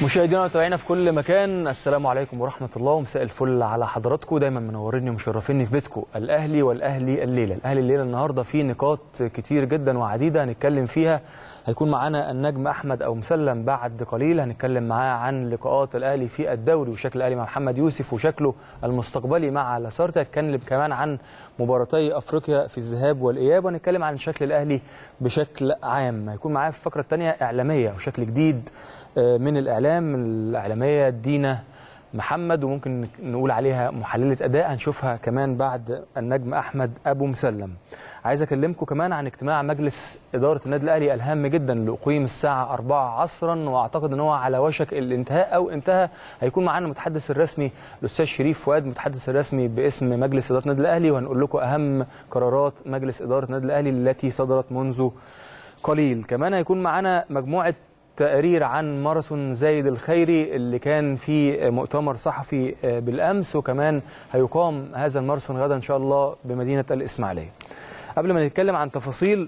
مشاهدينا ومتابعينا في كل مكان السلام عليكم ورحمه الله ومساء الفل على حضراتكم دايما منوريني ومشرفيني في بيتكم الاهلي والاهلي الليله الاهلي الليله النهارده فيه نقاط كتير جدا وعديده هنتكلم فيها هيكون معانا النجم احمد او مسلم بعد قليل هنتكلم معاه عن لقاءات الاهلي في الدوري وشكل الاهلي مع محمد يوسف وشكله المستقبلي مع لاسارتي هنتكلم كمان عن مباراتي افريقيا في الذهاب والاياب وهنتكلم عن شكل الاهلي بشكل عام هيكون معاه في الفقره الثانيه اعلاميه وشكل جديد من الاعلام الاعلاميه دينا محمد وممكن نقول عليها محلله اداء هنشوفها كمان بعد النجم احمد ابو مسلم عايز اكلمكم كمان عن اجتماع مجلس اداره النادي الاهلي الهام جدا اللي اقيم الساعه 4 عصرا واعتقد ان هو على وشك الانتهاء او انتهى هيكون معانا المتحدث الرسمي الاستاذ شريف فؤاد المتحدث الرسمي باسم مجلس اداره النادي الاهلي وهنقول لكم اهم قرارات مجلس اداره النادي الاهلي التي صدرت منذ قليل كمان هيكون معانا مجموعه تقرير عن ماراثون زايد الخيري اللي كان في مؤتمر صحفي بالامس وكمان هيقام هذا الماراثون غدا ان شاء الله بمدينه الاسماعيليه. قبل ما نتكلم عن تفاصيل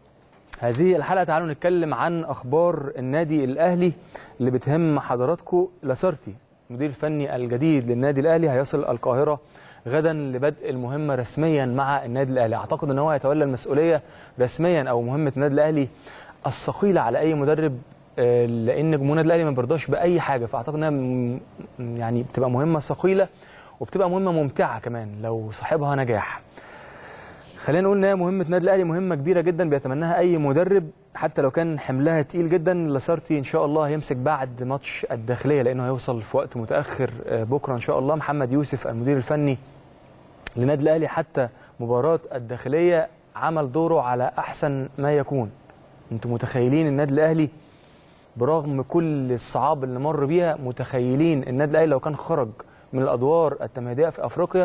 هذه الحلقه تعالوا نتكلم عن اخبار النادي الاهلي اللي بتهم حضراتكم لاسارتي المدير الفني الجديد للنادي الاهلي هيصل القاهره غدا لبدء المهمه رسميا مع النادي الاهلي اعتقد ان هو هيتولى المسؤوليه رسميا او مهمه النادي الاهلي الثقيله على اي مدرب لان جمهور النادي الاهلي ما بيرضاش باي حاجه فاعتقد انها يعني بتبقى مهمه ثقيله وبتبقى مهمه ممتعه كمان لو صاحبها نجاح خلينا نقول ان هي مهمه النادي الاهلي مهمه كبيره جدا بيتمناها اي مدرب حتى لو كان حملها تقيل جدا لاسارتي ان شاء الله هيمسك بعد ماتش الداخليه لانه هيوصل في وقت متاخر بكره ان شاء الله محمد يوسف المدير الفني للنادي الاهلي حتى مباراه الداخليه عمل دوره على احسن ما يكون انتم متخيلين النادي الاهلي برغم كل الصعاب اللي مر بيها متخيلين النادي الاهلي لو كان خرج من الادوار التمهيديه في افريقيا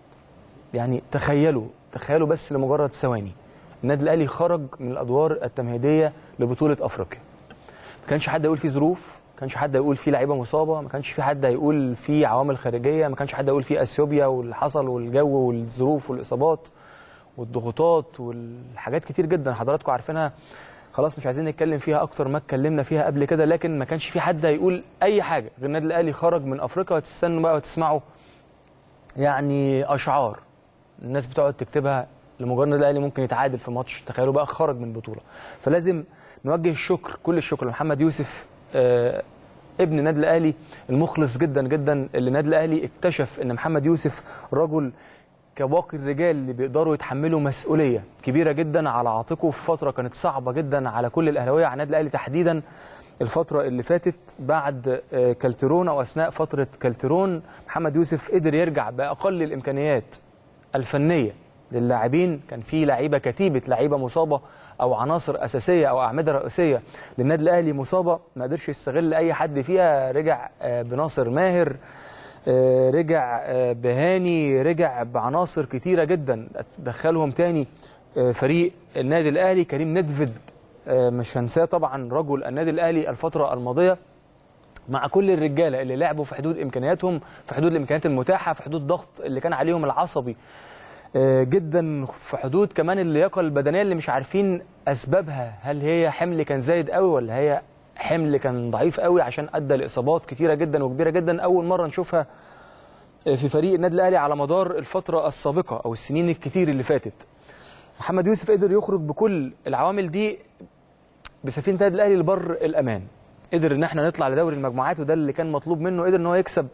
يعني تخيلوا تخيلوا بس لمجرد ثواني النادي الاهلي خرج من الادوار التمهيديه لبطوله افريقيا ما كانش حد يقول فيه ظروف ما كانش حد يقول فيه لعيبه مصابه ما كانش في حد هيقول فيه عوامل خارجيه ما كانش حد يقول فيه اثيوبيا واللي حصل والجو والظروف والاصابات والضغوطات والحاجات كتير جدا حضراتكم عارفينها خلاص مش عايزين نتكلم فيها اكتر ما اتكلمنا فيها قبل كده لكن ما كانش في حد هيقول اي حاجه غير النادي الاهلي خرج من افريقيا وتستنوا بقى وتسمعوا يعني اشعار الناس بتقعد تكتبها لمجرد النادي الاهلي ممكن يتعادل في ماتش تخيلوا بقى خرج من بطوله فلازم نوجه الشكر كل الشكر لمحمد يوسف آه ابن النادي الاهلي المخلص جدا جدا اللي النادي الاهلي اكتشف ان محمد يوسف رجل كباقي الرجال اللي بيقدروا يتحملوا مسؤوليه كبيره جدا على عاتقه في فتره كانت صعبه جدا على كل الاهلاويه على النادي الاهلي تحديدا الفتره اللي فاتت بعد كالترون او اثناء فتره كالترون محمد يوسف قدر يرجع باقل الامكانيات الفنيه للاعبين كان في لعيبه كتيبه لعيبه مصابه او عناصر اساسيه او اعمده رئيسيه للنادي الاهلي مصابه ما قدرش يستغل اي حد فيها رجع بناصر ماهر رجع بهاني رجع بعناصر كتيره جدا دخلهم تاني فريق النادي الاهلي كريم ندفد مش هنساه طبعا رجل النادي الاهلي الفتره الماضيه مع كل الرجاله اللي لعبوا في حدود امكانياتهم في حدود الامكانيات المتاحه في حدود ضغط اللي كان عليهم العصبي جدا في حدود كمان اللياقه البدنيه اللي مش عارفين اسبابها هل هي حمل كان زايد قوي ولا هي حمل كان ضعيف قوي عشان ادى لاصابات كتيره جدا وكبيره جدا اول مره نشوفها في فريق النادي الاهلي على مدار الفتره السابقه او السنين الكتير اللي فاتت محمد يوسف قدر يخرج بكل العوامل دي بسفينه النادي الاهلي لبر الامان قدر ان احنا نطلع لدوري المجموعات وده اللي كان مطلوب منه قدر ان هو يكسب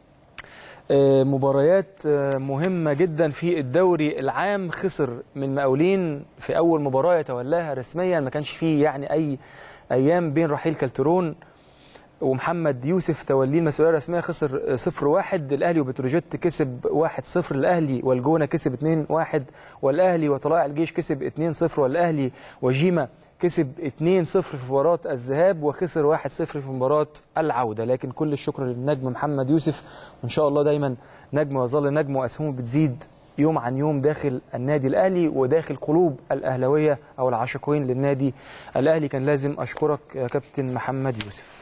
مباريات مهمة جدا في الدوري العام خسر من مقاولين في أول مباراة يتولاها رسميا ما كانش فيه يعني أي ايام بين رحيل كالترون ومحمد يوسف توليه المسؤوليه الرسميه خسر 0 1 الاهلي وبتروجيت كسب 1 0 الاهلي والجونه كسب 2 1 والاهلي وطلائع الجيش كسب 2 0 والاهلي وجيما كسب 2 0 في مباراه الذهاب وخسر 1 0 في مباراه العوده لكن كل الشكر للنجم محمد يوسف وان شاء الله دايما نجم ويظل نجم واسهمه بتزيد يوم عن يوم داخل النادي الاهلي وداخل قلوب الاهلاويه او العاشقين للنادي الاهلي كان لازم اشكرك يا كابتن محمد يوسف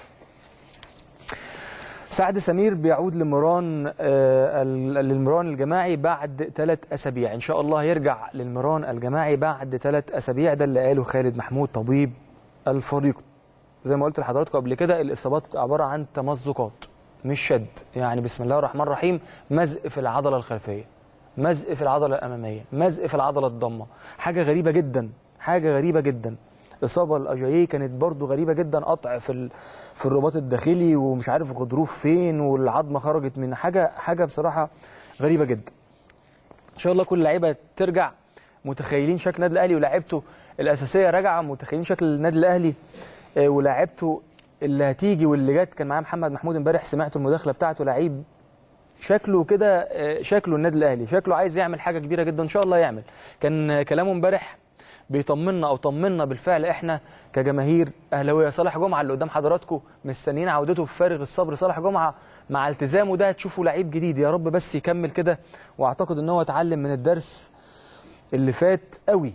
سعد سمير بيعود لمران آه للمران الجماعي بعد ثلاث اسابيع ان شاء الله يرجع للمران الجماعي بعد ثلاث اسابيع ده اللي قاله خالد محمود طبيب الفريق زي ما قلت لحضراتكم قبل كده الاصابات عباره عن تمزقات مش شد يعني بسم الله الرحمن الرحيم مزق في العضله الخلفيه مزق في العضله الاماميه مزق في العضله الضمه حاجه غريبه جدا حاجه غريبه جدا اصابه الاجاييه كانت برضو غريبه جدا قطع في ال... في الرباط الداخلي ومش عارف غضروف فين والعظمه خرجت من حاجه حاجه بصراحه غريبه جدا ان شاء الله كل اللعيبه ترجع متخيلين شكل النادي الاهلي ولاعيبته الاساسيه راجعه متخيلين شكل النادي الاهلي آه، ولاعيبته اللي هتيجي واللي جت كان معاه محمد محمود امبارح سمعت المداخله بتاعته لعيب شكله كده آه، شكله النادي الاهلي شكله عايز يعمل حاجه كبيره جدا ان شاء الله يعمل كان آه، كلامه امبارح بيطمنا او طمنا بالفعل احنا كجماهير اهلاويه صالح جمعه اللي قدام حضراتكم مستنيين عودته بفارغ الصبر صالح جمعه مع التزامه ده هتشوفوا لعيب جديد يا رب بس يكمل كده واعتقد ان هو اتعلم من الدرس اللي فات قوي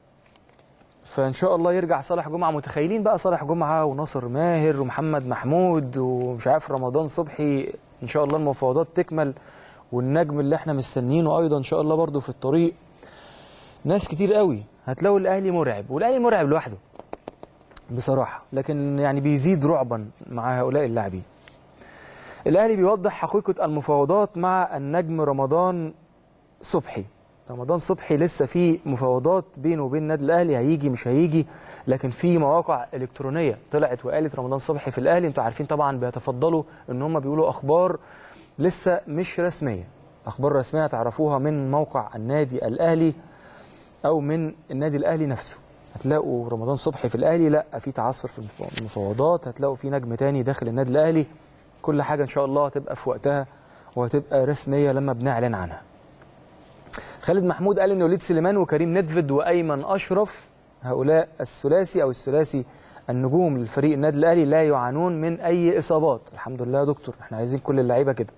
فان شاء الله يرجع صالح جمعه متخيلين بقى صالح جمعه وناصر ماهر ومحمد محمود ومش عارف رمضان صبحي ان شاء الله المفاوضات تكمل والنجم اللي احنا مستنيينه ايضا ان شاء الله برضو في الطريق ناس كتير قوي هتلاقوا الاهلي مرعب والاهلي مرعب لوحده بصراحه لكن يعني بيزيد رعبا مع هؤلاء اللاعبين الاهلي بيوضح حقيقه المفاوضات مع النجم رمضان صبحي رمضان صبحي لسه في مفاوضات بينه وبين النادي الاهلي هيجي مش هيجي لكن في مواقع الكترونيه طلعت وقالت رمضان صبحي في الاهلي انتوا عارفين طبعا بيتفضلوا ان هم بيقولوا اخبار لسه مش رسميه اخبار رسميه هتعرفوها من موقع النادي الاهلي او من النادي الاهلي نفسه هتلاقوا رمضان صبحي في الاهلي لا في تعثر في المفاوضات هتلاقوا في نجم تاني داخل النادي الاهلي كل حاجه ان شاء الله هتبقى في وقتها وهتبقى رسميه لما بنعلن عنها خالد محمود قال ان وليد سليمان وكريم ندفد وايمن اشرف هؤلاء الثلاثي او الثلاثي النجوم للفريق النادي الاهلي لا يعانون من اي اصابات الحمد لله يا دكتور احنا عايزين كل اللعيبه كده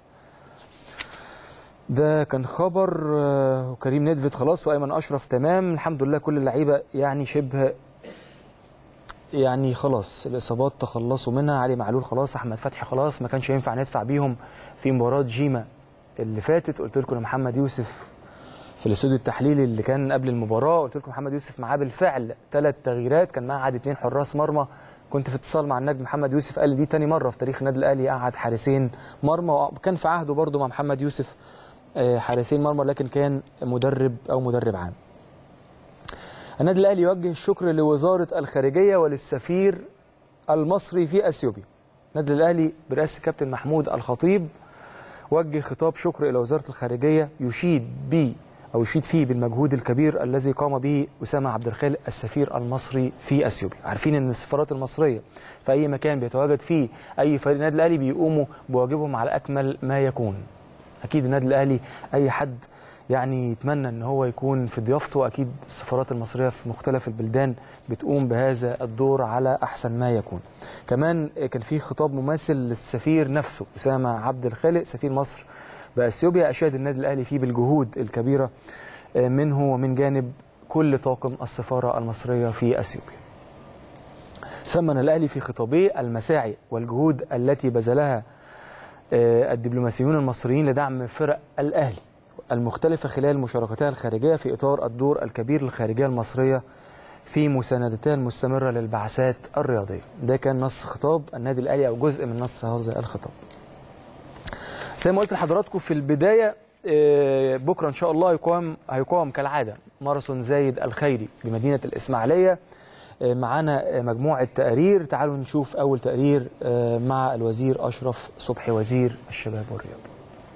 ده كان خبر آه، وكريم ندفد خلاص وايمن اشرف تمام الحمد لله كل اللعيبه يعني شبه يعني خلاص الاصابات تخلصوا منها علي معلول خلاص احمد فتحي خلاص ما كانش ينفع ندفع بيهم في مباراه جيما اللي فاتت قلت لكم محمد يوسف في الاستوديو التحليلي اللي كان قبل المباراه قلت لكم محمد يوسف معاه بالفعل ثلاث تغييرات كان معاه قعد اثنين حراس مرمى كنت في اتصال مع النجم محمد يوسف قال لي دي تاني مره في تاريخ النادي الاهلي قعد حارسين مرمى وكان في عهده برده مع محمد يوسف آه، حارسين مرمى لكن كان مدرب او مدرب عام النادي الاهلي يوجه الشكر لوزاره الخارجيه وللسفير المصري في اثيوبيا النادي الاهلي برئاسه كابتن محمود الخطيب وجه خطاب شكر الى وزاره الخارجيه يشيد به او يشيد فيه بالمجهود الكبير الذي قام به اسامه عبد الخالق السفير المصري في اثيوبيا عارفين ان السفارات المصريه في اي مكان بيتواجد فيه اي فريق النادي الاهلي بيقوموا بواجبهم على اكمل ما يكون اكيد النادي الاهلي اي حد يعني يتمنى ان هو يكون في ضيافته اكيد السفارات المصريه في مختلف البلدان بتقوم بهذا الدور على احسن ما يكون كمان كان في خطاب مماثل للسفير نفسه اسامه عبد الخالق سفير مصر باثيوبيا اشاد النادي الاهلي فيه بالجهود الكبيره منه ومن جانب كل طاقم السفاره المصريه في اثيوبيا ثمن الاهلي في خطابه المساعي والجهود التي بذلها آه، الدبلوماسيون المصريين لدعم فرق الاهلي المختلفه خلال مشاركتها الخارجيه في اطار الدور الكبير للخارجيه المصريه في مساندتها المستمره للبعثات الرياضيه. ده كان نص خطاب النادي الاهلي او جزء من نص هذا الخطاب. زي ما قلت لحضراتكم في البدايه آه، بكره ان شاء الله هيقام هيقام كالعاده ماراثون زايد الخيري بمدينه الاسماعيليه آه، معانا آه، مجموعه تقارير تعالوا نشوف اول تقرير آه، مع الوزير اشرف صبحي وزير الشباب والرياضه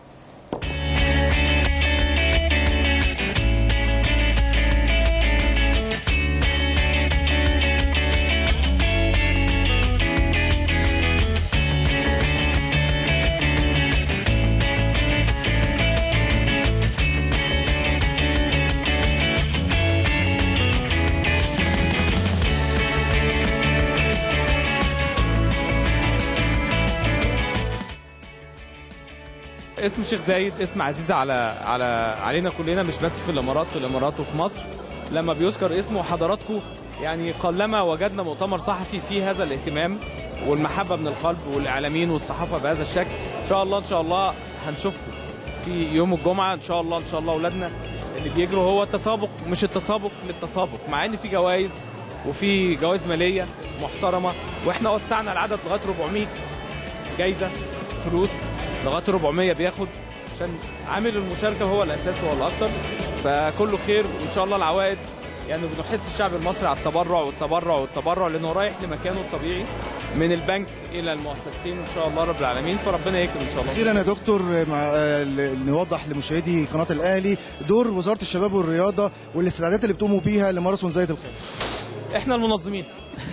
اسم الشيخ زايد اسم عزيز على على علينا كلنا مش بس في الامارات في الامارات وفي مصر لما بيذكر اسمه حضراتكم يعني قلما وجدنا مؤتمر صحفي فيه هذا الاهتمام والمحبه من القلب والاعلاميين والصحافه بهذا الشكل ان شاء الله ان شاء الله هنشوفكم في يوم الجمعه ان شاء الله ان شاء الله اولادنا اللي بيجروا هو التسابق مش التسابق للتسابق مع ان في جوائز وفي جوائز ماليه محترمه واحنا وسعنا العدد لغايه 400 جايزه فلوس لغايه 400 بياخد عشان عامل المشاركه هو الاساس وهو الاكتر فكله خير وان شاء الله العوائد يعني بنحس الشعب المصري على التبرع والتبرع والتبرع لانه رايح لمكانه الطبيعي من البنك الى المؤسستين ان شاء الله رب العالمين فربنا يكرم ان شاء الله اخيرا يا دكتور مع آه، ل- نوضح لمشاهدي قناه الاهلي دور وزاره الشباب والرياضه والاستعدادات اللي بتقوموا بيها لماراثون زايد الخير احنا المنظمين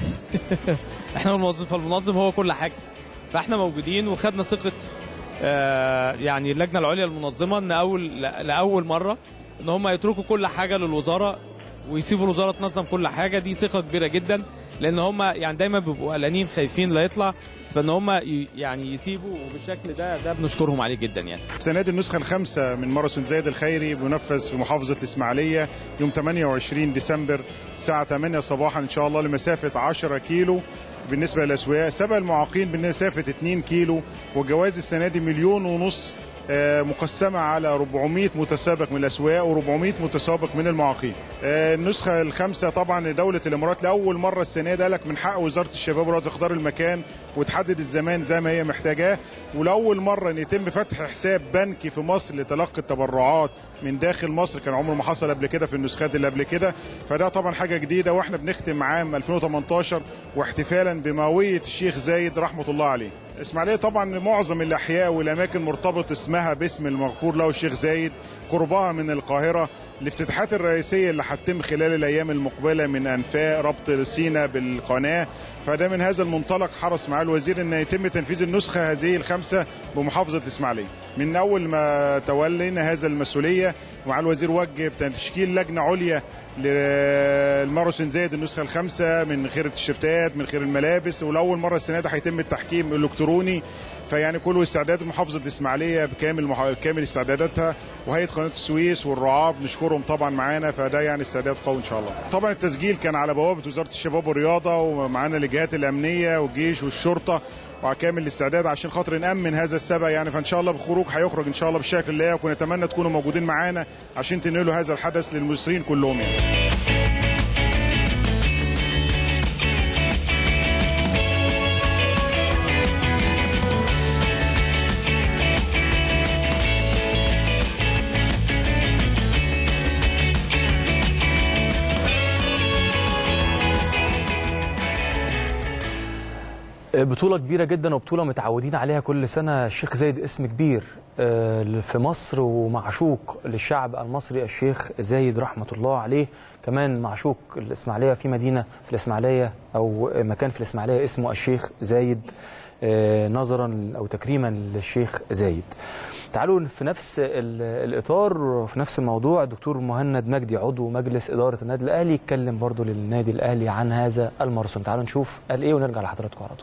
احنا المنظم فالمنظم هو كل حاجه فاحنا موجودين وخدنا ثقه آه، يعني اللجنه العليا المنظمه ان اول لاول مره ان هم يتركوا كل حاجه للوزاره ويسيبوا الوزاره تنظم كل حاجه دي ثقه كبيره جدا لان هم يعني دايما بيبقوا قلقانين خايفين لا يطلع فان هم ي- يعني يسيبوا وبالشكل ده ده بنشكرهم عليه جدا يعني السنه دي النسخه الخامسه من ماراثون زايد الخيري بينفذ في محافظه الاسماعيليه يوم 28 ديسمبر الساعه 8 صباحا ان شاء الله لمسافه 10 كيلو بالنسبه للاسواق سبق المعاقين بمسافه 2 كيلو وجوائز السنه دي مليون ونص آه، مقسمة على 400 متسابق من الأسواق و400 متسابق من المعاقين آه، النسخة الخامسة طبعا دولة الإمارات لأول مرة السنة دي قالك من حق وزارة الشباب والرياضة تختار المكان وتحدد الزمان زي ما هي محتاجاه ولأول مرة أن يتم فتح حساب بنكي في مصر لتلقي التبرعات من داخل مصر كان عمره ما حصل قبل كده في النسخات اللي قبل كده فده طبعا حاجة جديدة واحنا بنختم عام 2018 واحتفالا بمئوية الشيخ زايد رحمة الله عليه اسماعيليه طبعا معظم الاحياء والاماكن مرتبط اسمها باسم المغفور له الشيخ زايد قربها من القاهره الافتتاحات الرئيسيه اللي هتتم خلال الايام المقبله من انفاق ربط سينا بالقناه فده من هذا المنطلق حرص مع الوزير ان يتم تنفيذ النسخه هذه الخمسه بمحافظه الاسماعيليه من اول ما تولينا هذا المسؤوليه مع الوزير وجه بتشكيل لجنه عليا للماراثون زايد النسخه الخامسه من خير التيشيرتات من خير الملابس ولاول مره السنه دي هيتم التحكيم الالكتروني فيعني كله استعداد محافظه الاسماعيليه بكامل مح... كامل استعداداتها وهيئه قناه السويس والرعاه بنشكرهم طبعا معانا فده يعني استعداد قوي ان شاء الله. طبعا التسجيل كان على بوابه وزاره الشباب والرياضه ومعانا الجهات الامنيه والجيش والشرطه وكامل الاستعداد عشان خاطر نامن هذا السبق يعني فان شاء الله بخروج هيخرج ان شاء الله بالشكل اللي ونتمنى تكونوا موجودين معانا عشان تنقلوا هذا الحدث للمصريين كلهم يعني. بطولة كبيرة جدا وبطولة متعودين عليها كل سنة الشيخ زايد اسم كبير آه، في مصر ومعشوق للشعب المصري الشيخ زايد رحمة الله عليه كمان معشوق الإسماعيلية في مدينة في الإسماعيلية أو مكان في الإسماعيلية اسمه الشيخ زايد آه، نظرا أو تكريما للشيخ زايد تعالوا في نفس ال- الإطار وفي نفس الموضوع دكتور مهند مجدي عضو مجلس إدارة النادي الأهلي يتكلم برضو للنادي الأهلي عن هذا الماراثون تعالوا نشوف قال إيه ونرجع لحضراتكم على طول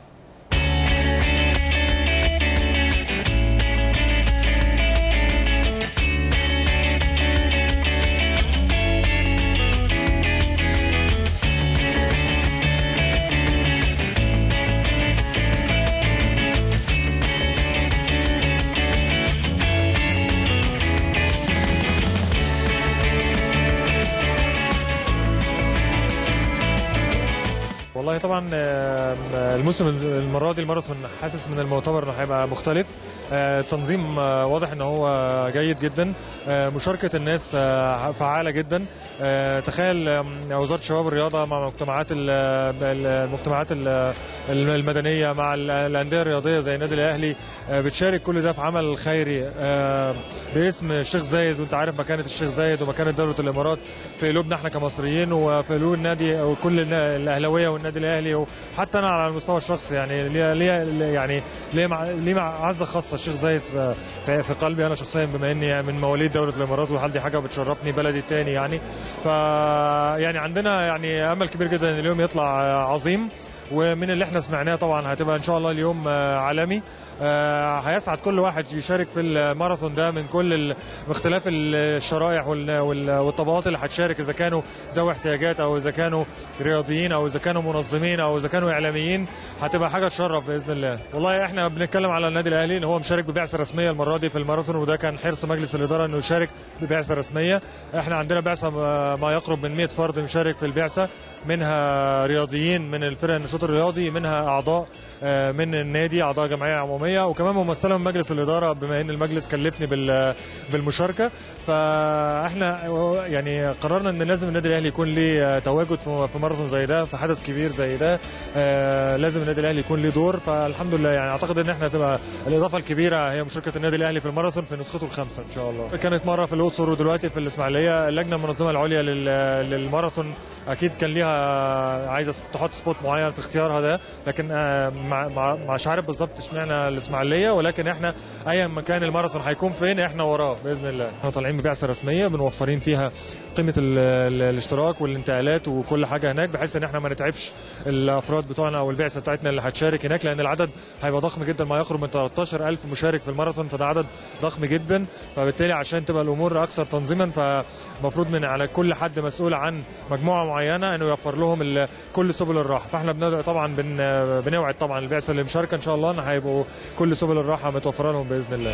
والله طبعا آه، الموسم المره دي الماراثون حاسس من المؤتمر انه هيبقى مختلف آه، التنظيم آه، واضح ان هو جيد جدا آه، مشاركه الناس آه، فعاله جدا آه، تخيل آم، وزاره الشباب والرياضه مع مجتمعات ال- ال- المجتمعات ال- المدنيه مع ال- الانديه الرياضيه زي النادي الاهلي آه، بتشارك كل ده في عمل خيري آه، باسم الشيخ زايد وانت عارف مكانه الشيخ زايد ومكانه دوله الامارات في قلوبنا احنا كمصريين وفي قلوب النادي وكل النا- الاهلاويه والنادي الاهلي وحتى انا على المستوى الشخصي يعني ليه ليه يعني ليه مع ليه مع عزه خاصه الشيخ زايد في, في قلبي انا شخصيا بما اني من مواليد دوله الامارات وهل دي حاجه بتشرفني بلدي الثاني يعني ف يعني عندنا يعني امل كبير جدا ان اليوم يطلع عظيم ومن اللي احنا سمعناه طبعا هتبقى ان شاء الله اليوم آه، عالمي آه، هيسعد كل واحد يشارك في الماراثون ده من كل ال- باختلاف الشرائح وال- وال- والطبقات اللي هتشارك اذا كانوا ذوي احتياجات او اذا كانوا رياضيين او اذا كانوا منظمين او اذا كانوا اعلاميين هتبقى حاجه تشرف باذن الله والله احنا بنتكلم على النادي الاهلي ان هو مشارك ببعثه رسميه المره دي في الماراثون وده كان حرص مجلس الاداره انه يشارك ببعثه رسميه احنا عندنا بعثه ما- ما يقرب من 100 فرد مشارك في البعثه منها رياضيين من الفرق النشاط الرياضي منها اعضاء آه، من النادي اعضاء جمعيه عموميه وكمان ممثله من مجلس الاداره بما ان المجلس كلفني بال- بالمشاركه فاحنا يعني قررنا ان لازم النادي الاهلي يكون ليه تواجد في في ماراثون زي ده في حدث كبير زي ده آه، لازم النادي الاهلي يكون ليه دور فالحمد لله يعني اعتقد ان احنا هتبقى الاضافه الكبيره هي مشاركه النادي الاهلي في الماراثون في نسخته الخامسه ان شاء الله كانت مره في الاقصر ودلوقتي في الاسماعيليه اللجنه المنظمه العليا لل- للماراثون اكيد كان ليها عايزه تحط سبوت معين في اختيارها ده لكن آه، مع- مع- مش عارف بالظبط اشمعنى الاسماعيليه ولكن احنا ايا ما كان الماراثون هيكون فين احنا وراه باذن الله احنا طالعين ببعثه رسميه بنوفرين فيها قيمه ال- ال- الاشتراك والانتقالات وكل حاجه هناك بحيث ان احنا ما نتعبش الافراد بتوعنا او البعثه بتاعتنا اللي هتشارك هناك لان العدد هيبقى ضخم جدا ما يقرب من 13000 مشارك في الماراثون فده عدد ضخم جدا فبالتالي عشان تبقى الامور اكثر تنظيما فمفروض من على كل حد مسؤول عن مجموعه معينه انه يوفر لهم ال- كل سبل الراحه فاحنا بندعو طبعا بن بنوعد طبعا البعثه اللي مشاركه ان شاء الله ان هيبقوا كل سبل الراحه متوفره لهم باذن الله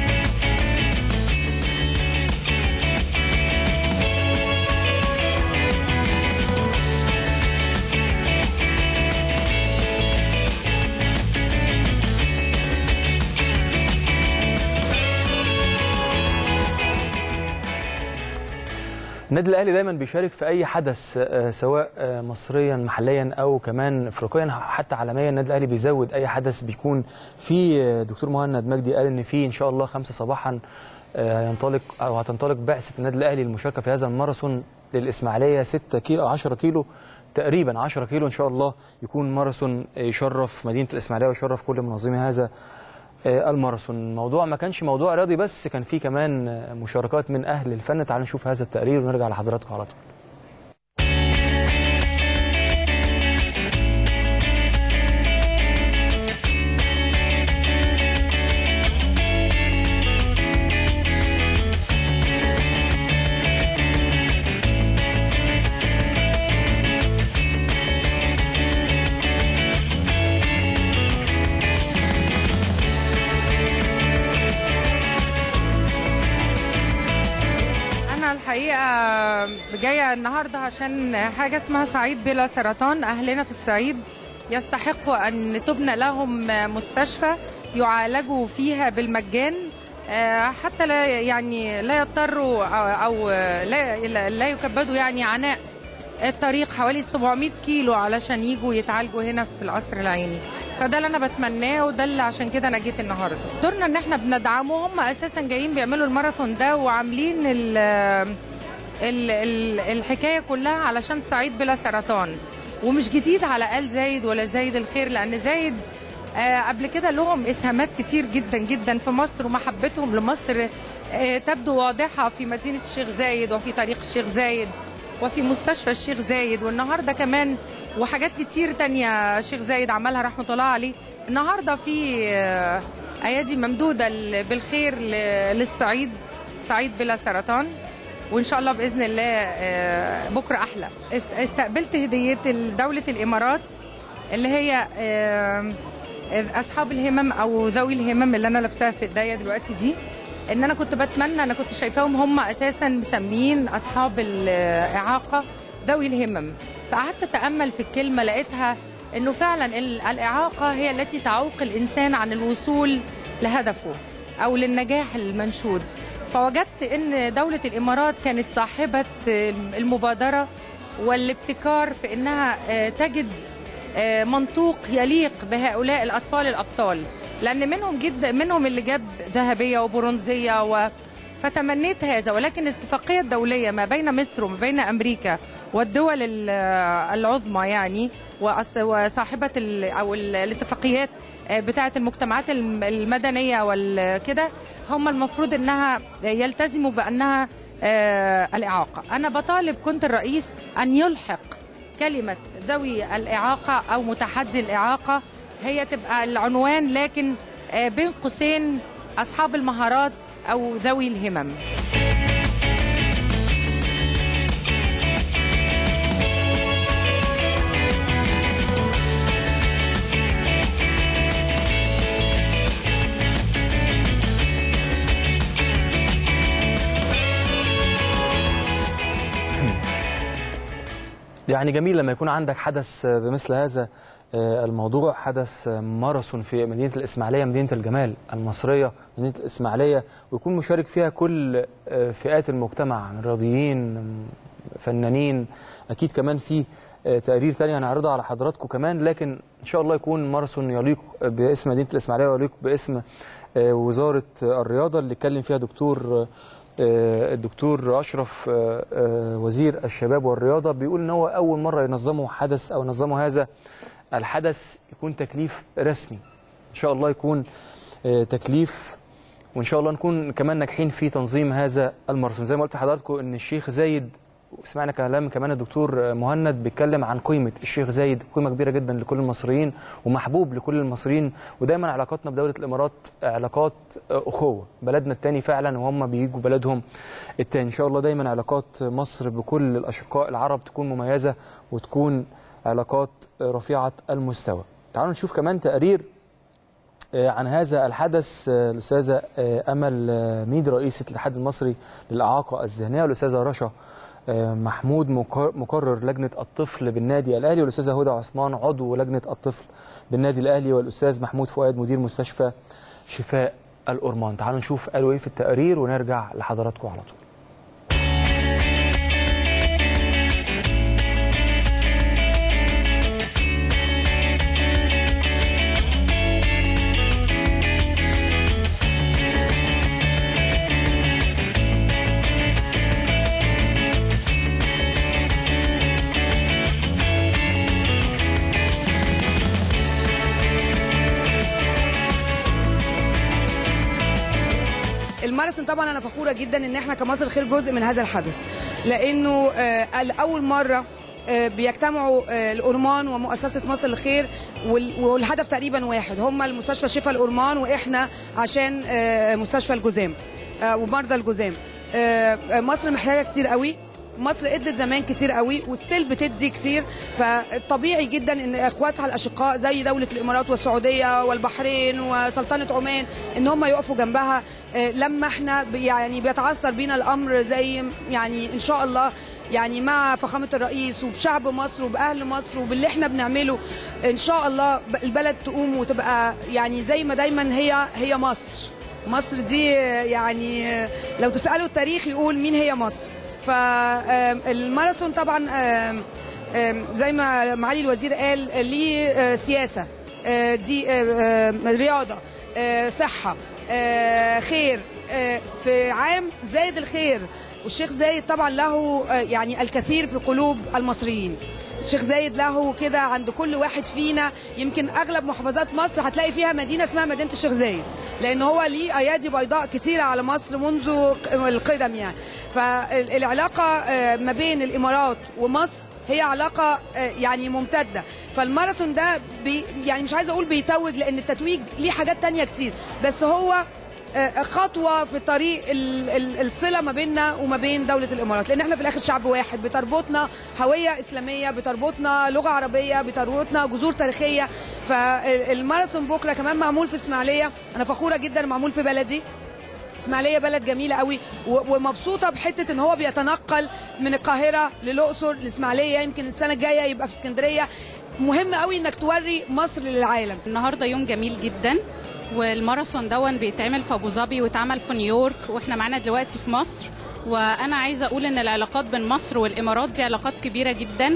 النادي الاهلي دايما بيشارك في اي حدث آه، سواء آه، مصريا محليا او كمان افريقيا حتى عالميا النادي الاهلي بيزود اي حدث بيكون في آه، دكتور مهند مجدي قال ان في ان شاء الله خمسة صباحا آه، ينطلق او هتنطلق بعثه النادي الاهلي للمشاركه في هذا الماراثون للاسماعيليه 6 كيلو او 10 كيلو تقريبا 10 كيلو ان شاء الله يكون ماراثون يشرف مدينه الاسماعيليه ويشرف كل منظمي هذا آه، الماراثون الموضوع ما كانش موضوع رياضي بس كان فيه كمان آه، مشاركات من اهل الفن تعالوا نشوف هذا التقرير ونرجع لحضراتكم على طول أنا الحقيقة جاية النهاردة عشان حاجة اسمها صعيد بلا سرطان أهلنا في الصعيد يستحقوا أن تبنى لهم مستشفى يعالجوا فيها بالمجان آه، حتى لا يعني لا يضطروا أو- أو لا لا يكبدوا يعني عناء الطريق حوالي 700 كيلو علشان يجوا يتعالجوا هنا في القصر العيني فده اللي انا بتمناه وده اللي عشان كده انا جيت النهارده دورنا ان احنا بندعمه هم اساسا جايين بيعملوا الماراثون ده وعاملين ال ال ال الحكايه كلها علشان صعيد بلا سرطان ومش جديد على ال زايد ولا زايد الخير لان زايد آه، قبل كده لهم اسهامات كتير جدا جدا في مصر ومحبتهم لمصر آه، تبدو واضحه في مدينه الشيخ زايد وفي طريق الشيخ زايد وفي مستشفى الشيخ زايد والنهارده كمان وحاجات كتير تانية الشيخ زايد عملها رحمه الله عليه النهارده في آه، ايادي ممدوده ل- بالخير ل- للصعيد صعيد بلا سرطان وان شاء الله باذن الله آه، بكره احلى است- استقبلت هديه دوله الامارات اللي هي آه، اصحاب الهمم او ذوي الهمم اللي انا لابساها في ايديا دلوقتي دي ان انا كنت بتمنى انا كنت شايفاهم هم اساسا مسميين اصحاب الاعاقه ذوي الهمم فقعدت اتامل في الكلمه لقيتها انه فعلا ال- الاعاقه هي التي تعوق الانسان عن الوصول لهدفه او للنجاح المنشود فوجدت ان دوله الامارات كانت صاحبه المبادره والابتكار في انها آه، تجد آه، منطوق يليق بهؤلاء الاطفال الابطال لان منهم جد منهم اللي جاب ذهبيه وبرونزيه و فتمنيت هذا ولكن الاتفاقيه الدوليه ما بين مصر وما بين امريكا والدول ال- العظمى يعني وأص- وصاحبه ال- او ال- الاتفاقيات آه، بتاعه المجتمعات الم- المدنيه والكده هم المفروض انها يلتزموا بانها آه، الاعاقه انا بطالب كنت الرئيس ان يلحق كلمة ذوي الإعاقة أو متحدي الإعاقة هي تبقى العنوان لكن آه، بين قوسين أصحاب المهارات أو ذوي الهمم يعني جميل لما يكون عندك حدث بمثل هذا آه، الموضوع حدث ماراثون في مدينة الإسماعيلية مدينة الجمال المصرية مدينة الإسماعيلية ويكون مشارك فيها كل آه، فئات المجتمع من رياضيين م- فنانين أكيد كمان في آه، تقارير تانية هنعرضها على حضراتكم كمان لكن إن شاء الله يكون ماراثون يليق باسم مدينة الإسماعيلية ويليق باسم آه، وزارة الرياضة اللي اتكلم فيها دكتور آه، الدكتور اشرف آه، آه، وزير الشباب والرياضه بيقول ان هو اول مره ينظموا حدث او ينظموا هذا الحدث يكون تكليف رسمي ان شاء الله يكون آه، تكليف وان شاء الله نكون كمان ناجحين في تنظيم هذا الماراثون زي ما قلت لحضراتكم ان الشيخ زايد سمعنا كلام كمان الدكتور مهند بيتكلم عن قيمه الشيخ زايد قيمه كبيره جدا لكل المصريين ومحبوب لكل المصريين ودايما علاقاتنا بدوله الامارات علاقات اخوه بلدنا التاني فعلا وهم بيجوا بلدهم التاني ان شاء الله دايما علاقات مصر بكل الاشقاء العرب تكون مميزه وتكون علاقات رفيعه المستوى تعالوا نشوف كمان تقرير آه، عن هذا الحدث آه، الأستاذة آه، أمل آه، ميد رئيسة الاتحاد المصري للإعاقة الذهنية والأستاذة رشا آه، محمود مقر- مقرر لجنة الطفل بالنادي الأهلي والأستاذة هدى عثمان عضو لجنة الطفل بالنادي الأهلي والأستاذ محمود فؤاد مدير مستشفى شفاء الأورمان تعالوا نشوف قالوا إيه في التقرير ونرجع لحضراتكم على طول الماراثون طبعا انا فخوره جدا ان احنا كمصر خير جزء من هذا الحدث لانه آه، لاول مره آه، بيجتمعوا آه، الأورمان ومؤسسة مصر الخير وال- والهدف تقريبا واحد هم المستشفى شفا الأورمان وإحنا عشان آه، مستشفى الجزام آه، ومرضى الجزام آه، آه، مصر محتاجة كتير قوي مصر ادت زمان كتير قوي وستيل بتدي كتير فطبيعي جدا ان اخواتها الاشقاء زي دوله الامارات والسعوديه والبحرين وسلطنه عمان ان هم يقفوا جنبها آه، لما احنا ب- يعني بيتعثر بينا الامر زي يعني ان شاء الله يعني مع فخامه الرئيس وبشعب مصر وباهل مصر وباللي احنا بنعمله ان شاء الله ب- البلد تقوم وتبقى يعني زي ما دايما هي هي مصر مصر دي آه، يعني آه، لو تسالوا التاريخ يقول مين هي مصر فالماراثون طبعا آم، آم، زي ما معالي الوزير قال ليه آه، سياسه آه، دي آه، آه، رياضه آه، صحه آه، خير آه، في عام زايد الخير والشيخ زايد طبعا له آه، يعني الكثير في قلوب المصريين الشيخ زايد له كده عند كل واحد فينا يمكن اغلب محافظات مصر هتلاقي فيها مدينه اسمها مدينه الشيخ زايد لان هو ليه ايادي بيضاء كتيره على مصر منذ القدم يعني فالعلاقه آه، ما بين الامارات ومصر هي علاقه آه، يعني ممتده فالماراثون ده بي يعني مش عايزه اقول بيتوج لان التتويج ليه حاجات تانية كتير بس هو آه، خطوه في طريق ال- ال- الصله ما بيننا وما بين دوله الامارات لان احنا في الاخر شعب واحد بتربطنا هويه اسلاميه بتربطنا لغه عربيه بتربطنا جذور تاريخيه فالماراثون بكره كمان معمول في اسماعيليه انا فخوره جدا معمول في بلدي اسماعيليه بلد جميله قوي و- ومبسوطه بحته ان هو بيتنقل من القاهره للاقصر لاسماعيليه يمكن السنه الجايه يبقى في اسكندريه مهم قوي انك توري مصر للعالم النهارده يوم جميل جدا والماراثون دون بيتعمل في ابو ظبي واتعمل في نيويورك واحنا معانا دلوقتي في مصر وانا عايزه اقول ان العلاقات بين مصر والامارات دي علاقات كبيره جدا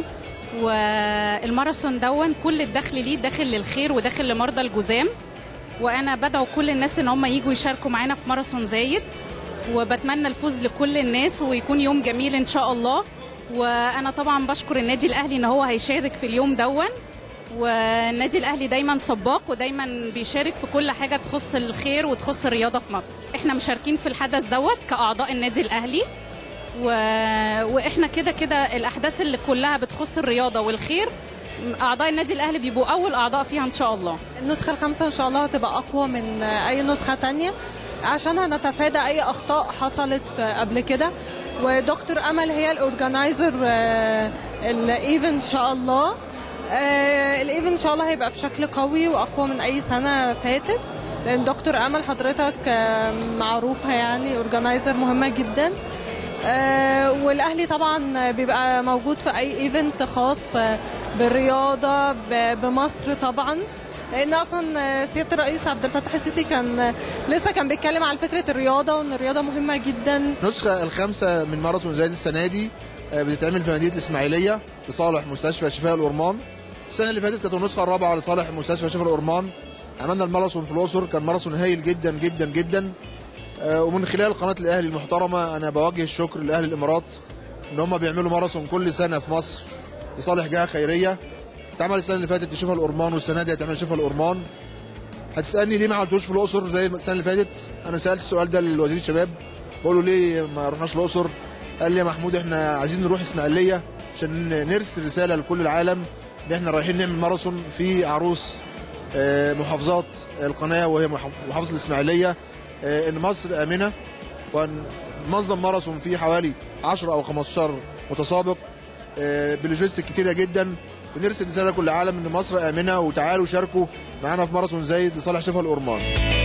والماراثون دون كل الدخل ليه داخل للخير وداخل لمرضى الجذام وانا بدعو كل الناس ان هم يجوا يشاركوا معانا في ماراثون زايد وبتمنى الفوز لكل الناس ويكون يوم جميل ان شاء الله وانا طبعا بشكر النادي الاهلي ان هو هيشارك في اليوم دون والنادي الاهلي دايما سباق ودايما بيشارك في كل حاجه تخص الخير وتخص الرياضه في مصر احنا مشاركين في الحدث دوت كاعضاء النادي الاهلي و... واحنا كده كده الاحداث اللي كلها بتخص الرياضه والخير اعضاء النادي الاهلي بيبقوا اول اعضاء فيها ان شاء الله النسخة الخامسة إن شاء الله هتبقى أقوى من أي نسخة تانية عشان هنتفادى أي أخطاء حصلت قبل كده ودكتور أمل هي الأورجنايزر الإيفنت إن شاء الله آه، الإيفنت إن شاء الله هيبقى بشكل قوي وأقوى من أي سنة فاتت لأن دكتور أمل حضرتك آه، معروفة يعني أورجنايزر مهمة جدا آه، والاهلي طبعا بيبقى موجود في اي ايفنت خاص آه، بالرياضه ب- بمصر طبعا لان اصلا آه، سياده الرئيس عبد الفتاح السيسي كان آه، لسه كان بيتكلم على فكره الرياضه وان الرياضه مهمه جدا النسخة الخامسة من ماراثون زايد السنة دي آه، بتتعمل في مدينة الإسماعيلية لصالح مستشفى شفاء الأورمان السنة اللي فاتت كانت النسخة الرابعة لصالح مستشفى شفاء الأورمان عملنا الماراثون في الأقصر كان ماراثون هايل جدا جدا جدا آه، ومن خلال قناة الأهلي المحترمة أنا بوجه الشكر لأهل الإمارات إن هم بيعملوا ماراثون كل سنة في مصر لصالح جهة خيرية اتعمل السنة اللي فاتت لشفاء الأورمان والسنة دي هتعمل شفاء الأورمان هتسالني ليه ما عملتوش في الاقصر زي السنه اللي فاتت انا سالت السؤال ده لوزير الشباب بقول له ليه ما رحناش الاقصر قال لي يا محمود احنا عايزين نروح اسماعيليه عشان نرسل رساله لكل العالم ان احنا رايحين نعمل ماراثون في عروس آه، محافظات القناه وهي مح- محافظه الاسماعيليه آه، ان مصر امنه وننظم ماراثون فيه حوالي 10 او 15 متسابق آه، بلوجيستيك كتيره جدا بنرسل رساله لكل العالم ان مصر امنه وتعالوا شاركوا معانا في ماراثون زايد لصالح شفا الأورمان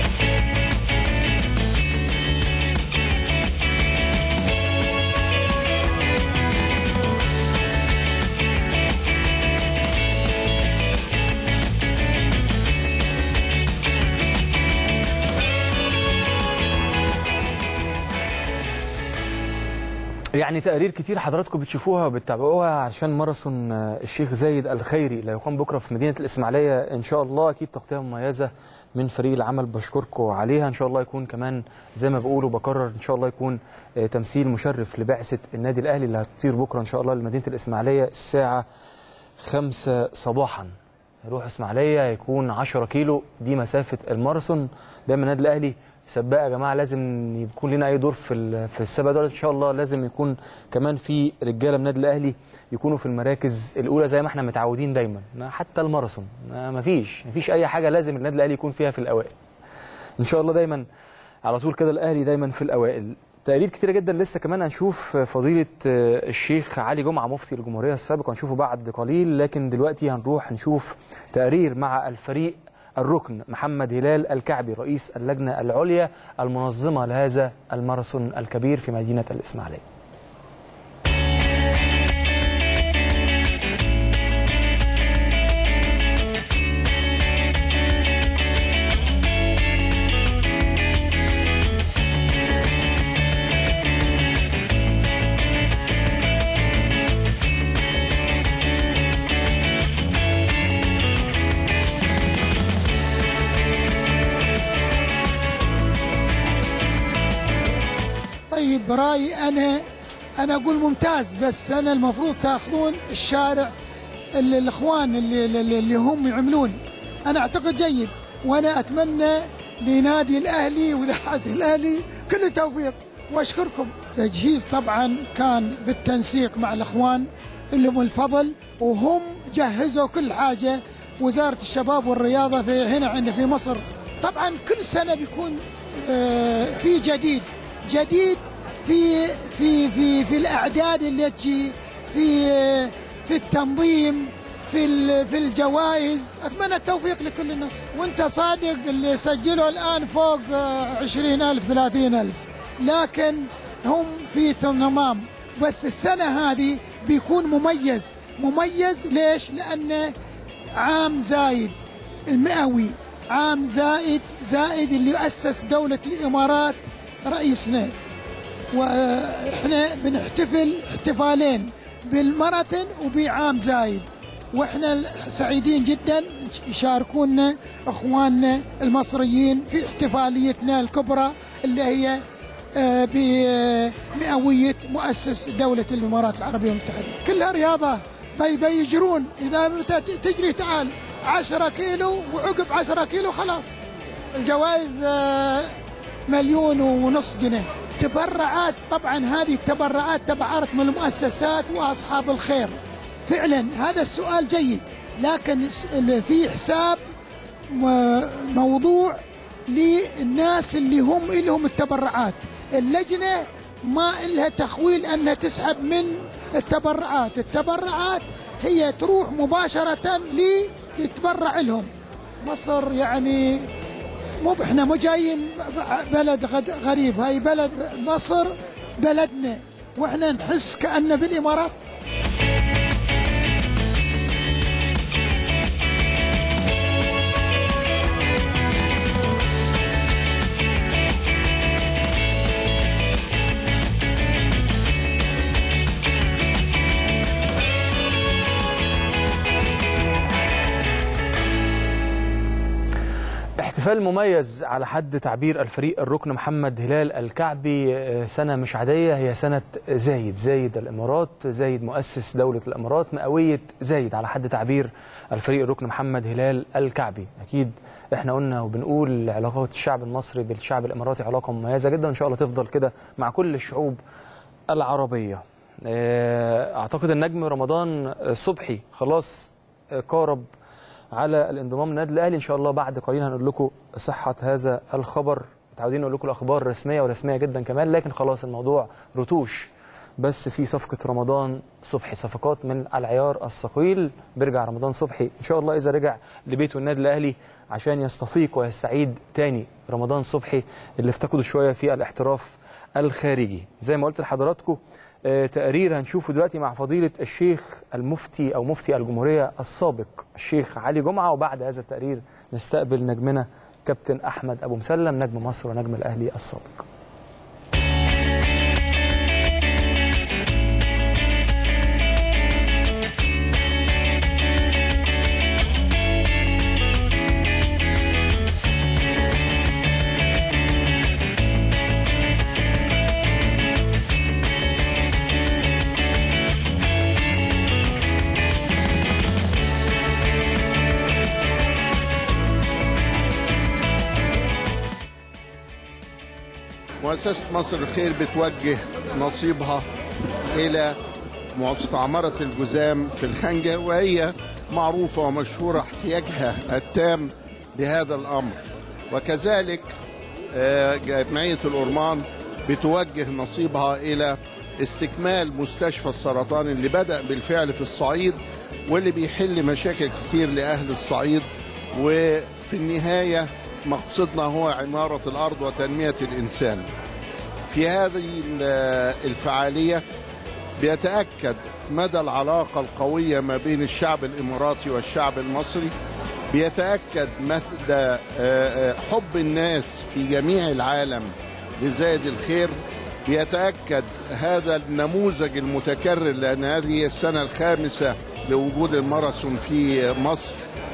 يعني تقارير كتير حضراتكم بتشوفوها وبتتابعوها عشان ماراثون آه، الشيخ زايد الخيري اللي هيقام بكره في مدينه الاسماعيليه ان شاء الله اكيد تغطيه مميزه من فريق العمل بشكركم عليها ان شاء الله يكون كمان زي ما بقول وبكرر ان شاء الله يكون آه، تمثيل مشرف لبعثه النادي الاهلي اللي هتطير بكره ان شاء الله لمدينه الاسماعيليه الساعه خمسة صباحا هيروح اسماعيليه هيكون 10 كيلو دي مسافه الماراثون دايما النادي الاهلي سباق يا جماعه لازم يكون لنا اي دور في ال- في السباق ده ان شاء الله لازم يكون كمان في رجاله من النادي الاهلي يكونوا في المراكز الاولى زي ما احنا متعودين دايما حتى الماراثون ما فيش ما فيش اي حاجه لازم النادي الاهلي يكون فيها في الاوائل ان شاء الله دايما على طول كده الاهلي دايما في الاوائل تقارير كتيره جدا لسه كمان هنشوف فضيله آه، الشيخ علي جمعه مفتي الجمهوريه السابق هنشوفه بعد قليل لكن دلوقتي هنروح نشوف تقرير مع الفريق الركن محمد هلال الكعبي رئيس اللجنه العليا المنظمه لهذا الماراثون الكبير في مدينه الاسماعيليه طيب برايي انا انا اقول ممتاز بس انا المفروض تاخذون الشارع اللي الاخوان اللي, اللي, اللي هم يعملون انا اعتقد جيد وانا اتمنى لنادي الاهلي واذاعه الاهلي كل التوفيق واشكركم تجهيز طبعا كان بالتنسيق مع الاخوان اللي هم الفضل وهم جهزوا كل حاجه وزاره الشباب والرياضه في هنا عندنا في مصر طبعا كل سنه بيكون آه، في جديد جديد في في في في الاعداد اللي تجي في في التنظيم في ال- في الجوائز اتمنى التوفيق لكل الناس وانت صادق اللي سجلوا الان فوق عشرين ألف ثلاثين ألف لكن هم في نظام بس السنة هذه بيكون مميز مميز ليش لأنه عام زايد المئوي عام زائد زائد اللي أسس دولة الإمارات رئيسنا واحنا بنحتفل احتفالين بالماراثون وبعام زايد واحنا سعيدين جدا يشاركونا اخواننا المصريين في احتفاليتنا الكبرى اللي هي آه، بمئوية مؤسس دولة الإمارات العربية المتحدة كلها رياضة بي بيجرون إذا بت- تجري تعال 10 كيلو وعقب 10 كيلو خلاص الجوائز آه، مليون ونص جنيه تبرعات طبعا هذه التبرعات تبعات من المؤسسات واصحاب الخير فعلا هذا السؤال جيد لكن الس- اللي في حساب م- موضوع للناس اللي هم لهم التبرعات اللجنة ما إلها تخويل أنها تسحب من التبرعات التبرعات هي تروح مباشرة لي يتبرع لهم مصر يعني مو احنا مو جايين ب- بلد غد- غريب هاي بلد مصر بلدنا واحنا نحس كأننا بالإمارات احتفال مميز على حد تعبير الفريق الركن محمد هلال الكعبي آه، سنة مش عادية هي سنة زايد زايد الإمارات زايد مؤسس دولة الإمارات مئوية زايد على حد تعبير الفريق الركن محمد هلال الكعبي أكيد احنا قلنا وبنقول علاقات الشعب المصري بالشعب الإماراتي علاقة مميزة جدا إن شاء الله تفضل كده مع كل الشعوب العربية آه، أعتقد النجم رمضان صبحي خلاص آه، قارب على الانضمام للنادي الاهلي ان شاء الله بعد قليل هنقول لكم صحه هذا الخبر متعودين نقول لكم الاخبار رسميه ورسميه جدا كمان لكن خلاص الموضوع رتوش بس في صفقه رمضان صبحي صفقات من العيار الثقيل بيرجع رمضان صبحي ان شاء الله اذا رجع لبيته النادي الاهلي عشان يستفيق ويستعيد تاني رمضان صبحي اللي افتقده شويه في الاحتراف الخارجي زي ما قلت لحضراتكم آه، تقرير هنشوفه دلوقتي مع فضيلة الشيخ المفتي أو مفتي الجمهورية السابق الشيخ علي جمعة وبعد هذا التقرير نستقبل نجمنا كابتن أحمد أبو مسلم نجم مصر ونجم الأهلي السابق مؤسسة مصر الخير بتوجه نصيبها إلى مستعمرة الجزام في الخنجة وهي معروفة ومشهورة احتياجها التام لهذا الأمر وكذلك آه، جمعية الأورمان بتوجه نصيبها إلى استكمال مستشفى السرطان اللي بدأ بالفعل في الصعيد واللي بيحل مشاكل كتير لأهل الصعيد وفي النهاية مقصدنا هو عمارة الأرض وتنمية الإنسان في هذه ال- الفعالية بيتأكد مدى العلاقة القوية ما بين الشعب الإماراتي والشعب المصري بيتأكد مدى آه، آه، حب الناس في جميع العالم لزايد الخير بيتأكد هذا النموذج المتكرر لأن هذه هي السنة الخامسة لوجود الماراثون في مصر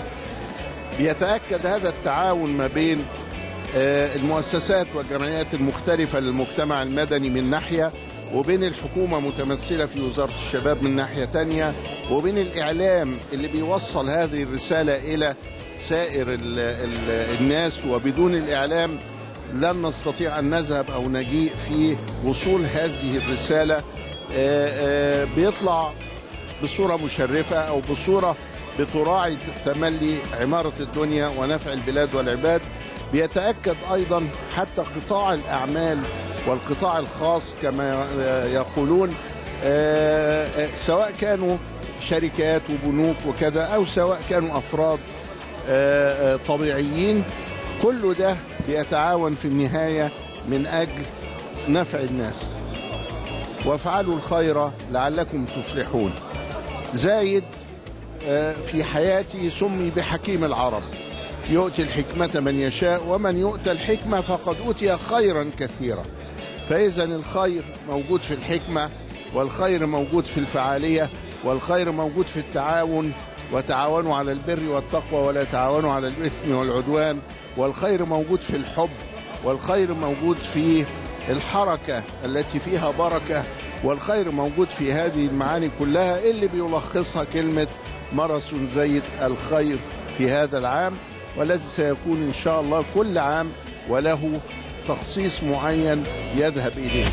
بيتأكد هذا التعاون ما بين آه، المؤسسات والجمعيات المختلفة للمجتمع المدني من ناحية وبين الحكومة متمثلة في وزارة الشباب من ناحية تانية وبين الإعلام اللي بيوصل هذه الرسالة إلى سائر ال ال الناس وبدون الإعلام لن نستطيع أن نذهب أو نجيء في وصول هذه الرسالة آه، آه، بيطلع بصورة مشرفة أو بصورة بتراعي تملي عمارة الدنيا ونفع البلاد والعباد بيتأكد أيضا حتى قطاع الأعمال والقطاع الخاص كما يقولون آه، آه، سواء كانوا شركات وبنوك وكذا أو سواء كانوا أفراد آه، آه، طبيعيين كل ده بيتعاون في النهاية من أجل نفع الناس وافعلوا الخير لعلكم تفلحون زايد آه، في حياتي سمي بحكيم العرب يؤتي الحكمة من يشاء ومن يؤتى الحكمة فقد أوتي خيرا كثيرا فإذا الخير موجود في الحكمة والخير موجود في الفعالية والخير موجود في التعاون وتعاونوا على البر والتقوى ولا تعاونوا على الإثم والعدوان والخير موجود في الحب والخير موجود في الحركة التي فيها بركة والخير موجود في هذه المعاني كلها اللي بيلخصها كلمة ماراثون زايد الخير في هذا العام والذي سيكون إن شاء الله كل عام وله تخصيص معين يذهب إليه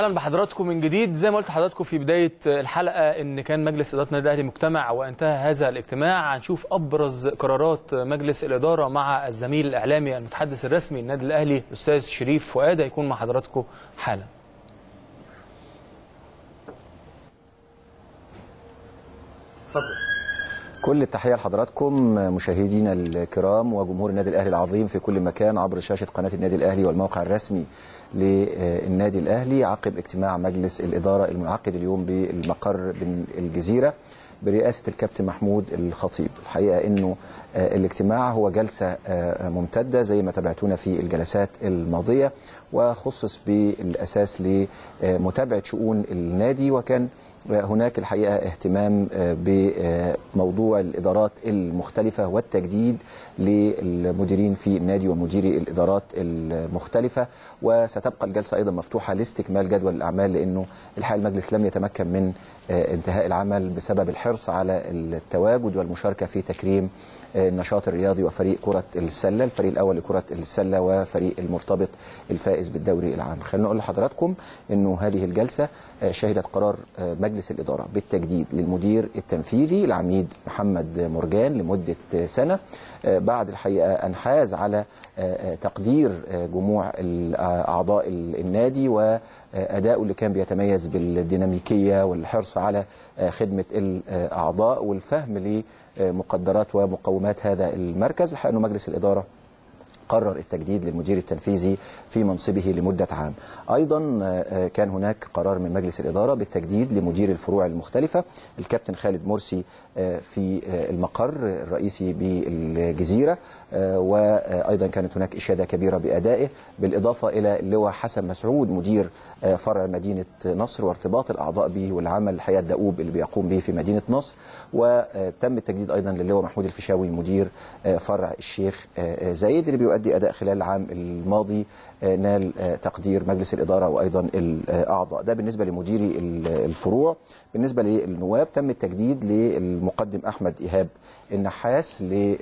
اهلا بحضراتكم من جديد زي ما قلت لحضراتكم في بدايه الحلقه ان كان مجلس اداره النادي الاهلي مجتمع وانتهى هذا الاجتماع هنشوف ابرز قرارات مجلس الاداره مع الزميل الاعلامي المتحدث الرسمي للنادي الاهلي الاستاذ شريف فؤاد هيكون مع حضراتكم حالا كل التحية لحضراتكم مشاهدينا الكرام وجمهور النادي الأهلي العظيم في كل مكان عبر شاشة قناة النادي الأهلي والموقع الرسمي للنادي الأهلي عقب اجتماع مجلس الإدارة المنعقد اليوم بالمقر بالجزيرة برئاسة الكابتن محمود الخطيب الحقيقة أنه الاجتماع هو جلسة ممتدة زي ما تابعتونا في الجلسات الماضية وخصص بالأساس لمتابعة شؤون النادي وكان هناك الحقيقة اهتمام بموضوع الإدارات المختلفة والتجديد للمديرين في النادي ومديري الإدارات المختلفة وستبقى الجلسة أيضا مفتوحة لاستكمال جدول الأعمال لأنه الحقيقة المجلس لم يتمكن من انتهاء العمل بسبب الحرص على التواجد والمشاركة في تكريم النشاط الرياضي وفريق كرة السلة الفريق الأول لكرة السلة وفريق المرتبط الفائز بالدوري العام خلينا نقول لحضراتكم أنه هذه الجلسة شهدت قرار مجلس الإدارة بالتجديد للمدير التنفيذي العميد محمد مرجان لمدة سنة بعد الحقيقة أن حاز على تقدير جموع أعضاء النادي وأداؤه اللي كان بيتميز بالديناميكية والحرص على خدمة الأعضاء والفهم لمقدرات ومقومات هذا المركز الحقيقة أنه مجلس الإدارة قرر التجديد للمدير التنفيذي في منصبه لمدة عام أيضا كان هناك قرار من مجلس الإدارة بالتجديد لمدير الفروع المختلفة الكابتن خالد مرسي في المقر الرئيسي بالجزيرة وأيضا كانت هناك إشادة كبيرة بأدائه بالإضافة إلى اللواء حسن مسعود مدير فرع مدينة نصر وارتباط الأعضاء به والعمل الحياة الدؤوب اللي بيقوم به في مدينة نصر وتم التجديد أيضا للواء محمود الفيشاوي مدير فرع الشيخ زايد اللي بيؤدي أداء خلال العام الماضي نال تقدير مجلس الإدارة وأيضا الأعضاء ده بالنسبة لمديري الفروع بالنسبة للنواب تم التجديد للمقدم أحمد إيهاب النحاس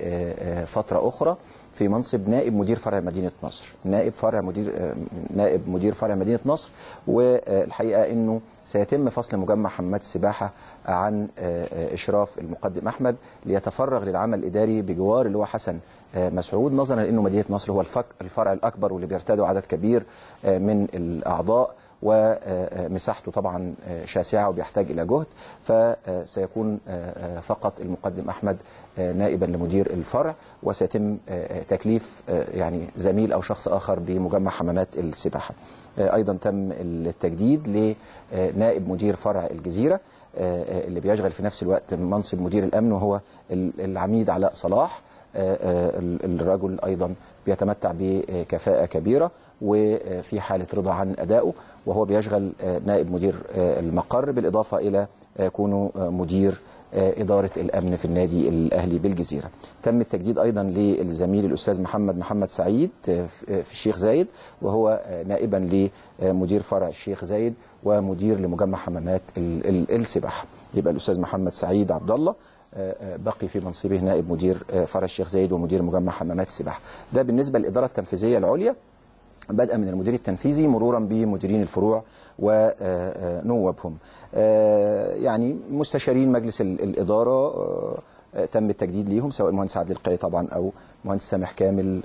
لفترة أخرى في منصب نائب مدير فرع مدينة نصر نائب فرع مدير نائب مدير فرع مدينة نصر والحقيقة أنه سيتم فصل مجمع حماد السباحة عن إشراف المقدم أحمد ليتفرغ للعمل الإداري بجوار اللي هو حسن مسعود نظرا لأنه مدينة نصر هو الفرع الأكبر واللي بيرتاده عدد كبير من الأعضاء ومساحته طبعا شاسعة وبيحتاج إلى جهد فسيكون فقط المقدم أحمد نائبا لمدير الفرع وسيتم تكليف يعني زميل أو شخص آخر بمجمع حمامات السباحة أيضا تم التجديد لنائب مدير فرع الجزيرة اللي بيشغل في نفس الوقت منصب مدير الأمن وهو العميد علاء صلاح الرجل أيضا بيتمتع بكفاءة كبيرة وفي حالة رضا عن أدائه وهو بيشغل نائب مدير المقر بالإضافة إلى كونه مدير إدارة الأمن في النادي الأهلي بالجزيرة تم التجديد أيضا للزميل الأستاذ محمد محمد سعيد في الشيخ زايد وهو نائبا لمدير فرع الشيخ زايد ومدير لمجمع حمامات السباحة يبقى الأستاذ محمد سعيد عبد الله بقي في منصبه نائب مدير فرع الشيخ زايد ومدير مجمع حمامات السباحه ده بالنسبه للاداره التنفيذيه العليا بدءا من المدير التنفيذي مرورا بمديرين الفروع ونوابهم يعني مستشارين مجلس الاداره تم التجديد ليهم سواء المهندس عادل القيعي طبعا او مهندس سامح كامل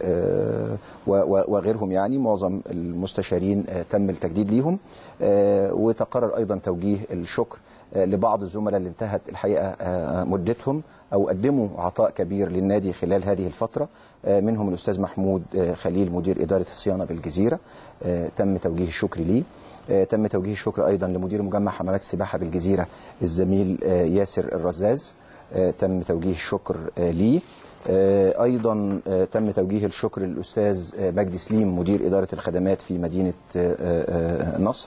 وغيرهم يعني معظم المستشارين تم التجديد ليهم وتقرر ايضا توجيه الشكر لبعض الزملاء اللي انتهت الحقيقه مدتهم او قدموا عطاء كبير للنادي خلال هذه الفتره منهم الاستاذ محمود خليل مدير اداره الصيانه بالجزيره تم توجيه الشكر ليه تم توجيه الشكر ايضا لمدير مجمع حمامات السباحه بالجزيره الزميل ياسر الرزاز تم توجيه الشكر ليه ايضا تم توجيه الشكر للاستاذ مجدي سليم مدير اداره الخدمات في مدينه نصر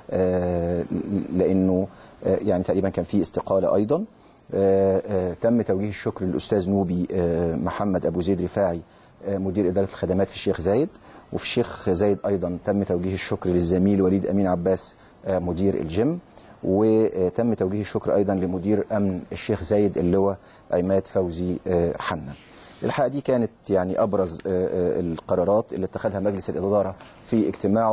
لانه يعني تقريبا كان في استقاله ايضا تم توجيه الشكر للاستاذ نوبي محمد ابو زيد رفاعي مدير اداره الخدمات في الشيخ زايد وفي الشيخ زايد ايضا تم توجيه الشكر للزميل وليد امين عباس مدير الجيم وتم توجيه الشكر ايضا لمدير امن الشيخ زايد اللي هو عماد فوزي حنا الحقيقه دي كانت يعني ابرز القرارات اللي اتخذها مجلس الاداره في اجتماعه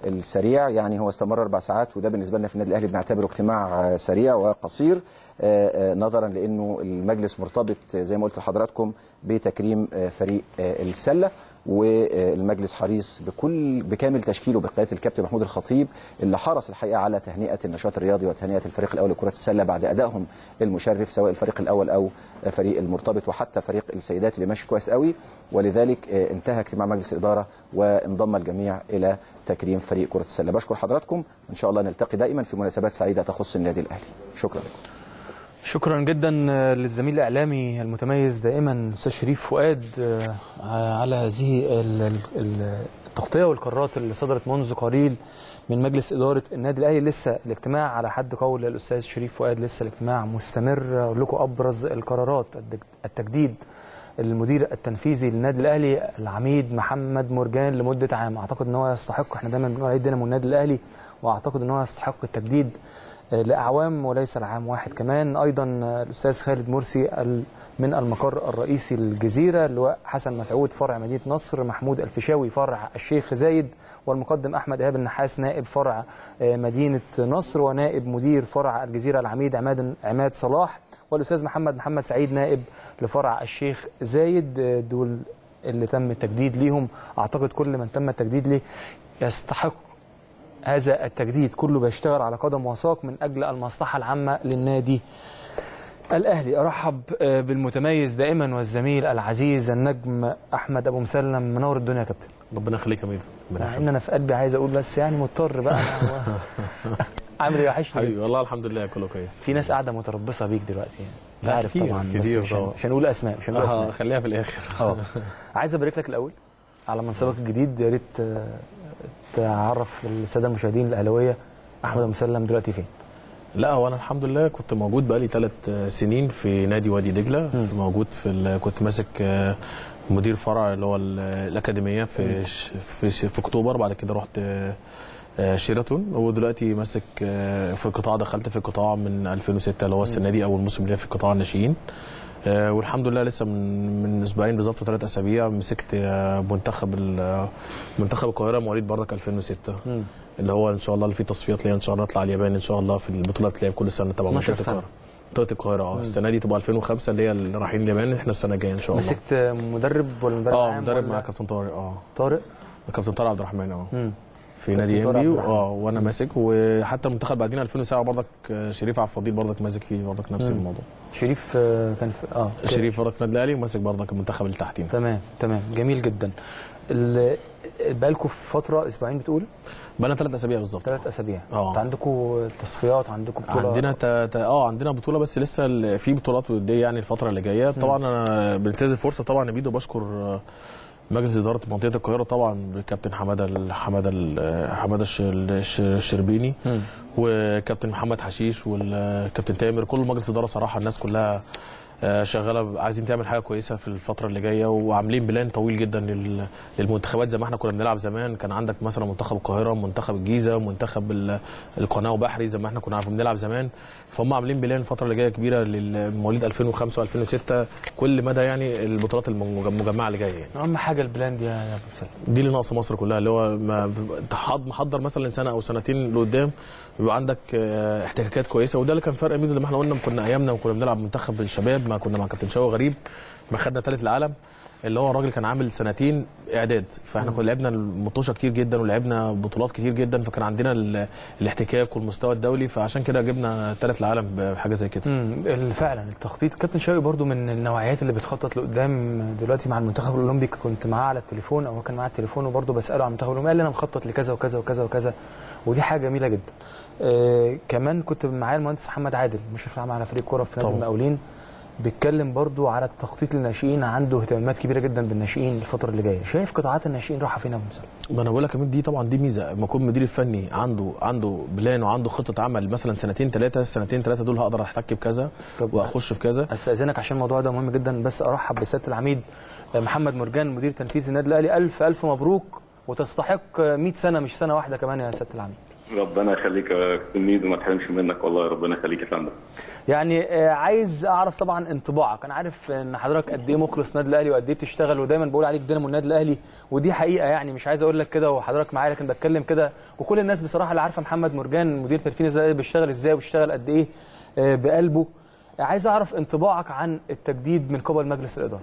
السريع يعني هو استمر اربع ساعات وده بالنسبه لنا في النادي الاهلي بنعتبره اجتماع آه، سريع وقصير آه، آه، نظرا لانه المجلس مرتبط آه، زي ما قلت لحضراتكم بتكريم آه، فريق آه، السله والمجلس حريص بكل بكامل تشكيله بقياده الكابتن محمود الخطيب اللي حرص الحقيقه على تهنئه النشاط الرياضي وتهنئه الفريق الاول لكره السله بعد ادائهم المشرف سواء الفريق الاول او فريق المرتبط وحتى فريق السيدات اللي ماشي كويس قوي ولذلك آه، انتهى اجتماع مجلس الاداره وانضم الجميع الى تكريم فريق كره السله بشكر حضراتكم ان شاء الله نلتقي دائما في مناسبات سعيده تخص النادي الاهلي شكرا لكم شكرا جدا للزميل الاعلامي المتميز دائما استاذ شريف فؤاد آه، على هذه ال- ال- ال- التغطيه والقرارات اللي صدرت منذ قليل من مجلس اداره النادي الاهلي لسه الاجتماع على حد قول الاستاذ شريف فؤاد لسه الاجتماع مستمر اقول لكم ابرز القرارات الدج- التجديد المدير التنفيذي للنادي الاهلي العميد محمد مرجان لمده عام اعتقد ان هو يستحق احنا دايما بنقول عليه دينامو النادي الاهلي واعتقد ان هو يستحق التجديد لاعوام وليس لعام واحد كمان ايضا الاستاذ خالد مرسي ال- من المقر الرئيسي للجزيره اللواء حسن مسعود فرع مدينه نصر محمود الفيشاوي فرع الشيخ زايد والمقدم احمد ايهاب النحاس نائب فرع آه، مدينه نصر ونائب مدير فرع الجزيره العميد عماد عماد صلاح والاستاذ محمد محمد سعيد نائب لفرع الشيخ زايد آه، دول اللي تم التجديد ليهم اعتقد كل من تم التجديد ليه يستحق هذا التجديد كله بيشتغل على قدم وساق من اجل المصلحه العامه للنادي الاهلي ارحب آه، بالمتميز دائما والزميل العزيز النجم احمد ابو مسلم منور الدنيا يا كابتن ربنا يخليك يا ميدو ربنا مع ان انا في قلبي عايز اقول بس يعني مضطر بقى عامل ايه وحشني حبيبي والله الحمد لله كله كويس في ناس قاعده متربصه بيك دلوقتي يعني لا، عارف كتير، طبعا بس كتير مش طبعا. مش هنقول اسماء مش هنقول اه اسماء خليها في الاخر اه عايز ابارك لك الاول على منصبك الجديد يا ريت آه، تعرف الساده المشاهدين الاهلاويه احمد ابو مسلم دلوقتي فين لا هو انا الحمد لله كنت موجود بقالي ثلاث سنين في نادي وادي دجله في موجود في ال- كنت ماسك آه، مدير فرع اللي هو ال- الاكاديميه في ش- في ش- في اكتوبر بعد كده رحت آه، آه، شيراتون ودلوقتي ماسك آه، في القطاع دخلت في القطاع من 2006 اللي هو السنه دي اول موسم ليا في قطاع الناشئين آه، والحمد لله لسه من من اسبوعين بالظبط ثلاث اسابيع مسكت آه، منتخب ال- منتخب القاهره مواليد بردك 2006 اللي هو ان شاء الله اللي فيه تصفيات ليا ان شاء الله اطلع اليابان ان شاء الله في البطوله بتلعب كل سنه تبع 12 منطقه سنة. القاهره منطقه القاهره اه مم. السنه دي تبقى 2005 اللي هي اللي رايحين اليابان احنا السنه الجايه ان شاء الله مسكت مدرب ولا مدرب اه عام مدرب ولا- مع كابتن طارق اه طارق كابتن طارق عبد الرحمن اه مم. في كابتن نادي طارق انبي عبد الرحمن. اه وانا ماسك وحتى المنتخب بعدين 2007 برضك آه، شريف عبد الفضيل برضك ماسك فيه برضك نفس مم. الموضوع شريف آه، كان في اه شريف برضك في النادي الاهلي وماسك برضك المنتخب اللي تحتينا تمام تمام جميل جدا ال- بقالكم في فتره اسبوعين بتقول بقالنا ثلاث اسابيع بالظبط ثلاث اسابيع اه. انتوا عندكم تصفيات عندكم بطوله عندنا تا تا اه عندنا بطوله بس لسه ال- في بطولات وديه يعني الفتره اللي جايه طبعا انا بنتهز الفرصه طبعا نبيد وبشكر آه، مجلس اداره منطقه القاهره طبعا بالكابتن حماده ال- حماده ال- حماده الش- الش- الشربيني مم. وكابتن محمد حشيش والكابتن تامر كل مجلس اداره صراحه الناس كلها آه، شغاله عايزين تعمل حاجه كويسه في الفتره اللي جايه وعاملين بلان طويل جدا لل- للمنتخبات زي ما احنا كنا بنلعب زمان كان عندك مثلا منتخب القاهره منتخب الجيزه منتخب ال- القناه وبحري زي ما احنا كنا عارفين بنلعب زمان فهم عاملين بلان الفتره اللي جايه كبيره للمواليد 2005 و2006 كل مدى يعني البطولات المج- المجمعه اللي جايه يعني اهم حاجه البلان دي يا ابو سلم دي اللي ناقصه مصر كلها اللي هو ما انت حاض- محضر مثلا سنه او سنتين لقدام يبقى عندك آه، احتكاكات كويسه وده اللي كان فرق ميدو زي ما احنا قلنا كنا ايامنا وكنا بنلعب منتخب الشباب ما كنا مع كابتن شوقي غريب ما خدنا ثالث العالم اللي هو الراجل كان عامل سنتين اعداد فاحنا كنا لعبنا المطوشه كتير جدا ولعبنا بطولات كتير جدا فكان عندنا ال- الاحتكاك والمستوى الدولي فعشان كده جبنا ثالث العالم بحاجه زي كده امم فعلا التخطيط كابتن شوقي برضو من النوعيات اللي بتخطط لقدام دلوقتي مع المنتخب الاولمبي كنت معاه على التليفون او هو كان معاه التليفون وبرضو بساله عن المنتخب الاولمبي قال لي انا مخطط لكذا وكذا وكذا وكذا ودي حاجه جميله جدا آه كمان كنت معايا المهندس محمد عادل مشرف العام على فريق كوره في نادي طبعا. المقاولين بيتكلم برضو على التخطيط للناشئين عنده اهتمامات كبيره جدا بالناشئين الفتره اللي جايه شايف قطاعات الناشئين رايحه فين يا ابو مسلم ما انا بقول لك يا ميدو دي طبعا دي ميزه لما يكون المدير الفني عنده عنده بلان وعنده خطه عمل مثلا سنتين ثلاثه السنتين ثلاثه دول هقدر احتك بكذا واخش في كذا استاذنك عشان الموضوع ده مهم جدا بس ارحب بسياده العميد محمد مرجان مدير تنفيذي النادي الاهلي الف الف مبروك وتستحق 100 سنه مش سنه واحده كمان يا سياده العميد ربنا يخليك يا تلميذ وما تحرمش منك والله ربنا يخليك يا فندم يعني آه، عايز اعرف طبعا انطباعك انا عارف ان حضرتك قد ايه مخلص نادي الاهلي وقد ايه بتشتغل ودايما بقول عليك دينامو النادي الاهلي ودي حقيقه يعني مش عايز اقول لك كده وحضرتك معايا لكن بتكلم كده وكل الناس بصراحه اللي عارفه محمد مرجان مدير تنفيذي النادي الاهلي بيشتغل ازاي وبيشتغل قد ايه آه، بقلبه عايز اعرف انطباعك عن التجديد من قبل مجلس الاداره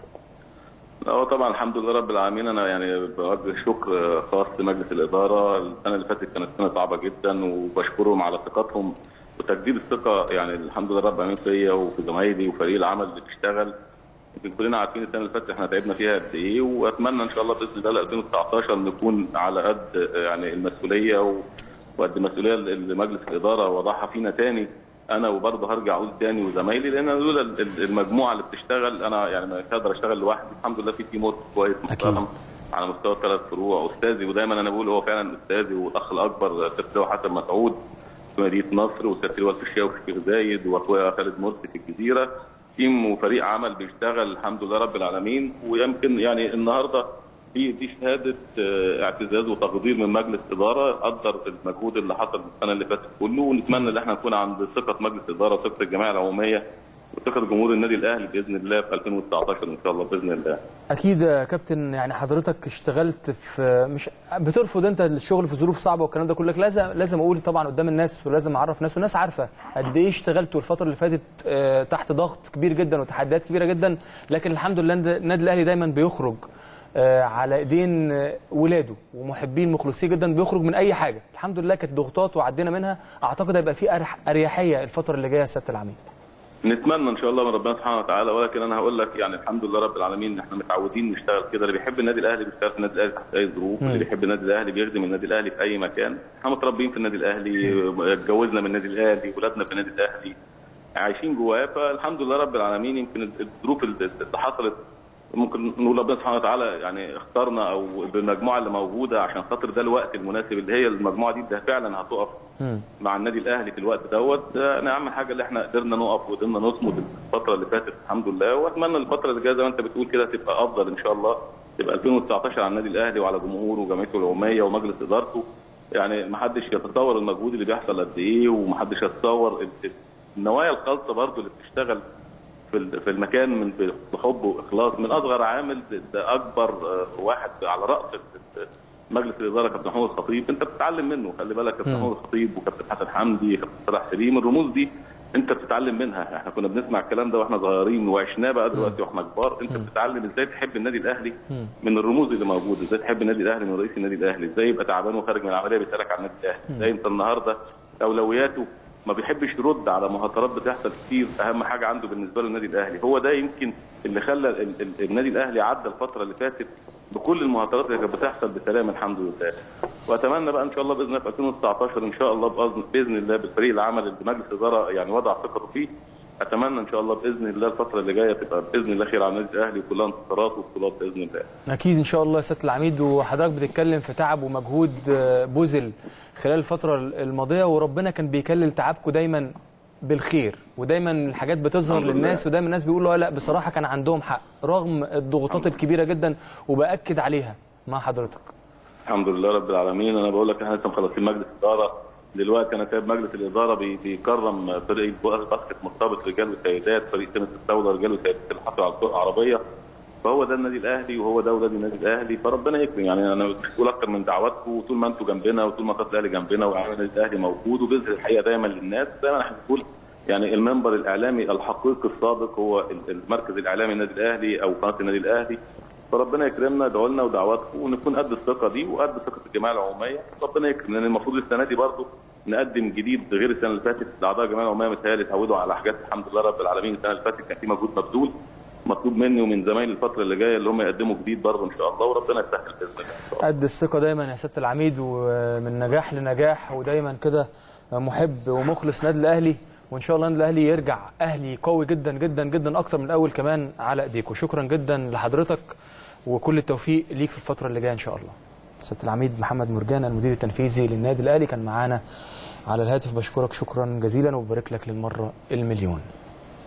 لا هو طبعا الحمد لله رب العالمين انا يعني بوجه شكر خاص لمجلس الاداره السنه اللي فاتت كانت سنه صعبه جدا وبشكرهم على ثقتهم وتجديد الثقه يعني الحمد لله رب العالمين فيا وفي زمايلي وفريق العمل اللي بيشتغل يمكن كلنا عارفين السنه اللي فاتت احنا تعبنا فيها قد ايه واتمنى ان شاء الله باذن الله ل 2019 نكون على قد يعني المسؤوليه و- وقد المسؤوليه اللي مجلس الاداره وضعها فينا تاني انا وبرضه هرجع اقول تاني وزمايلي لان أنا لولا ال- ال- المجموعه اللي بتشتغل انا يعني مش هقدر اشتغل لوحدي الحمد لله في تيم ورك كويس محترم على مستوى الثلاث فروع استاذي ودايما انا بقول هو فعلا استاذي والاخ الاكبر سيرتيو حسن مسعود في مدينه نصر وسيرتيو والد الشاوي في الشيخ زايد واخويا خالد مرسي في الجزيره تيم وفريق عمل بيشتغل الحمد لله رب العالمين ويمكن يعني النهارده في دي شهاده آه، اعتزاز وتقدير من مجلس اداره قدر المجهود اللي حصل السنه اللي فاتت كله ونتمنى ان احنا نكون عند ثقه مجلس الاداره وثقه الجمعيه العموميه وثقه جمهور النادي الاهلي باذن الله في 2019 ان شاء الله باذن الله. اكيد يا كابتن يعني حضرتك اشتغلت في مش بترفض انت الشغل في ظروف صعبه والكلام ده كله لازم لازم اقول طبعا قدام الناس ولازم اعرف ناس والناس عارفه قد ايه اشتغلتوا الفتره اللي فاتت آه، تحت ضغط كبير جدا وتحديات كبيره جدا لكن الحمد لله النادي الاهلي دايما بيخرج آه، على ايدين آه، ولاده ومحبين مخلصين جدا بيخرج من اي حاجه الحمد لله كانت ضغوطات وعدينا منها اعتقد هيبقى في أرح- اريحيه الفتره اللي جايه يا سياده العميد نتمنى ان شاء الله من ربنا سبحانه وتعالى ولكن انا هقول لك يعني الحمد لله رب العالمين احنا متعودين نشتغل كده اللي بيحب النادي الاهلي بيشتغل في النادي الاهلي تحت اي ظروف مم. اللي بيحب النادي الاهلي بيخدم النادي الاهلي في اي مكان احنا متربيين في النادي الاهلي اتجوزنا من النادي الاهلي ولادنا في النادي الاهلي عايشين جواه فالحمد لله رب العالمين يمكن الظروف اللي اللي حصلت ممكن نقول ربنا سبحانه وتعالى يعني اختارنا او بالمجموعه اللي موجوده عشان خاطر ده الوقت المناسب اللي هي المجموعه دي ده فعلا هتقف مع النادي الاهلي في الوقت دوت ده انا اهم حاجه اللي احنا قدرنا نقف وقدرنا نصمد الفتره اللي فاتت الحمد لله واتمنى الفتره اللي جايه زي ما انت بتقول كده تبقى افضل ان شاء الله تبقى 2019 على النادي الاهلي وعلى جمهوره وجمعيته العموميه ومجلس ادارته يعني ما حدش يتصور المجهود اللي بيحصل قد ايه وما حدش يتصور ال- النوايا الخاصه برضو اللي بتشتغل في ال- في المكان من بحب واخلاص من اصغر عامل ده اكبر آه، واحد على راس ال- ال- مجلس الاداره كابتن محمود الخطيب انت بتتعلم منه خلي بالك كابتن مم. محمود الخطيب وكابتن حسن حمدي كابتن صلاح سليم الرموز دي انت بتتعلم منها احنا كنا بنسمع الكلام ده واحنا صغيرين وعشناه بقى دلوقتي واحنا كبار انت بتتعلم ازاي تحب النادي الاهلي من الرموز اللي موجوده ازاي تحب النادي الاهلي من رئيس النادي الاهلي ازاي يبقى تعبان وخارج من العمليه بيسالك عن النادي الاهلي ازاي انت النهارده اولوياته ما بيحبش يرد على مهاترات بتحصل كتير اهم حاجه عنده بالنسبه له النادي الاهلي هو ده يمكن اللي خلى ال- ال- النادي الاهلي عدى الفتره اللي فاتت بكل المهاترات اللي كانت بتحصل بسلام الحمد لله واتمنى بقى ان شاء الله باذن الله في 2019 ان شاء الله بأذن- باذن الله بالفريق العمل اللي مجلس الاداره يعني وضع ثقته فيه اتمنى ان شاء الله باذن الله الفتره اللي جايه تبقى باذن الله خير على النادي الاهلي وكلها انتصارات وبطولات باذن الله اكيد ان شاء الله يا سياده العميد وحضرتك بتتكلم في تعب ومجهود آه، بذل خلال الفتره الماضيه وربنا كان بيكلل تعبكم دايما بالخير ودايما الحاجات بتظهر الحمد لله. للناس ودايما الناس بيقولوا لا بصراحه كان عندهم حق رغم الضغوطات الكبيره جدا وباكد عليها مع حضرتك الحمد لله رب العالمين انا بقول لك احنا لسه مخلصين مجلس اداره دلوقتي انا سايب مجلس الاداره بي- بيكرم فريق باسكت مرتبط رجال وسيدات فريق تنس الطاوله رجال وسيدات اللي حصلوا على الكره العربيه فهو ده النادي الاهلي وهو ده اولاد النادي الاهلي فربنا يكرم يعني انا مش بقول اكتر من دعواتكم وطول ما انتم جنبنا وطول ما قناه الاهلي جنبنا وعامل النادي الاهلي موجود وبيظهر الحقيقه دايما للناس دايما احنا بنقول يعني المنبر الاعلامي الحقيقي السابق هو ال- المركز الاعلامي النادي الاهلي او قناه النادي الاهلي فربنا يكرمنا ادعوا لنا ودعواتكم ونكون قد الثقه دي وقد ثقه الجماعه العموميه ربنا يكرم لان المفروض السنه دي برضه نقدم جديد غير السنه اللي فاتت اعضاء الجمعيه العموميه متهيألي اتعودوا على حاجات الحمد لله رب العالمين السنه اللي فاتت كان في مجهود مبذول مطلوب مني ومن زمايلي الفتره اللي جايه اللي هم يقدموا جديد برضه ان شاء الله وربنا يسهل باذن الله قد الثقه دايما يا سياده العميد ومن نجاح لنجاح ودايما كده محب ومخلص نادي الاهلي وان شاء الله النادي الاهلي يرجع اهلي قوي جدا جدا جدا اكتر من الاول كمان على ايديكم شكرا جدا لحضرتك وكل التوفيق ليك في الفتره اللي جايه ان شاء الله سياده العميد محمد مرجان المدير التنفيذي للنادي الاهلي كان معانا على الهاتف بشكرك شكرا جزيلا وببارك لك للمره المليون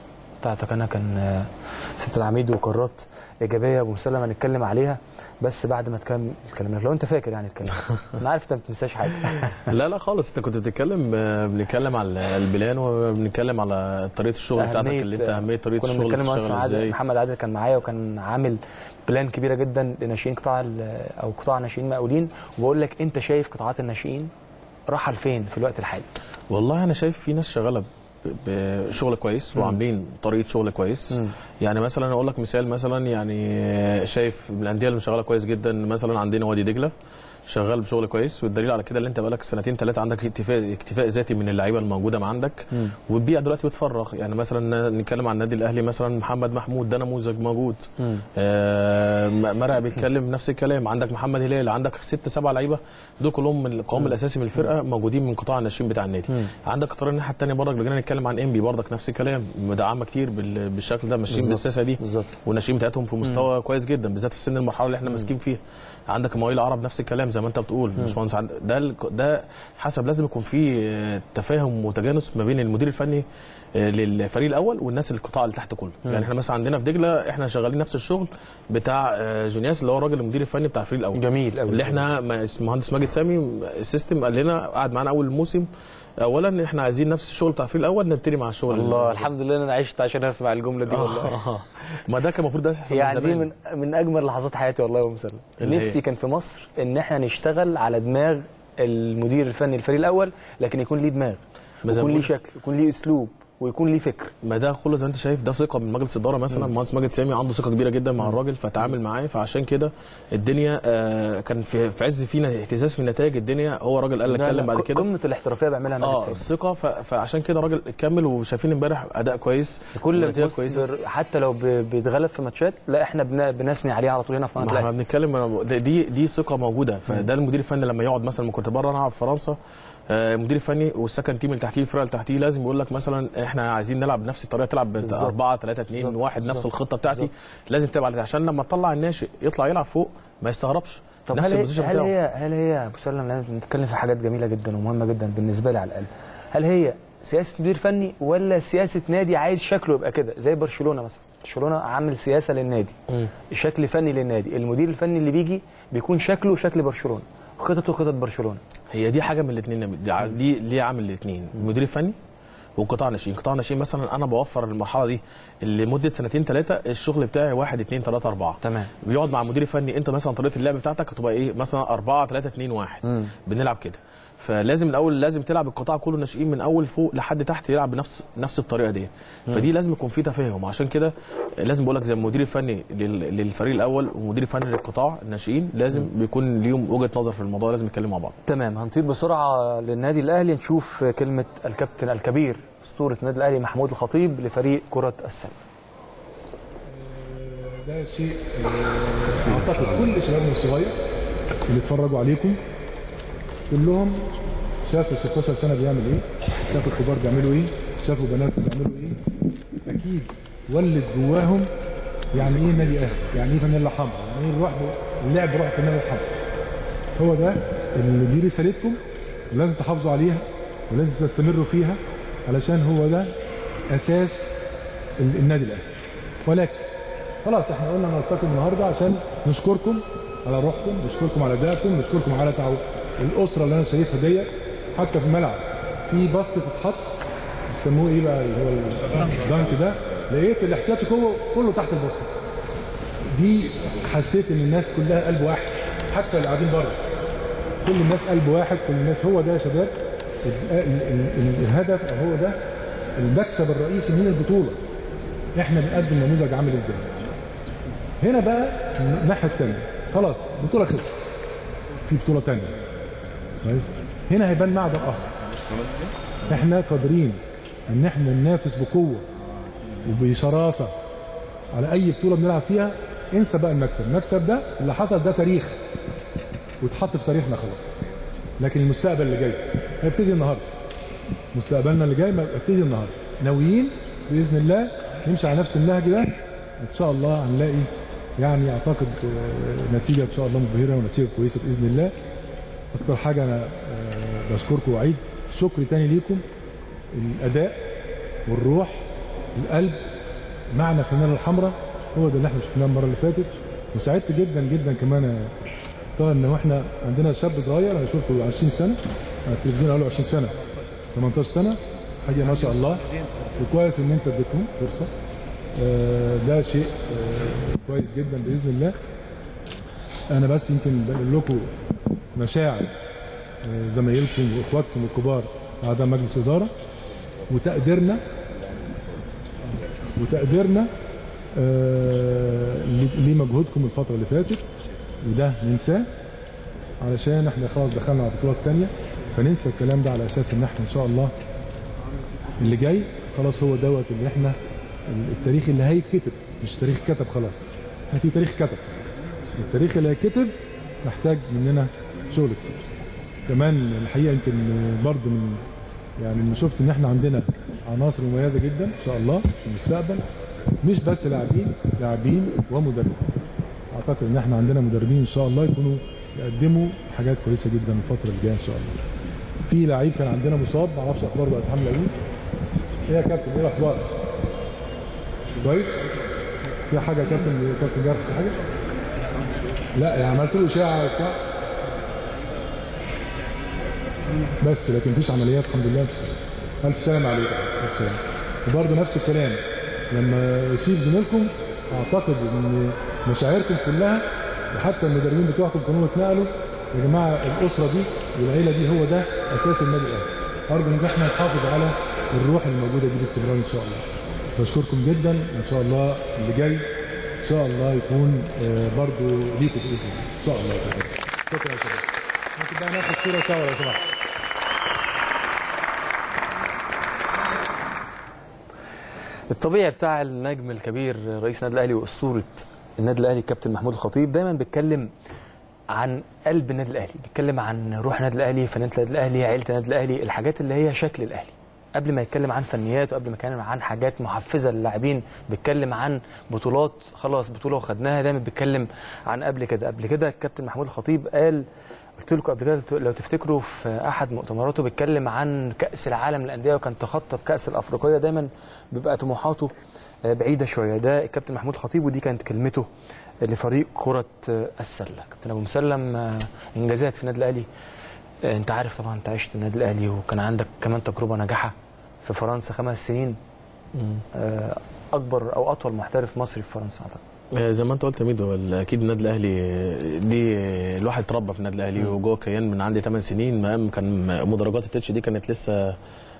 بتاعتك انا كان آه، ست العميد وقرارات ايجابيه ابو مسلم هنتكلم عليها بس بعد ما تكمل كلامك لو انت فاكر يعني الكلام انا عارف انت ما بتنساش حاجه لا لا خالص انت كنت بتتكلم آه، بنتكلم على البلان وبنتكلم على طريقه الشغل بتاعتك اللي انت اهميه طريقه كنا الشغل بنتكلم مع بتشتغل عادل ازاي محمد عادل كان معايا وكان عامل بلان كبيره جدا لناشئين قطاع ال- او قطاع ناشئين مقاولين وبقول لك انت شايف قطاعات الناشئين رايحه لفين في الوقت الحالي والله انا شايف في ناس شغاله ب- بشغل كويس مم. وعاملين طريقه شغل كويس مم. يعني مثلا اقول لك مثال مثلا يعني شايف من الانديه اللي شغاله كويس جدا مثلا عندنا وادي دجله شغال بشغل كويس والدليل على كده اللي انت بقالك سنتين ثلاثه عندك اكتفاء اكتفاء ذاتي من اللعيبه الموجوده ما عندك مم. والبيئه دلوقتي بتفرغ يعني مثلا نتكلم عن النادي الاهلي مثلا محمد محمود ده نموذج موجود مم. آه، م- مرعي بيتكلم نفس الكلام عندك محمد هلال عندك ست سبع لعيبه دول كلهم من القوام الاساسي من الفرقه موجودين من قطاع الناشئين بتاع النادي مم. عندك قطار الناحيه الثانيه برضك لو جينا نتكلم عن انبي برضك نفس الكلام مدعمه كتير بال- بالشكل ده ماشيين بالظبط. بالسياسه دي بالظبط والناشئين بتاعتهم في مستوى كويس جدا بالذات في سن المرحله اللي احنا ماسكين فيها عندك مواويل العرب نفس الكلام زي ما انت بتقول باشمهندس عند- ده ال- ده حسب لازم يكون في آه، تفاهم وتجانس ما بين المدير الفني آه، للفريق الاول والناس القطاع اللي تحت كله مم. يعني احنا مثلا عندنا في دجله احنا شغالين نفس الشغل بتاع آه، جونياس اللي هو الراجل المدير الفني بتاع الفريق الاول جميل قوي اللي احنا ما- المهندس ماجد سامي السيستم قال لنا قعد معانا اول الموسم اولا احنا عايزين نفس الشغل بتاع الفريق الاول نبتدي مع الشغل الله الحمد لله ان انا عشت عشان اسمع الجمله دي والله آه. ما ده كان المفروض ده يحصل يعني دي زمان. من من اجمل لحظات حياتي والله يا أبو مسلم اللي هي؟ نفسي كان في مصر ان احنا نشتغل على دماغ المدير الفني الفريق الاول لكن يكون ليه دماغ ما زي يكون ما ليه بقول- شكل يكون ليه اسلوب ويكون ليه فكر ما ده كله زي ما انت شايف ده ثقه من مجلس الاداره مثلا المهندس ماجد سامي عنده ثقه كبيره جدا مع الراجل فتعامل معاه فعشان كده الدنيا آه كان في في عز فينا اهتزاز في النتائج الدنيا هو راجل قال لك لا، لا، اتكلم بعد كده قمه الاحترافيه بيعملها ماجد اه سامي الثقه ف- فعشان كده الراجل كمل وشايفين امبارح اداء كويس كل ونتيجة بص بر- حتى لو ب- بيتغلب في ماتشات لا احنا بن- بنثني عليه على طول هنا في ما قناه احنا الأهلي. بنتكلم ده- دي دي ثقه موجوده فده المدير الفني لما يقعد مثلا لما كنت بره انا في فرنسا آه، المدير الفني والسكند تيم اللي تحتيه الفرقه اللي تحتيه لازم يقول لك مثلا احنا عايزين نلعب بنفس الطريقه تلعب بالظبط. 4 3 2 بالظبط. 1 نفس بالظبط. الخطه بتاعتي بالظبط. لازم تبقى على عشان لما تطلع الناشئ يطلع يلعب فوق ما يستغربش طب نفس هل هي البوزيشن هل بتاعه هي هل هي يا ابو سلم لأن بنتكلم في حاجات جميله جدا ومهمه جدا بالنسبه لي على الاقل هل هي سياسه مدير فني ولا سياسه نادي عايز شكله يبقى كده زي برشلونه مثلا برشلونه عامل سياسه للنادي مم. شكل فني للنادي المدير الفني اللي بيجي بيكون شكله شكل برشلونه خططه خطط برشلونه هي دي حاجه من الاثنين دي ع- دي ليه عامل الاثنين المدير الفني وقطاع ناشئين قطاع ناشئين مثلا انا بوفر المرحله دي لمده سنتين ثلاثه الشغل بتاعي 1 2 3 4 تمام بيقعد مع المدير الفني انت مثلا طريقه اللعب بتاعتك هتبقى ايه مثلا 4 3 2 1 مم. بنلعب كده فلازم الاول لازم تلعب القطاع كله ناشئين من اول فوق لحد تحت يلعب بنفس نفس الطريقه دي فدي لازم يكون في تفاهم عشان كده لازم بقول لك زي المدير الفني لل- للفريق الاول والمدير الفني للقطاع الناشئين لازم بيكون ليهم وجهه نظر في الموضوع لازم يتكلموا مع بعض تمام هنطير بسرعه للنادي الاهلي نشوف كلمه الكابتن الكبير اسطوره النادي الاهلي محمود الخطيب لفريق كره السله ده شيء آه، اعتقد كل شبابنا الصغير اللي اتفرجوا عليكم كلهم شافوا 16 سنه بيعمل ايه شافوا الكبار بيعملوا ايه شافوا بنات بيعملوا ايه اكيد ولد جواهم يعني ايه نادي اهلي يعني ايه فانيلا حمراء يعني ايه الروح اللعب روح فانيلا حمراء هو ده اللي دي رسالتكم ولازم تحافظوا عليها ولازم تستمروا فيها علشان هو ده اساس ال- النادي الاهلي ولكن خلاص احنا قلنا نلتقي النهارده عشان نشكركم على روحكم نشكركم على ادائكم نشكركم على تعاون الاسره اللي انا شايفها ديت حتى في الملعب في باسكت اتحط بيسموه ايه بقى اللي هو الدانك ده لقيت الاحتياطي كله كله تحت الباسكت دي حسيت ان الناس كلها قلب واحد حتى اللي قاعدين بره كل الناس قلب واحد كل الناس هو ده يا شباب ال- ال- ال- الهدف او هو ده المكسب الرئيسي من البطوله احنا بنقدم نموذج عامل ازاي هنا بقى الناحيه الثانيه خلاص البطوله خلصت في بطوله ثانيه كويس هنا هيبان معدن اخر احنا قادرين ان احنا ننافس بقوه وبشراسه على اي بطوله بنلعب فيها انسى بقى المكسب المكسب ده اللي حصل ده تاريخ واتحط في تاريخنا خلاص لكن المستقبل اللي جاي هيبتدي النهارده مستقبلنا اللي جاي ما يبتدي النهارده ناويين باذن الله نمشي على نفس النهج ده ان شاء الله هنلاقي يعني اعتقد آه، نتيجه ان شاء الله مبهره ونتيجه كويسه باذن الله اكتر حاجه انا آه، بشكركم واعيد شكر تاني ليكم الاداء والروح القلب معنى الفانيلا الحمراء هو ده اللي احنا شفناه المره اللي فاتت وسعدت جدا جدا كمان يا طه ان احنا عندنا شاب صغير انا شفته 20 سنه على التلفزيون قالوا 20 سنه 18 سنه حاجه ما شاء الله وكويس ان انت اديتهم فرصه آه، ده شيء آه، كويس جدا باذن الله انا بس يمكن بقول لكم مشاعر آه، زمايلكم واخواتكم الكبار اعضاء مجلس الاداره وتقديرنا وتقديرنا آه، ل- لمجهودكم الفتره اللي فاتت وده ننساه علشان احنا خلاص دخلنا على بطولات تانية فننسى الكلام ده على اساس ان احنا ان شاء الله اللي جاي خلاص هو دوت اللي احنا التاريخ اللي هيتكتب مش تاريخ كتب خلاص احنا في تاريخ كتب خلاص التاريخ اللي هيتكتب محتاج مننا شغل كتير كمان الحقيقه يمكن برضه من يعني لما شفت ان احنا عندنا عناصر مميزه جدا ان شاء الله في المستقبل مش بس لاعبين لاعبين ومدربين اعتقد ان احنا عندنا مدربين ان شاء الله يكونوا يقدموا حاجات كويسه جدا الفتره الجايه ان شاء الله في لعيب كان عندنا مصاب ما اعرفش اخباره بقت عامله ايه ايه يا كابتن ايه الاخبار كويس في حاجه يا كابتن كابتن جارح في حاجه لا يعني عملت له اشاعه وبتاع بس لكن مفيش عمليات الحمد لله الف سلامه عليك الف سلامه وبرضه نفس الكلام لما يصيب زميلكم اعتقد ان مشاعركم كلها وحتى المدربين بتوعكم كانوا اتنقلوا يا جماعه الاسره دي والعيله دي هو ده اساس النادي الاهلي ارجو ان احنا نحافظ على الروح الموجوده دي باستمرار ان شاء الله بشكركم جدا وان شاء الله اللي جاي ان شاء الله يكون آه، برضو ليكم باذن الله ان شاء الله بإذن الله. شكرا يا شباب ممكن بقى ناخد صوره سوا لو سمحت الطبيعي بتاع النجم الكبير رئيس النادي الاهلي واسطوره النادي الاهلي الكابتن محمود الخطيب دايما بيتكلم عن قلب النادي الاهلي بيتكلم عن روح النادي الاهلي فنانه النادي الاهلي عيله النادي الاهلي الحاجات اللي هي شكل الاهلي قبل ما يتكلم عن فنيات وقبل ما يتكلم عن حاجات محفزه للاعبين بيتكلم عن بطولات خلاص بطوله وخدناها دايما بيتكلم عن قبل كده قبل كده الكابتن محمود الخطيب قال قلت لكم قبل كده لو تفتكروا في احد مؤتمراته بيتكلم عن كاس العالم للانديه وكان تخطى بكاس الافريقيه دايما بيبقى طموحاته آه، بعيده شويه ده الكابتن محمود الخطيب ودي كانت كلمته لفريق كره آه، السله كابتن ابو مسلم آه، انجازات في النادي الاهلي آه، انت عارف طبعا انت عشت النادي الاهلي وكان عندك كمان تجربه ناجحه في فرنسا خمس سنين آه، اكبر او اطول محترف مصري في فرنسا اعتقد آه، زي ما انت قلت يا ميدو ال- اكيد النادي الاهلي آه، دي آه، الواحد اتربى في النادي الاهلي وجوه كيان من عندي 8 سنين مقام كان مدرجات التتش دي كانت لسه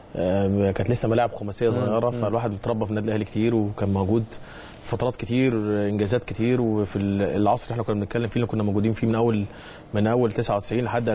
آه، كانت لسه ملاعب خماسيه صغيره مم. فالواحد اتربى في النادي الاهلي كتير وكان موجود في فترات كتير آه، انجازات كتير وفي ال- العصر اللي احنا كنا بنتكلم فيه اللي كنا موجودين فيه من اول من اول 99 لحد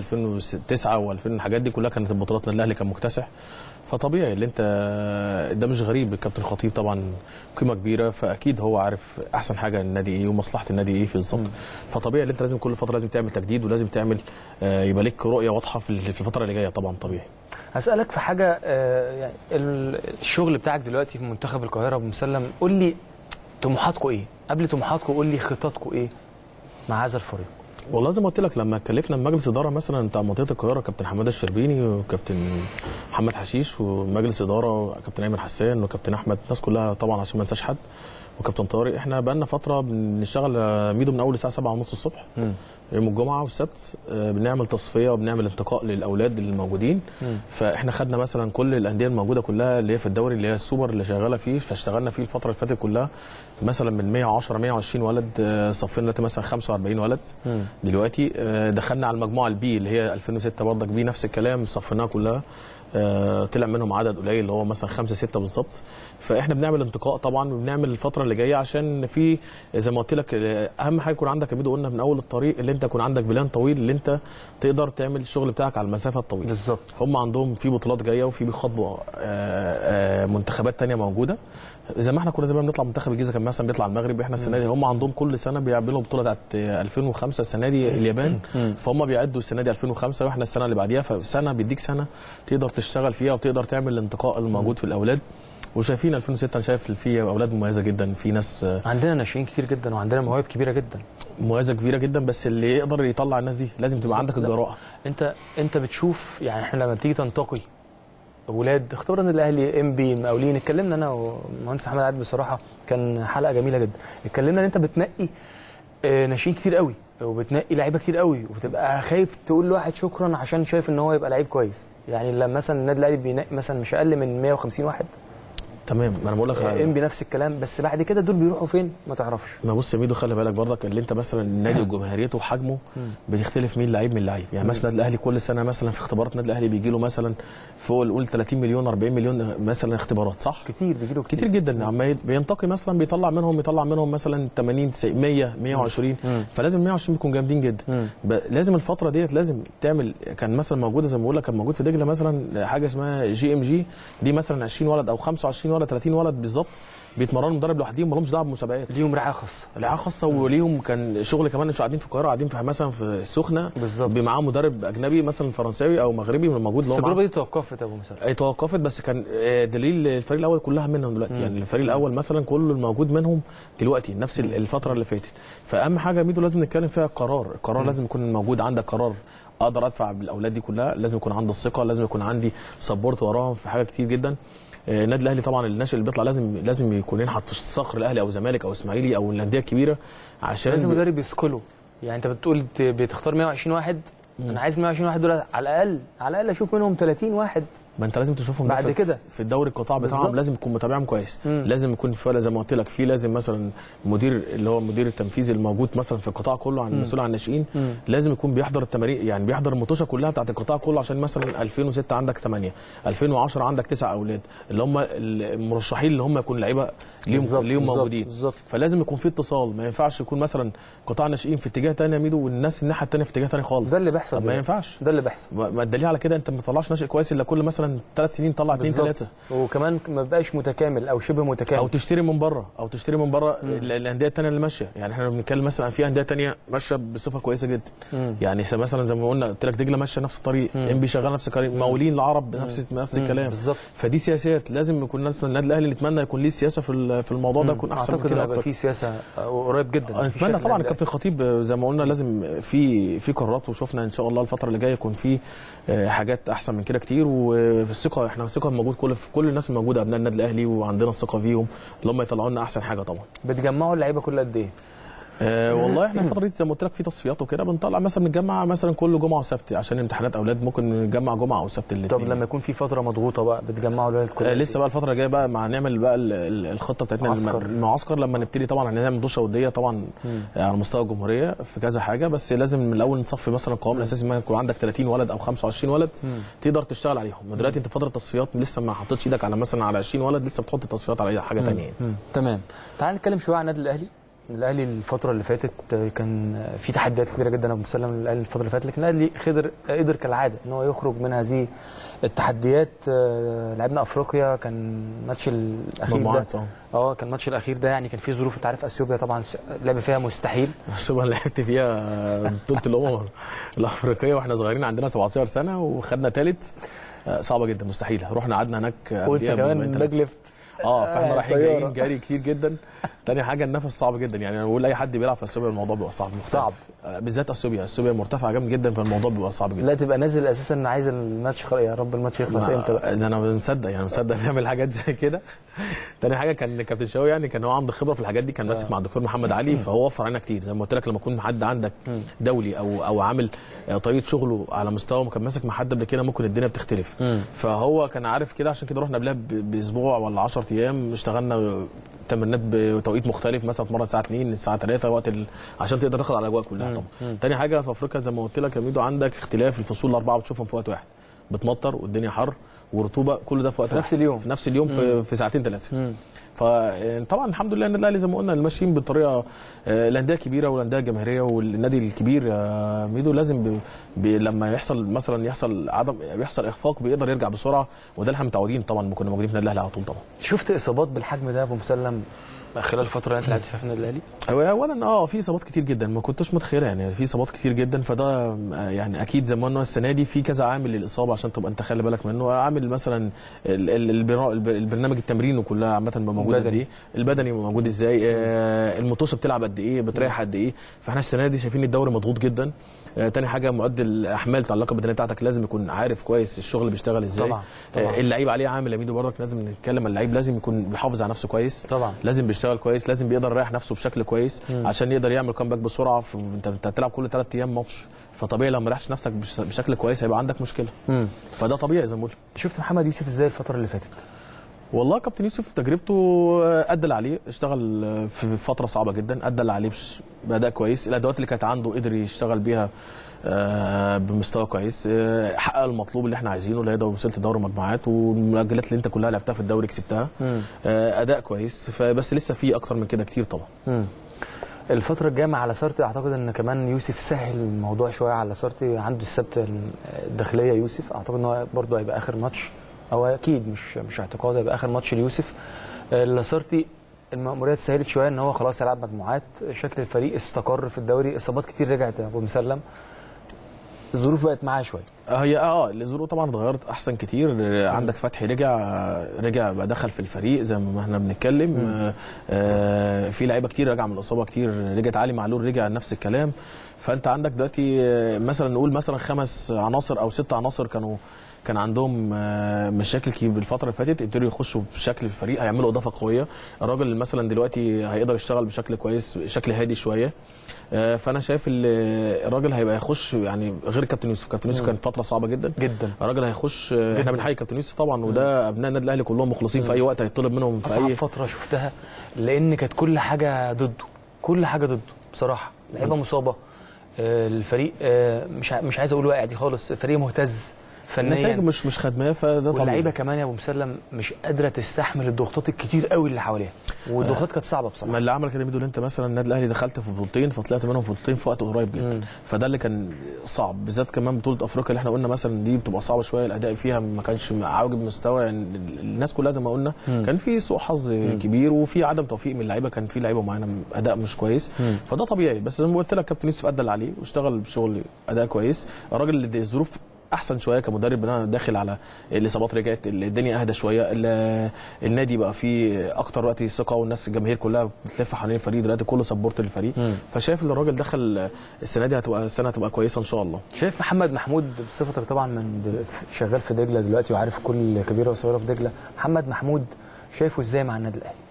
2009 و2000 الحاجات دي كلها كانت البطولات النادي الاهلي كان مكتسح فطبيعي اللي انت ده مش غريب الكابتن خطيب طبعا قيمه كبيره فاكيد هو عارف احسن حاجه النادي ايه ومصلحه النادي ايه في بالظبط فطبيعي اللي انت لازم كل فتره لازم تعمل تجديد ولازم تعمل آه، يبقى ليك رؤيه واضحه في في الفتره اللي جايه طبعا طبيعي هسألك في حاجة آه، يعني ال- الشغل بتاعك دلوقتي في منتخب القاهرة أبو مسلم قول لي طموحاتكم إيه؟ قبل طموحاتكم قول لي خططكم إيه مع هذا الفريق؟ والله زي ما قلت لك لما اتكلفنا بمجلس اداره مثلا بتاع منطقه القاهره كابتن حماده الشربيني وكابتن محمد حشيش ومجلس اداره كابتن ايمن حسان وكابتن احمد الناس كلها طبعا عشان ما انساش حد وكابتن طارق احنا بقالنا فتره بنشتغل آه، ميدو من اول الساعه 7 ونص الصبح يوم الجمعه والسبت آه، بنعمل تصفيه وبنعمل انتقاء للاولاد اللي موجودين فاحنا خدنا مثلا كل الانديه الموجوده كلها اللي هي في الدوري اللي هي السوبر اللي شغاله فيه فاشتغلنا فيه الفتره اللي فاتت كلها مثلا من 110 120 ولد آه، صفينا دلوقتي مثلا 45 ولد دلوقتي آه، دخلنا على المجموعه البي اللي هي 2006 برضك بي نفس الكلام صفيناها كلها آه، طلع منهم عدد قليل اللي هو مثلا خمسة ستة بالظبط فاحنا بنعمل انتقاء طبعا وبنعمل الفتره اللي جايه عشان في زي ما قلت لك آه، اهم حاجه يكون عندك يا ميدو قلنا من اول الطريق اللي انت يكون عندك بلان طويل اللي انت تقدر تعمل الشغل بتاعك على المسافه الطويله بالظبط هم عندهم في بطولات جايه وفي بيخاطبوا آه، آه، منتخبات تانية موجوده زي ما احنا كنا زمان بنطلع منتخب الجيزه كان مثلا بيطلع المغرب احنا السنه دي هم عندهم كل سنه بيعملوا بطوله بتاعت آه، 2005 السنه دي اليابان فهم بيعدوا السنه دي 2005 واحنا السنه اللي بعديها فسنه بيديك سنه تقدر تشتغل فيها وتقدر تعمل الانتقاء الموجود في الاولاد وشايفين 2006 انا شايف في اولاد مميزه جدا في ناس آه، عندنا ناشئين كتير جدا وعندنا مواهب كبيرة جدا مميزه كبيره جدا بس اللي يقدر يطلع الناس دي لازم تبقى عندك لا. الجراءه أنت أنت بتشوف يعني إحنا لما بتيجي تنتقي ولاد اختبار النادي الاهلي ام بي المقاولين اتكلمنا انا والمهندس احمد عادل بصراحه كان حلقه جميله جدا اتكلمنا ان انت بتنقي آه، ناشئين كتير قوي وبتنقي لعيبه كتير قوي وبتبقى خايف تقول لواحد شكرا عشان شايف ان هو يبقى لعيب كويس يعني لما مثلا النادي الاهلي بينقي مثلا مش اقل من 150 واحد تمام ما انا بقول لك ام بي نفس الكلام بس بعد كده دول بيروحوا فين ما تعرفش ما بص يا ميدو خلي بالك برضك اللي انت مثلا النادي وجماهيريته وحجمه بتختلف مين لعيب من لعيب يعني مثلا النادي الاهلي كل سنه مثلا في اختبارات النادي الاهلي بيجي له مثلا فوق نقول 30 مليون 40 مليون مثلا اختبارات صح كتير بيجي له كتير جدا عما ي- بينتقي مثلا بيطلع منهم يطلع منهم مثلا 80 90 100 120 مم. فلازم 120 بيكونوا جامدين جدا ب- لازم الفتره ديت لازم تعمل كان مثلا موجوده زي ما بقول لك كان موجود في دجله مثلا حاجه اسمها جي ام جي دي مثلا 20 ولد او 25 ولد 30 ولد بالظبط بيتمرنوا مدرب لوحدهم مالهمش دعوه بمسابقات ليهم رعايه خاصه رعايه خاصه وليهم كان شغل كمان مش قاعدين في القاهره قاعدين في مثلا في السخنه بالظبط معاهم مدرب اجنبي مثلا فرنساوي او مغربي موجود اللي هو التجربه معاه. دي توقفت يا ابو مسار اي توقفت بس كان آه، دليل الفريق الاول كلها منهم دلوقتي مم. يعني الفريق الاول مثلا كله الموجود منهم دلوقتي نفس ال- الفتره اللي فاتت فاهم حاجه يا ميدو لازم نتكلم فيها القرار القرار مم. لازم يكون موجود عندك قرار اقدر ادفع بالاولاد دي كلها لازم يكون عندي الثقه لازم يكون عندي سبورت وراهم في حاجات كتير جدا آه، النادي الاهلي طبعا الناشئ اللي بيطلع لازم لازم يكون ينحط في صخر الاهلي او الزمالك او اسماعيلي او الانديه الكبيره عشان لازم مدرب يسكله يعني انت بتقول ت- بتختار 120 واحد انا عايز 120 واحد دول على الاقل على الاقل اشوف منهم 30 واحد ما انت لازم تشوفهم بعد في- كده. في الدوري القطاع بتاعهم بالظبط. لازم تكون متابعهم كويس مم. لازم يكون في زي ما قلت لك في لازم مثلا مدير اللي هو المدير التنفيذي الموجود مثلا في القطاع كله عن مم. المسؤول عن الناشئين مم. لازم يكون بيحضر التمارين يعني بيحضر المطوشه كلها بتاعت القطاع كله عشان مثلا 2006 عندك 8 2010 عندك 9 اولاد اللي هم المرشحين اللي هم يكونوا لعيبه ليهم بالظبط، ليهم بالظبط، موجودين بالظبط. فلازم يكون في اتصال ما ينفعش يكون مثلا قطاع ناشئين في اتجاه تاني يا ميدو والناس الناحيه الثانيه في اتجاه تاني خالص ده اللي بيحصل طب ما دلوقتي. ينفعش ده اللي بيحصل ما ما الدليل على كده انت ما بتطلعش ناشئ كويس الا كل مثلا ثلاث سنين طلع اثنين بالظبط. ثلاثه وكمان ما بقاش متكامل او شبه متكامل او تشتري من بره او تشتري من بره ال- الانديه الثانيه اللي ماشيه يعني احنا بنتكلم مثلا في انديه ثانيه ماشيه بصفه كويسه جدا مم. يعني س- مثلا زي ما قلنا قلت لك دجله ماشيه نفس الطريق ام بي شغال نفس الطريق مقاولين العرب نفس نفس مم. الكلام بالظبط. فدي سياسات لازم يكون مثلا النادي الاهلي نتمنى يكون ليه سياسه في ال- في الموضوع ده يكون احسن من اعتقد كده هيبقى اكتر في سياسه قريب جدا في اتمنى شكل طبعا النادي الكابتن خطيب زي ما قلنا لازم في في قرارات وشفنا ان شاء الله الفتره اللي جايه يكون في آه، حاجات احسن من كده كتير وفي الثقه احنا الثقه موجود كل في كل الناس الموجوده ابناء النادي الاهلي وعندنا الثقه فيهم اللي هم يطلعوا لنا احسن حاجه طبعا بتجمعوا اللعيبه كل قد ايه؟ أه والله احنا الفتره دي زي ما قلت لك في تصفيات وكده بنطلع مثلا بنتجمع مثلا كل جمعه وسبت عشان امتحانات اولاد ممكن نتجمع جمعه او سبت الاثنين طب لما يكون في فتره مضغوطه بقى بتجمعوا الولاد كل آه قد لسه بقى الفتره الجايه بقى مع نعمل بقى ال- ال- الخطه بتاعتنا معسكر. الم- المعسكر لما نبتدي طبعا هنعمل دوشه وديه طبعا مم. آه، على مستوى الجمهوريه في كذا حاجه بس لازم من الاول نصفي مثلا القوام الاساسي ما يكون عندك 30 ولد او 25 ولد مم. تقدر تشتغل عليهم دلوقتي انت فتره تصفيات لسه ما حطيتش ايدك على مثلا على 20 ولد لسه بتحط تصفيات على حاجه مم. ثانيه يعني. مم. تمام تعال نتكلم شويه عن النادي الاهلي الاهلي الفتره اللي فاتت كان في تحديات كبيره جدا ابو مسلم للاهلي الفتره اللي فاتت لكن الاهلي قدر قدر كالعاده ان هو يخرج من هذه التحديات آه، لعبنا افريقيا كان الماتش الاخير ده مجموعات اه اه كان الماتش الاخير ده يعني كان في ظروف انت عارف اثيوبيا طبعا لعب فيها مستحيل بس انا لعبت فيها بطوله الامم الافريقيه واحنا صغيرين عندنا 17 سنه وخدنا ثالث صعبه جدا مستحيله رحنا قعدنا هناك وانت قبليها كمان بأسبوعين تلاتة. باك ليفت اه فاحنا آه، رايحين طيارة. جايين جري كتير جدا تاني حاجه النفس صعب جدا يعني انا بقول لاي حد بيلعب في اثيوبيا الموضوع بيبقى صعب صعب. آه، بالذات اثيوبيا اثيوبيا مرتفعه جامد جدا فالموضوع بيبقى صعب جدا لا تبقى نازل اساسا عايز الماتش خلاص يا رب الماتش يخلص امتى بقى ده انا مصدق يعني مصدق نعمل حاجات زي كده تاني حاجه كان كابتن شاوي يعني كان هو عنده خبره في الحاجات دي كان ماسك مع الدكتور محمد علي فهو وفر علينا كتير زي ما قلت لك لما يكون حد عندك دولي او او عامل آه، طريقه شغله على مستوى ما كان ماسك مع حد قبل كده ممكن الدنيا بتختلف مم. فهو كان عارف كده عشان كده رحنا قبلها ب- باسبوع ولا 10 ايام اشتغلنا تمرينات بتوقيت مختلف مثلا اتمرن الساعه 2 الساعه 3 وقت ال... عشان تقدر تاخد على الاجواء كلها طبعا مم. تاني حاجه في افريقيا زي ما قلت لك يا ميدو عندك اختلاف الفصول الاربعه بتشوفهم في وقت واحد بتمطر والدنيا حر ورطوبه كل ده في وقت في واحد. نفس اليوم. في نفس اليوم في, مم. في ساعتين ثلاثه مم. فطبعا الحمد لله النادي الاهلي زي ما قلنا ماشيين بطريقه آه، الانديه الكبيره والانديه الجماهيريه والنادي الكبير يا ميدو لازم ب... ب... لما يحصل مثلا يحصل عدم يحصل اخفاق بيقدر يرجع بسرعه وده اللي احنا متعودين طبعا لما كنا موجودين في النادي الاهلي على طول طبعا شفت اصابات بالحجم ده يا ابو مسلم خلال الفتره اللي انت لعبت فيها في النادي الاهلي هو اولا اه في اصابات كتير جدا ما كنتش متخيلها يعني في اصابات كتير جدا فده آه، يعني اكيد زي ما قلنا السنه دي في كذا عامل للاصابه عشان تبقى انت خلي بالك منه عامل مثلا ال- ال- البرا- الب- البرنامج التمرين وكلها عامه بيبقى موجود قد البدني. ايه البدني بيبقى موجود ازاي آه المطوشه بتلعب قد ايه بتريح قد ايه فاحنا السنه دي شايفين الدوري مضغوط جدا آه، تاني حاجه معد الاحمال بتاع اللياقه البدنيه بتاعتك لازم يكون عارف كويس الشغل بيشتغل ازاي طبعاً، طبعاً. آه، اللعيب عليه عامل يا ميدو برضك لازم نتكلم عن اللعيب لازم يكون بيحافظ على نفسه كويس طبعا لازم بيشتغل كويس لازم بيقدر يريح نفسه بشكل كويس مم. عشان يقدر يعمل كامباك بسرعه في انت انت هتلعب كل ثلاث ايام ماتش فطبيعي لو ما ريحتش نفسك بش- بشكل كويس هيبقى عندك مشكله مم. فده طبيعي زي ما بقول شفت محمد يوسف ازاي الفتره اللي فاتت والله كابتن يوسف تجربته ادى اللي عليه اشتغل في فتره صعبه جدا ادى اللي عليه بش- باداء كويس الادوات اللي كانت عنده قدر يشتغل بيها آه، بمستوى كويس آه، حقق المطلوب اللي احنا عايزينه اللي هي دوري- وصلت دوري مجموعات والمؤجلات اللي انت كلها لعبتها في الدوري كسبتها مم. آه، اداء كويس فبس لسه في اكتر من كده كتير طبعا مم. الفترة الجاية مع لاسارتي اعتقد ان كمان يوسف سهل الموضوع شوية على لاسارتي عنده السبت الداخلية يوسف اعتقد ان هو برضه هيبقى اخر ماتش او اكيد مش مش اعتقاد هيبقى اخر ماتش ليوسف آه، لاسارتي المأموريات سهلت شوية ان هو خلاص هيلعب مجموعات شكل الفريق استقر في الدوري اصابات كتير رجعت يا ابو مسلم الظروف بقت معاه شويه هي اه الظروف طبعا اتغيرت احسن كتير آه، عندك فتحي رجع رجع بقى دخل في الفريق زي ما احنا بنتكلم آه، آه، في لعيبه كتير راجعه من الاصابه كتير رجعت علي معلول رجع نفس الكلام فانت عندك دلوقتي آه، مثلا نقول مثلا خمس عناصر او ست عناصر كانوا كان عندهم آه، مشاكل كتير بالفتره اللي فاتت ابتدوا يخشوا بشكل الفريق هيعملوا اضافه قويه الراجل مثلا دلوقتي هيقدر يشتغل بشكل كويس شكل هادي شويه آه، فانا شايف ال- الراجل هيبقى يخش يعني غير كابتن يوسف كابتن يوسف مم. كانت فتره صعبه جدا جدا الراجل هيخش آه، احنا جداً. بنحيي كابتن يوسف طبعا وده ابناء النادي الاهلي كلهم مخلصين في اي وقت هيطلب منهم في اصعب اي فتره شفتها لان كانت كل حاجه ضده كل حاجه ضده بصراحه لعيبه مصابه آه، الفريق آه، مش ع- مش عايز اقول واقع دي خالص الفريق مهتز النتائج فنيا مش مش خدماه فده طبيعي واللعيبه كمان يا ابو مسلم مش قادره تستحمل الضغوطات الكتير قوي اللي حواليها والضغوطات كانت صعبه بصراحه ما اللي عمل كده ميدو انت مثلا النادي الاهلي دخلت في بطولتين فطلعت منهم في بطولتين في وقت قريب جدا مم. فده اللي كان صعب بالذات كمان بطوله افريقيا اللي احنا قلنا مثلا دي بتبقى صعبه شويه الاداء فيها ما كانش عاوجب مستوى يعني الناس كلها زي ما قلنا مم. كان في سوء حظ كبير وفي عدم توفيق من اللعيبه كان في لعيبه معينه اداء مش كويس مم. فده طبيعي بس زي ما قلت لك كابتن يوسف ادى اللي عليه واشتغل بشغل اداء كويس الراجل اللي الظروف احسن شويه كمدرب انا داخل على الاصابات رجعت الدنيا اهدى شويه ال- النادي بقى فيه اكتر وقت ثقه والناس الجماهير كلها بتلف حوالين الفريق دلوقتي كله سبورت للفريق مم. فشايف ان الراجل دخل السنه دي هتبقى السنه هتبقى كويسه ان شاء الله شايف محمد محمود بصفتك طبعا من دل- شغال في دجله دلوقتي وعارف كل كبيره وصغيره في دجله محمد محمود شايفه ازاي مع النادي الاهلي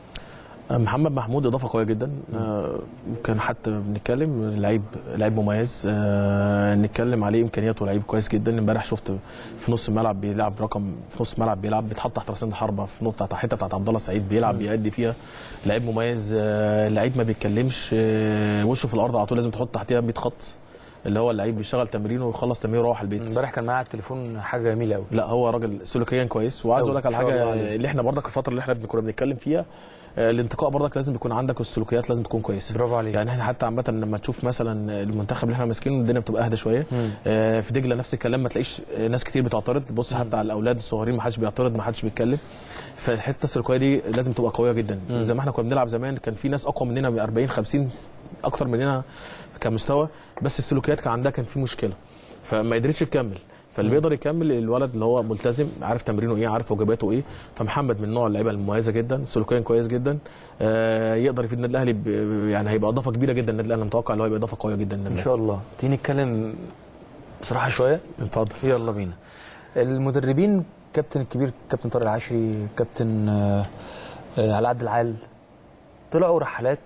محمد محمود اضافه قويه جدا آه، كان حتى بنتكلم لعيب لعيب مميز آه، نتكلم عليه امكانياته لعيب كويس جدا امبارح شفت في نص الملعب بيلعب رقم في نص الملعب بيلعب بيتحط تحت راسين الحربه في نقطه تحت الحته بتاعت عبد الله السعيد بيلعب بيأدي فيها لعيب مميز آه، لعيب ما بيتكلمش آه، وشه في الارض على طول لازم تحط تحتيها 100 خط اللي هو اللعيب بيشتغل تمرينه ويخلص تمرينه ويروح البيت امبارح كان معايا على التليفون حاجه جميله قوي لا هو راجل سلوكيا كويس وعايز أوي. اقول لك على ما شاء الله حاجه عليه. اللي احنا برضك الفتره اللي احنا كنا بنتكلم فيها آه، الانتقاء برضك لازم يكون عندك السلوكيات لازم تكون كويسه برافو عليك يعني احنا حتى عامه لما تشوف مثلا المنتخب اللي احنا ماسكينه الدنيا بتبقى اهدى شويه مم. آه، في دجله نفس الكلام ما تلاقيش آه، ناس كتير بتعترض بص حتى على الاولاد الصغيرين ما حدش بيعترض ما حدش بيتكلم فالحته السلوكيه دي لازم تبقى قويه جدا مم. زي ما احنا كنا بنلعب زمان كان في ناس اقوى مننا ب 40 50 اكتر مننا كمستوى بس السلوكيات كان عندها كان في مشكله فما قدرتش تكمل فاللي مم. بيقدر يكمل الولد اللي هو ملتزم عارف تمرينه ايه عارف واجباته ايه فمحمد من نوع اللعيبه المميزه جدا سلوكيا كويس جدا آه يقدر يفيد النادي الاهلي ب- يعني هيبقى اضافه كبيره جدا النادي الاهلي متوقع ان هو يبقى اضافه قويه جدا ان للنادي شاء الله تيجي نتكلم بصراحه شويه اتفضل يلا بينا المدربين كابتن الكبير كابتن طارق العشري كابتن آه، آه، علاء عبد العال طلعوا رحلات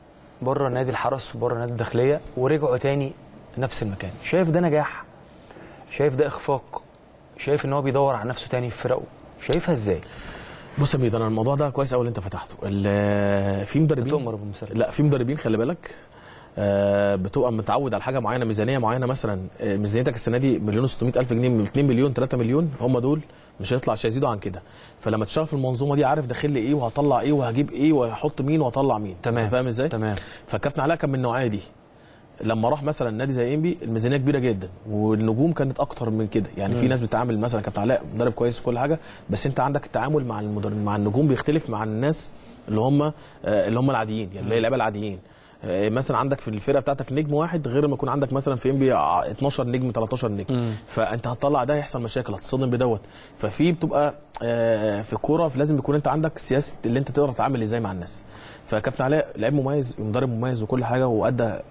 بره نادي الحرس وبره نادي الداخليه ورجعوا تاني نفس المكان شايف ده نجاح شايف ده اخفاق شايف ان هو بيدور على نفسه تاني في فرقه شايفها ازاي بص يا ميدو انا الموضوع ده كويس قوي اللي انت فتحته ال- في مدربين بتؤمر ابو مسلم لا في مدربين خلي بالك آه، بتبقى متعود على حاجه معينه ميزانيه معينه مثلا آه، ميزانيتك السنه دي مليون و الف جنيه من 2 مليون 3 مليون هم دول مش هيطلع مش هيزيدوا عن كده فلما تشتغل في المنظومه دي عارف داخل لي ايه وهطلع ايه وهجيب ايه وهحط مين وهطلع مين تمام. أنت فاهم ازاي تمام فالكابتن علاء كان من النوعيه دي لما راح مثلا نادي زي انبي الميزانيه كبيره جدا والنجوم كانت اكتر من كده يعني في مم. ناس بتتعامل مثلا كابتن علاء مدرب كويس في كل حاجه بس انت عندك التعامل مع المدرب مع النجوم بيختلف مع الناس اللي هم آه، اللي هم العاديين يعني اللي هي اللعيبه العاديين آه، مثلا عندك في الفرقه بتاعتك نجم واحد غير ما يكون عندك مثلا في انبي 12 نجم 13 نجم مم. فانت هتطلع ده هيحصل مشاكل هتصطدم بدوت ففي بتبقى آه، في الكوره لازم يكون انت عندك سياسه اللي انت تقدر تتعامل ازاي مع الناس فكابتن علاء لعيب مميز ومدرب مميز وكل حاجه وادى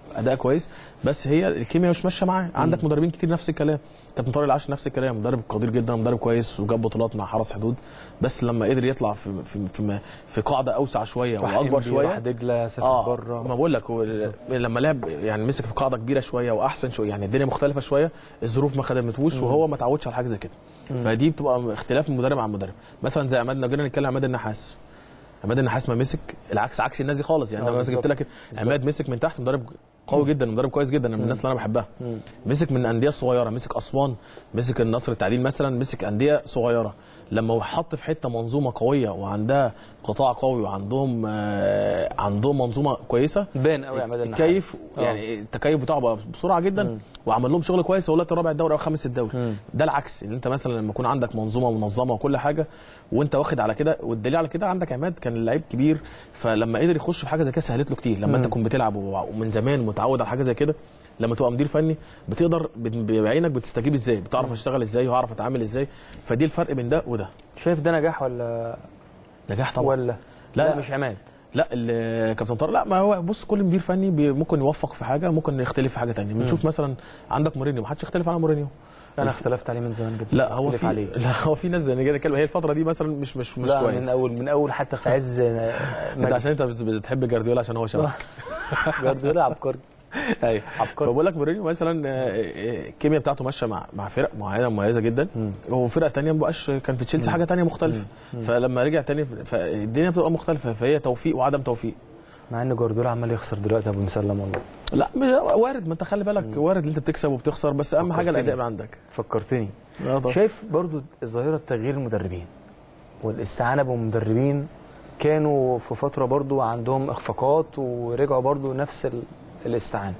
اداء كويس بس هي الكيمياء مش ماشيه معاه عندك مدربين كتير نفس الكلام كابتن طارق العاشر نفس الكلام مدرب قدير جدا مدرب كويس وجاب بطولات مع حرس حدود بس لما قدر يطلع في في في, في قاعده اوسع شويه راح واكبر إنبي، شويه راح دجله سافر اه بره ما بقول لك هو لما لعب يعني مسك في قاعده كبيره شويه واحسن شويه يعني الدنيا مختلفه شويه الظروف ما خدمتهوش مم. وهو ما تعودش على حاجه زي كده مم. فدي بتبقى اختلاف من مدرب عن مدرب مثلا زي عماد لو جينا نتكلم عن عماد النحاس عماد النحاس ما مسك العكس عكس الناس دي خالص يعني آه، انا مثلا جبت بالظبط. لك عماد مسك من تحت مدرب قوي جدا مدرب كويس جدا من الناس اللي انا بحبها مسك من انديه صغيره مسك اسوان مسك النصر التعديل مثلا مسك انديه صغيره لما هو حط في حته منظومه قويه وعندها قطاع قوي وعندهم آه عندهم منظومه كويسه بان قوي عماد النحاس الكيف آه. يعني التكيف بتاعه بقى بسرعه جدا وعمل لهم شغل كويس هو دلوقتي رابع الدوري او خامس الدوري ده العكس ان انت مثلا لما يكون عندك منظومه منظمه وكل حاجه وانت واخد على كده والدليل على كده عندك عماد كان لعيب كبير فلما قدر يخش في حاجه زي كده سهلت له كتير لما مم. انت تكون بتلعب ومن زمان متعود على حاجه زي كده لما تبقى مدير فني بتقدر بت- بعينك بتستجيب ازاي بتعرف اشتغل ازاي وهعرف اتعامل ازاي فدي الفرق بين ده وده شايف ده نجاح ولا نجاح طبعا ولا لا, لا مش عماد لا ال- كابتن طارق لا ما هو بص كل مدير فني بي- ممكن يوفق في حاجه ممكن يختلف في حاجه تانية بنشوف مثلا عندك مورينيو ما حدش يختلف على مورينيو انا الف- اختلفت عليه من زمان جدا لا هو اختلف في عليه لا هو في ناس زي نجاة كلمه هي الفتره دي مثلا مش مش مش لا كويس من اول من اول حتى في عز انت عشان انت بت- بتحب جارديولا عشان هو شبهك جارديولا عبقري ايوه فبقول لك مورينيو مثلا آه، آه، الكيمياء بتاعته ماشيه مع مع فرق معينه مميزه جدا وفرقه تانية ما بقاش كان في تشيلسي حاجه تانية مختلفه فلما رجع تاني فالدنيا بتبقى مختلفه فهي توفيق وعدم توفيق مع ان جوارديولا عمال يخسر دلوقتي ابو مسلم والله لا مش- وارد ما انت خلي بالك وارد ان انت بتكسب وبتخسر بس اهم حاجه فكرتني. الاداء يبقى عندك فكرتني آه طبعا. شايف برضو ظاهره تغيير المدربين والاستعانه بمدربين كانوا في فتره برضو عندهم اخفاقات ورجعوا برضو نفس ال- الاستعانه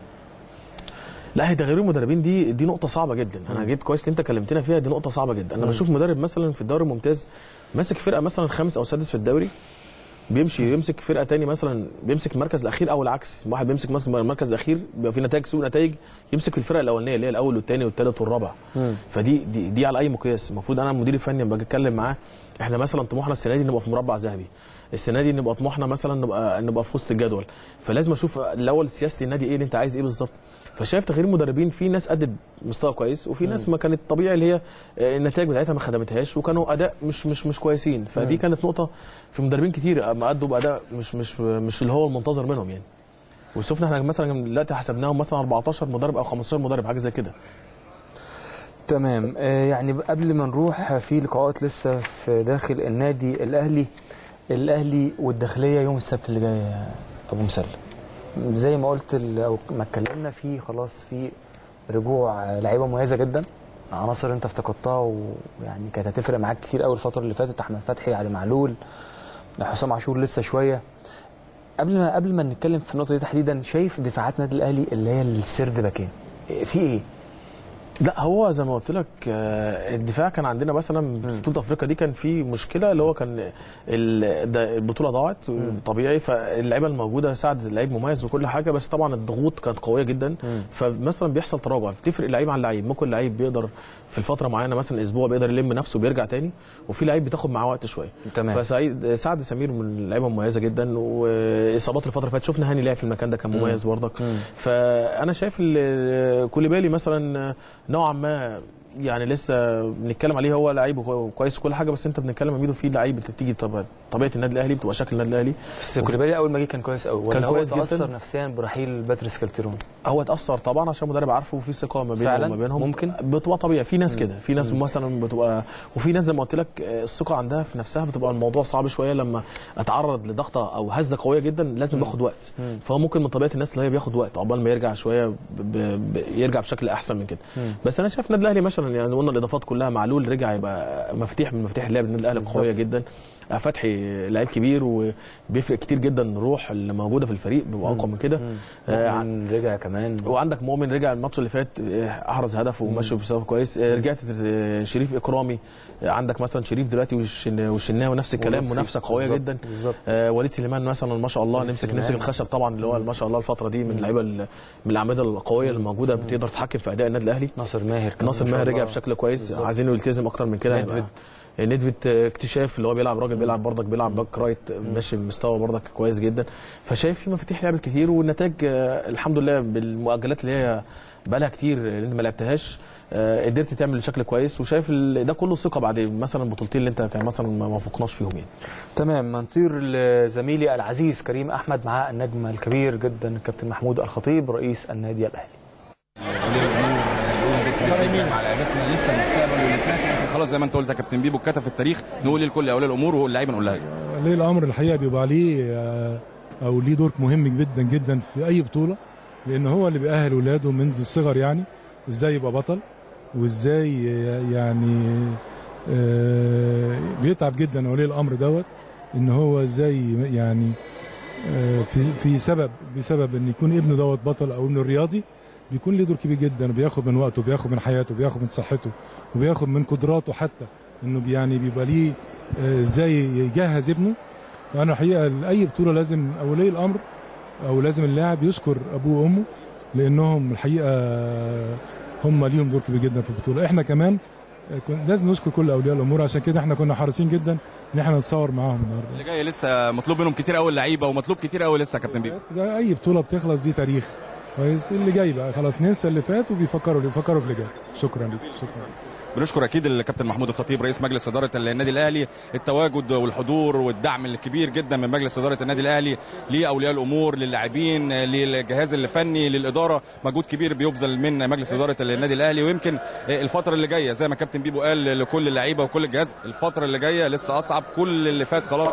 لا هي تغيير المدربين دي دي نقطه صعبه جدا انا جيت كويس ان انت كلمتنا فيها دي نقطه صعبه جدا انا مم. بشوف مدرب مثلا في الدوري الممتاز ماسك فرقه مثلا خامس او سادس في الدوري بيمشي يمسك فرقه تاني مثلا بيمسك المركز الاخير او العكس واحد بيمسك ماسك المركز الاخير بيبقى في نتائج سوء نتائج يمسك في الفرقه الاولانيه اللي هي الاول والثاني والثالث والرابع فدي دي, دي على اي مقياس المفروض انا المدير الفني لما باجي اتكلم معاه احنا مثلا طموحنا السنه دي نبقى في مربع ذهبي السنه دي نبقى طموحنا مثلا نبقى نبقى في وسط الجدول فلازم اشوف الاول سياسه النادي ايه اللي انت عايز ايه بالظبط فشايف تغيير المدربين في ناس ادت مستوى كويس وفي ناس ما كانت طبيعي اللي هي آه، النتائج بتاعتها ما خدمتهاش وكانوا اداء مش مش مش كويسين فدي مم. كانت نقطه في مدربين كتير ما ادوا باداء مش مش مش اللي هو المنتظر منهم يعني وشفنا احنا مثلا دلوقتي حسبناهم مثلا 14 مدرب او 15 مدرب حاجه زي كده تمام آه، يعني قبل ما نروح في لقاءات لسه في داخل النادي الاهلي الاهلي والداخليه يوم السبت اللي جاي يا ابو مسلم زي ما قلت ال- او ما اتكلمنا فيه خلاص في رجوع لعيبه مميزه جدا عناصر انت افتقدتها ويعني كانت هتفرق معاك كتير قوي الفتره اللي فاتت احمد فتحي علي معلول حسام عاشور لسه شويه قبل ما قبل ما نتكلم في النقطه دي تحديدا شايف دفاعات النادي الاهلي اللي هي السرد باكين في ايه؟ لا هو زي ما قلت لك آه، الدفاع كان عندنا مثلا في بطوله افريقيا دي كان في مشكله اللي هو كان ال- ده البطوله ضاعت طبيعي فاللعيبه الموجوده ساعدت اللعيب مميز وكل حاجه بس طبعا الضغوط كانت قويه جدا فمثلا بيحصل تراجع بتفرق اللعيب عن اللعيب ممكن لعيب بيقدر في الفتره معينه مثلا اسبوع بيقدر يلم نفسه وبيرجع تاني وفي لعيب بتاخد معاه وقت شويه تمام. فسعيد سعد سمير من اللعيبه المميزه جدا واصابات الفتره اللي فاتت شفنا هاني لعب في المكان ده كان مم. مميز برضك مم. فانا شايف ال- كوليبالي مثلا نوعا ما يعني لسه بنتكلم عليه هو لعيب كوي- كويس كل حاجه بس انت بنتكلم ميدو فيه لعيب بتيجي طبيعه طبيعه النادي الاهلي بتبقى شكل النادي الاهلي بس كوليبالي اول ما جه كان كويس قوي كان ولا هو كويس جداً. تاثر نفسيا برحيل باتريس كالتيرون هو اتاثر طبعا عشان المدرب عارفه وفي ثقه ما بينه فعلاً؟ وما بينهم ممكن؟ بتبقى طبيعي في ناس كده في ناس مثلا بتبقى وفي ناس زي ما قلت لك آه، الثقه عندها في نفسها بتبقى الموضوع صعب شويه لما اتعرض لضغطه او هزه قويه جدا لازم باخد وقت مم. فهو ممكن من طبيعه الناس اللي هي بياخد وقت عقبال ما يرجع شويه ب... ب... ب... يرجع بشكل احسن من كده مم. بس انا شايف النادي الاهلي مثلا يعني قلنا الاضافات كلها معلول رجع يبقى مفتيح من مفاتيح اللعب النادي الاهلي بالظبط. قويه جدا آه، فتحي لعيب كبير وبيفرق كتير جدا الروح اللي موجوده في الفريق بيبقى اقوى من كده آه، مؤمن رجع كمان وعندك مؤمن رجع الماتش اللي فات آه، احرز هدف وماشي بسبب كويس آه، رجعت آه، شريف اكرامي آه، عندك مثلا شريف دلوقتي والشن- والشناوي نفس الكلام ولطفي. منافسه قويه بالظبط، جدا بالظبط. آه، وليد سليمان مثلا ما شاء الله وليد نمسك سليمان. نمسك الخشب طبعا اللي هو ما شاء الله الفتره دي من اللعيبه ال- من الاعمده القويه اللي موجوده بتقدر تتحكم في اداء النادي الاهلي ناصر ماهر كمان ناصر ما شاء ماهر رجع الله. بشكل كويس بالظبط. عايزينه يلتزم اكتر من كده ندفد. يبقى ندفت اكتشاف اللي هو بيلعب راجل بيلعب برضك بيلعب باك رايت ماشي بمستوى برضك كويس جدا فشايف في مفاتيح لعب كتير والنتائج آه، الحمد لله بالمؤجلات اللي هي بقى لها كتير اللي انت ما لعبتهاش آه، قدرت تعمل شكل كويس وشايف ال- ده كله ثقه بعد مثلا البطولتين اللي انت كان مثلا ما ما فوقناش فيهم يعني تمام نطير لزميلي العزيز كريم احمد مع النجم الكبير جدا الكابتن محمود الخطيب رئيس النادي الاهلي بنتكلم على لعيبتنا لسه المستقبل واللي فات لكن خلاص زي ما انت قلت يا كابتن بيبو اتكتب في التاريخ نقول لكل اولياء الامور واللعيبه نقول لها ايه ولي الامر الحقيقه بيبقى عليه آه، او ليه دور مهم جدا جدا في اي بطوله لان هو اللي بيأهل ولاده منذ الصغر يعني ازاي يبقى بطل وازاي يعني آه، بيتعب جدا ولي الامر دوت ان هو ازاي يعني آه، في في سبب بسبب ان يكون ابنه دوت بطل او ابنه رياضي بيكون ليه دور كبير جدا بياخد من وقته بياخد من حياته بياخد من صحته وبياخد من قدراته حتى انه بي- يعني بيبقى ليه آه، ازاي يجهز ابنه فانا الحقيقه اي بطوله لازم اولي الامر او لازم اللاعب يشكر ابوه وامه لانهم الحقيقه هم ليهم دور كبير جدا في البطوله احنا كمان آه، كن- لازم نشكر كل اولياء الامور عشان كده احنا كنا حريصين جدا ان احنا نتصور معاهم النهارده اللي جاي لسه مطلوب منهم كتير قوي اللعيبه ومطلوب كتير قوي لسه يا كابتن بيبو ده اي بطوله بتخلص دي تاريخ كويس اللي جاي بقى خلاص ننسى اللي فات وبيفكروا بيفكروا في اللي جاي شكرا لك شكرا بنشكر اكيد الكابتن محمود الخطيب رئيس مجلس اداره النادي الاهلي التواجد والحضور والدعم الكبير جدا من مجلس اداره النادي الاهلي لاولياء الامور للاعبين للجهاز الفني للاداره مجهود كبير بيبذل من مجلس اداره النادي الاهلي ويمكن الفتره اللي جايه زي ما كابتن بيبو قال لكل اللعيبه وكل الجهاز الفتره اللي جايه لسه اصعب كل اللي فات خلاص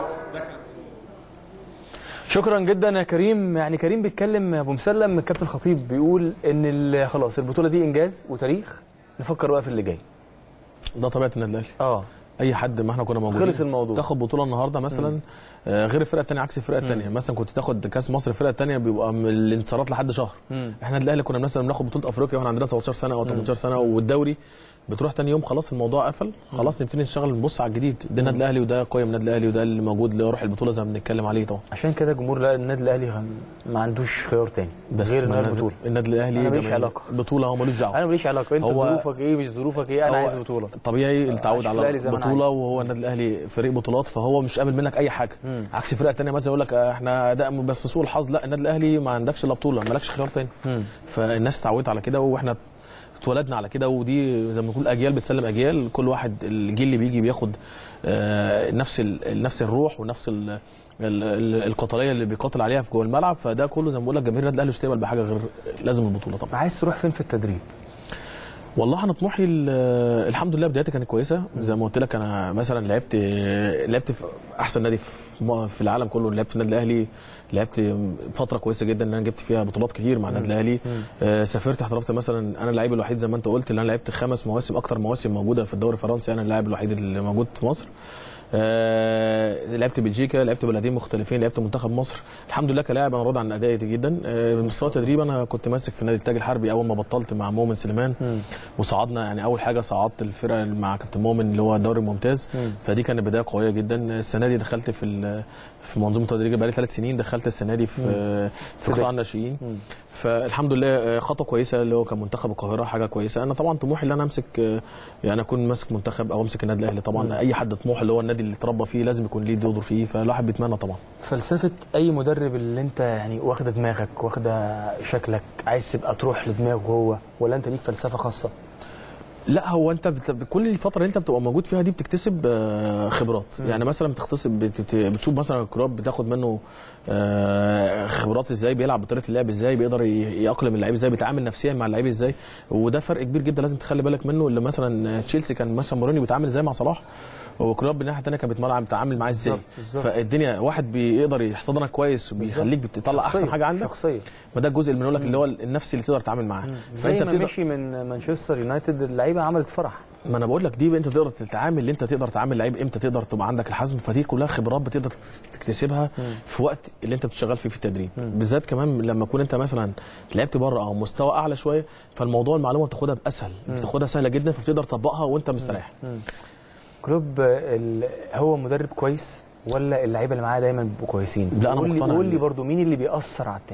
شكرا جدا يا كريم يعني كريم بيتكلم ابو مسلم الكابتن الخطيب بيقول ان ال- خلاص البطوله دي انجاز وتاريخ نفكر بقى في اللي جاي ده طبيعه النادي الاهلي اه اي حد ما احنا كنا موجودين خلص الموضوع. تاخد بطوله النهارده مثلا مم. آه، غير الفرقه الثانيه عكس الفرقه الثانيه مثلا كنت تاخد كاس مصر الفرقه الثانيه بيبقى من الانتصارات لحد شهر مم. احنا النادي الاهلي كنا مثلا بناخد بطوله افريقيا واحنا عندنا 17 سنه او 18 سنه والدوري بتروح تاني يوم خلاص الموضوع قفل خلاص نبتدي نشتغل نبص على الجديد ده النادي الاهلي وده قيم النادي الاهلي وده اللي موجود لروح البطوله زي ما بنتكلم عليه طبعا عشان كده جمهور لا- النادي الاهلي هم- ما عندوش خيار تاني بس غير ما انها النادي- البطوله النادي الاهلي انا ماليش جماهير. علاقه بطوله هو ملوش دعوه انا ماليش علاقه انت هو- ظروفك ايه مش ظروفك ايه انا هو عايز بطوله طبيعي التعود أشوف على الأهلي زي ما أنا بطوله عايز. وهو النادي الاهلي فريق بطولات فهو مش قابل منك اي حاجه مم. عكس فرق تانية مثلا يقول لك احنا اداء بس سوء الحظ لا النادي الاهلي ما عندكش الا بطوله مالكش خيار تاني مم. فالناس اتعودت على كده واحنا اتولدنا على كده ودي زي ما بنقول اجيال بتسلم اجيال كل واحد الجيل اللي بيجي بياخد آه، نفس ال- نفس الروح ونفس ال- ال- ال- القتاليه اللي بيقاتل عليها في جوه الملعب فده كله زي ما بقول لك جماهير النادي الاهلي مش هتقبل بحاجه غير لازم البطوله طبعا عايز تروح فين في التدريب والله انا طموحي ال- الحمد لله بدايتي كانت كويسه زي ما قلت لك انا مثلا لعبت لعبت في احسن نادي في م- في العالم كله لعبت في النادي الاهلي لعبت فتره كويسه جدا ان انا جبت فيها بطولات كتير مع النادي الاهلي آه، سافرت احترفت مثلا انا اللعيب الوحيد زي ما انت قلت اللي انا لعبت خمس مواسم اكتر مواسم موجوده في الدوري الفرنسي انا اللاعب الوحيد اللي موجود في مصر آه، لعبت بلجيكا لعبت بلدين مختلفين لعبت منتخب مصر الحمد لله كلاعب انا راضي عن ادائي جدا آه، مستوى التدريب انا كنت ماسك في نادي التاج الحربي اول ما بطلت مع مؤمن سليمان وصعدنا يعني اول حاجه صعدت الفرقه مع كابتن مؤمن اللي هو الدوري الممتاز مم. فدي كانت بدايه قويه جدا السنه دي دخلت في ال- في منظومه التدريب بقالي ثلاث سنين دخلت السنه دي في مم. في قطاع الناشئين فالحمد لله آه، خطوه كويسه اللي هو كان منتخب القاهره حاجه كويسه انا طبعا طموحي ان انا امسك آه، يعني اكون ماسك منتخب او امسك النادي الاهلي طبعا مم. اي حد طموح اللي هو النادي اللي اتربى فيه لازم يكون ليه دور فيه فالواحد بيتمنى طبعا فلسفه اي مدرب اللي انت يعني واخده دماغك واخده شكلك عايز تبقى تروح لدماغه هو ولا انت ليك فلسفه خاصه لا هو انت بت... كل الفتره اللي انت بتبقى موجود فيها دي بتكتسب آه، خبرات مم. يعني مثلا بتكتسب بت... بتشوف مثلا الكراب بتاخد منه آه، خبرات ازاي بيلعب بطريقه اللعب ازاي بيقدر ي- يأقلم اللعيب ازاي بيتعامل نفسيا مع اللعيب ازاي وده فرق كبير جدا لازم تخلي بالك منه اللي مثلا تشيلسي كان مثلا مورينيو بيتعامل ازاي مع صلاح وكلوب الناحيه الثانيه كان بيتمرن بيتعامل معاه ازاي بالظبط، بالظبط. فالدنيا واحد بيقدر يحتضنك كويس وبيخليك بتطلع احسن شخصية، حاجه عندك شخصيه ما ده الجزء اللي بنقول لك اللي هو النفسي اللي تقدر تتعامل معاه زي ما مشي من مانشستر يونايتد اللعيبه عملت فرح ما انا بقول لك دي انت تقدر تتعامل اللي انت تقدر تعامل لعيب امتى تقدر تبقى عندك الحزم فدي كلها خبرات بتقدر تكتسبها مم. في وقت اللي انت بتشتغل فيه في التدريب بالذات كمان لما تكون انت مثلا لعبت بره او مستوى اعلى شويه فالموضوع المعلومه بتاخدها باسهل مم. بتاخدها سهله جدا فبتقدر تطبقها وانت مستريح مم. كلوب ال- هو مدرب كويس ولا اللعيبه اللي معاه دايما بيبقوا كويسين لا، أنا قول لي- مقتنع قول لي إن- برضو مين اللي بيأثر على التاني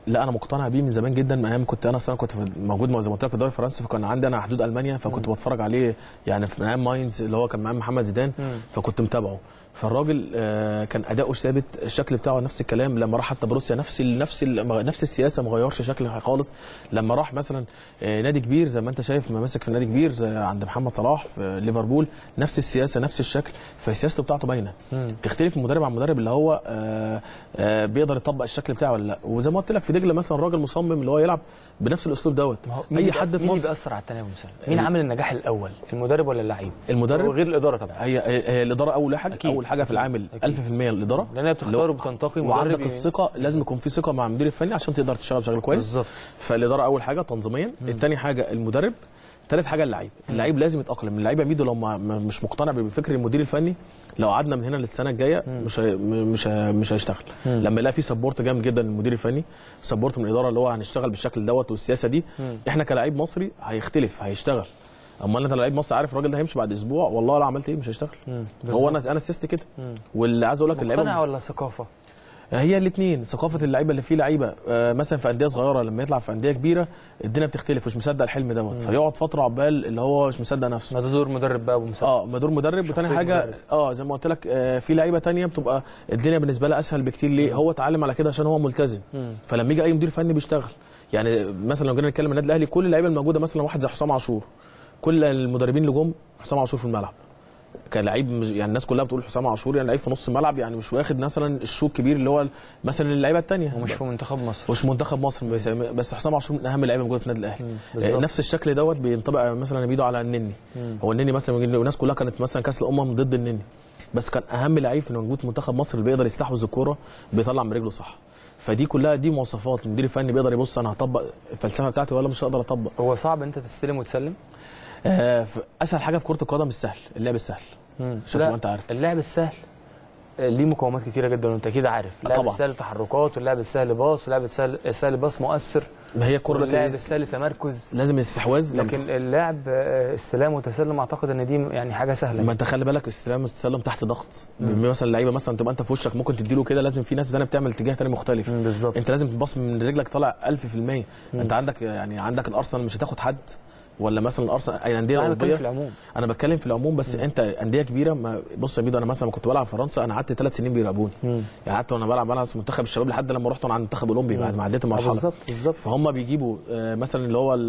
لا انا مقتنع بيه من زمان جدا من ايام كنت انا اصلا كنت في- موجود زي ما قلت لك في الدوري الفرنسي فكان عندي انا حدود المانيا فكنت بتفرج عليه يعني في ايام ماينز اللي هو كان معاه محمد زيدان مم. فكنت متابعه فالراجل آه، كان اداؤه ثابت الشكل بتاعه نفس الكلام لما راح حتى بروسيا نفس ال نفس ال نفس السياسه ما غيرش شكلها خالص لما راح مثلا آه، نادي كبير زي ما انت شايف ما ماسك في نادي كبير زي عند محمد صلاح في ليفربول نفس السياسه نفس الشكل فسياسته بتاعته باينه تختلف المدرب عن المدرب اللي هو آه، آه، بيقدر يطبق الشكل بتاعه ولا لا وزي ما قلت لك في دجله مثلا راجل مصمم اللي هو يلعب بنفس الاسلوب دوت مين اي اللي- حد في مين اللي مصر بيأثر على التاني يا أبو مسلم؟ مين عامل النجاح الاول المدرب ولا اللعيب المدرب وغير الاداره طبعا هي هي الاداره اول حاجه أكيد. اول حاجه في العامل 1000% الاداره لان هي بتختار وبتنتقي مدرب وعندك ي- الثقه لازم يكون في ثقه مع المدير الفني عشان تقدر تشتغل بشكل كويس بالظبط فالاداره اول حاجه تنظيميا الثاني حاجه المدرب ثالث حاجه اللعيب اللعيب لازم يتاقلم اللعيب يا ميدو لو ما ما- مش مقتنع بفكر المدير الفني لو قعدنا من هنا للسنه الجايه مش هي مش هي مش هيشتغل مم. لما يلاقي في سبورت جامد جدا من المدير الفني سبورت من الاداره اللي هو هنشتغل بالشكل دوت والسياسه دي مم. احنا كلاعب مصري هيختلف هيشتغل اما انت لعيب مصري عارف الراجل ده هيمشي بعد اسبوع والله لو عملت ايه مش هيشتغل هو انا انا سيستي كده مم. واللي عايز اقول لك اللعيبه مقتنع ولا ثقافه؟ هي الاثنين ثقافه اللعيبه اللي فيه لعيبه آه، مثلا في انديه صغيره لما يطلع في انديه كبيره الدنيا بتختلف مش مصدق الحلم دوت مم. فيقعد فتره عقبال اللي هو مش مصدق نفسه ما ده دور مدرب بقى ابو مسلم اه ما دور مدرب وتاني شخصية حاجه مدرب. اه زي ما قلت لك آه في لعيبه تانية بتبقى الدنيا بالنسبه لها اسهل بكتير ليه هو اتعلم على كده عشان هو ملتزم مم. فلما يجي اي مدير فني بيشتغل يعني مثلا لو جينا نتكلم عن النادي الاهلي كل اللعيبه الموجوده مثلا واحد زي حسام عاشور كل المدربين اللي جم حسام عاشور في الملعب كلاعب مش- يعني الناس كلها بتقول حسام عاشور يعني لعيب في نص الملعب يعني مش واخد مثلا الشو الكبير اللي هو مثلا اللعيبه الثانيه ومش في منتخب مصر مش منتخب مصر بس, بس حسام عاشور من اهم اللعيبه موجوده في النادي الاهلي بالظبط. آه، نفس الشكل دوت بينطبق مثلا بيدو على النني مم. هو النني مثلا الناس كلها كانت مثلا كاس الامم ضد النني بس كان اهم لعيب في موجود في منتخب مصر اللي بيقدر يستحوذ الكوره بيطلع من رجله صح فدي كلها دي مواصفات المدير الفني بيقدر يبص انا هطبق الفلسفه بتاعتي ولا مش هقدر اطبق هو صعب انت تستلم وتسلم آه ف- اسهل حاجه في كره القدم السهل اللعب السهل مم. عشان لا، تبقى انت عارف اللعب السهل آه، ليه مقومات كتيره جدا وانت اكيد عارف اللعب طبعا. السهل تحركات واللعب السهل باص واللعب السهل السهل باص مؤثر ما هي الكره واللعب دلوقتي السهل تمركز لازم الاستحواذ لما- لكن اللعب آه، استلام وتسلم اعتقد ان دي يعني حاجه سهله ما انت خلي بالك استلام والتسلم تحت ضغط مم. مثلا لعيبه مثلا تبقى انت في وشك ممكن تديله كده لازم في ناس ثانيه بتعمل اتجاه ثاني مختلف بالظبط انت لازم تبص من رجلك طالع 1000% انت عندك يعني عندك الارسنال مش هتاخد حد ولا مثلا الارسنال اي انديه انا بتكلم الاوروبيه في العموم انا بتكلم في العموم بس انت انديه كبيره ما بص يا ميدو انا مثلا كنت بلعب في فرنسا انا قعدت ثلاث سنين بيراقبوني مم. يعني قعدت وانا بلعب بلعب في منتخب الشباب لحد لما رحت انا عند المنتخب الاولمبي بعد ما عديت المرحله بالظبط بالظبط فهم بيجيبوا آه، مثلا اللي هو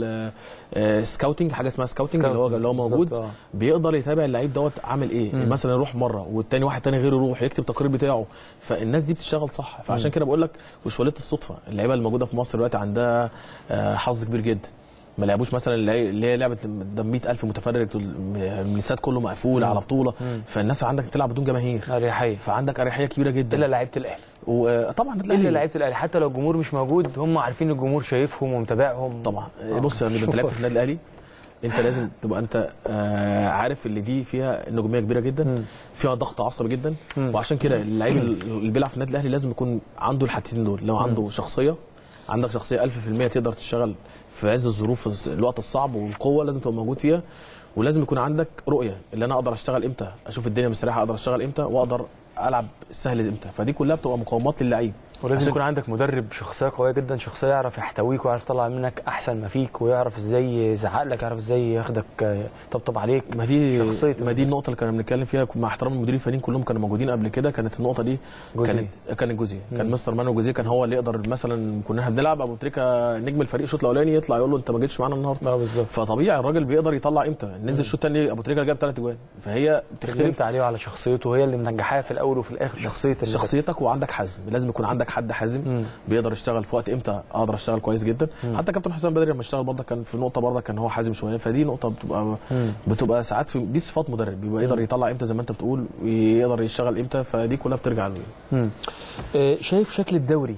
السكاوتنج حاجه اسمها سكاوتنج اللي هو اللي هو بالظبط، موجود آه. بيقدر يتابع اللعيب دوت عامل ايه مم. مثلا يروح مره والتاني واحد تاني غيره يروح يكتب تقرير بتاعه فالناس دي بتشتغل صح فعشان مم. كده بقول لك مش وليده الصدفه اللعيبه اللي موجوده في مصر دلوقتي عندها آه، حظ كبير جدا ما لعبوش مثلا اللي اللي هي لعبه قدام 100000 متفرج الاستاد كله مقفول مم. على بطوله مم. فالناس عندك تلعب بدون جماهير اريحيه فعندك اريحيه كبيره جدا الا لعيبه الاهلي وطبعا الا لعيبه الاهلي حتى لو الجمهور مش موجود هم عارفين الجمهور شايفهم ومتابعهم طبعا بص يا ميدو انت لعبت في النادي الاهلي انت لازم تبقى انت آه عارف اللي دي فيها نجوميه كبيره جدا فيها ضغط عصبي جدا وعشان كده اللعيب اللي بيلعب في النادي الاهلي لازم يكون عنده الحاجتين دول لو عنده شخصيه عندك شخصيه 1000% تقدر تشتغل في عز الظروف الوقت الصعب والقوه لازم تبقى موجود فيها ولازم يكون عندك رؤيه اللي انا اقدر اشتغل امتى اشوف الدنيا مستريحه اقدر اشتغل امتى واقدر العب السهل امتى فدي كلها بتبقى مقومات للعيب ولازم عشان- يكون عندك مدرب شخصيه قويه جدا شخصيه يعرف يحتويك ويعرف يطلع منك احسن ما فيك ويعرف ازاي يزعق لك يعرف ازاي ياخدك آه، يطبطب عليك ما دي شخصية ما دي النقطة اللي كنا بنتكلم فيها مع احترام المديرين الفنيين كلهم كانوا موجودين قبل كده كانت النقطة دي جوزيه. كانت كانت جوزيه كان مم. مستر مانو جوزيه كان هو اللي يقدر مثلا كنا احنا بنلعب ابو تريكه نجم الفريق الشوط الاولاني يطلع يقول له انت ما جيتش معانا النهارده اه بالظبط فطبيعي الراجل بيقدر يطلع امتى ننزل الشوط الثاني ابو تريكه جاب ثلاث اجوان فهي بتختلف اتكلمت عليه وعلى شخصيته هي اللي منجحاه في الاول وفي الاخر شخصيه اللي شخصيتك وعندك حزم لازم يكون عندك حد حازم بيقدر يشتغل في وقت امتى اقدر اشتغل كويس جدا مم. حتى كابتن حسام بدري لما اشتغل برضه كان في نقطه برضه كان هو حازم شويه فدي نقطه بتبقى مم. بتبقى ساعات في دي صفات مدرب بيبقى يقدر مم. يطلع امتى زي ما انت بتقول ويقدر يشتغل امتى فدي كلها بترجع له مم. آه، شايف شكل الدوري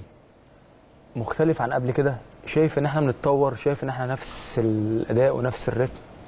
مختلف عن قبل كده شايف ان احنا بنتطور شايف ان احنا نفس الاداء ونفس الريتم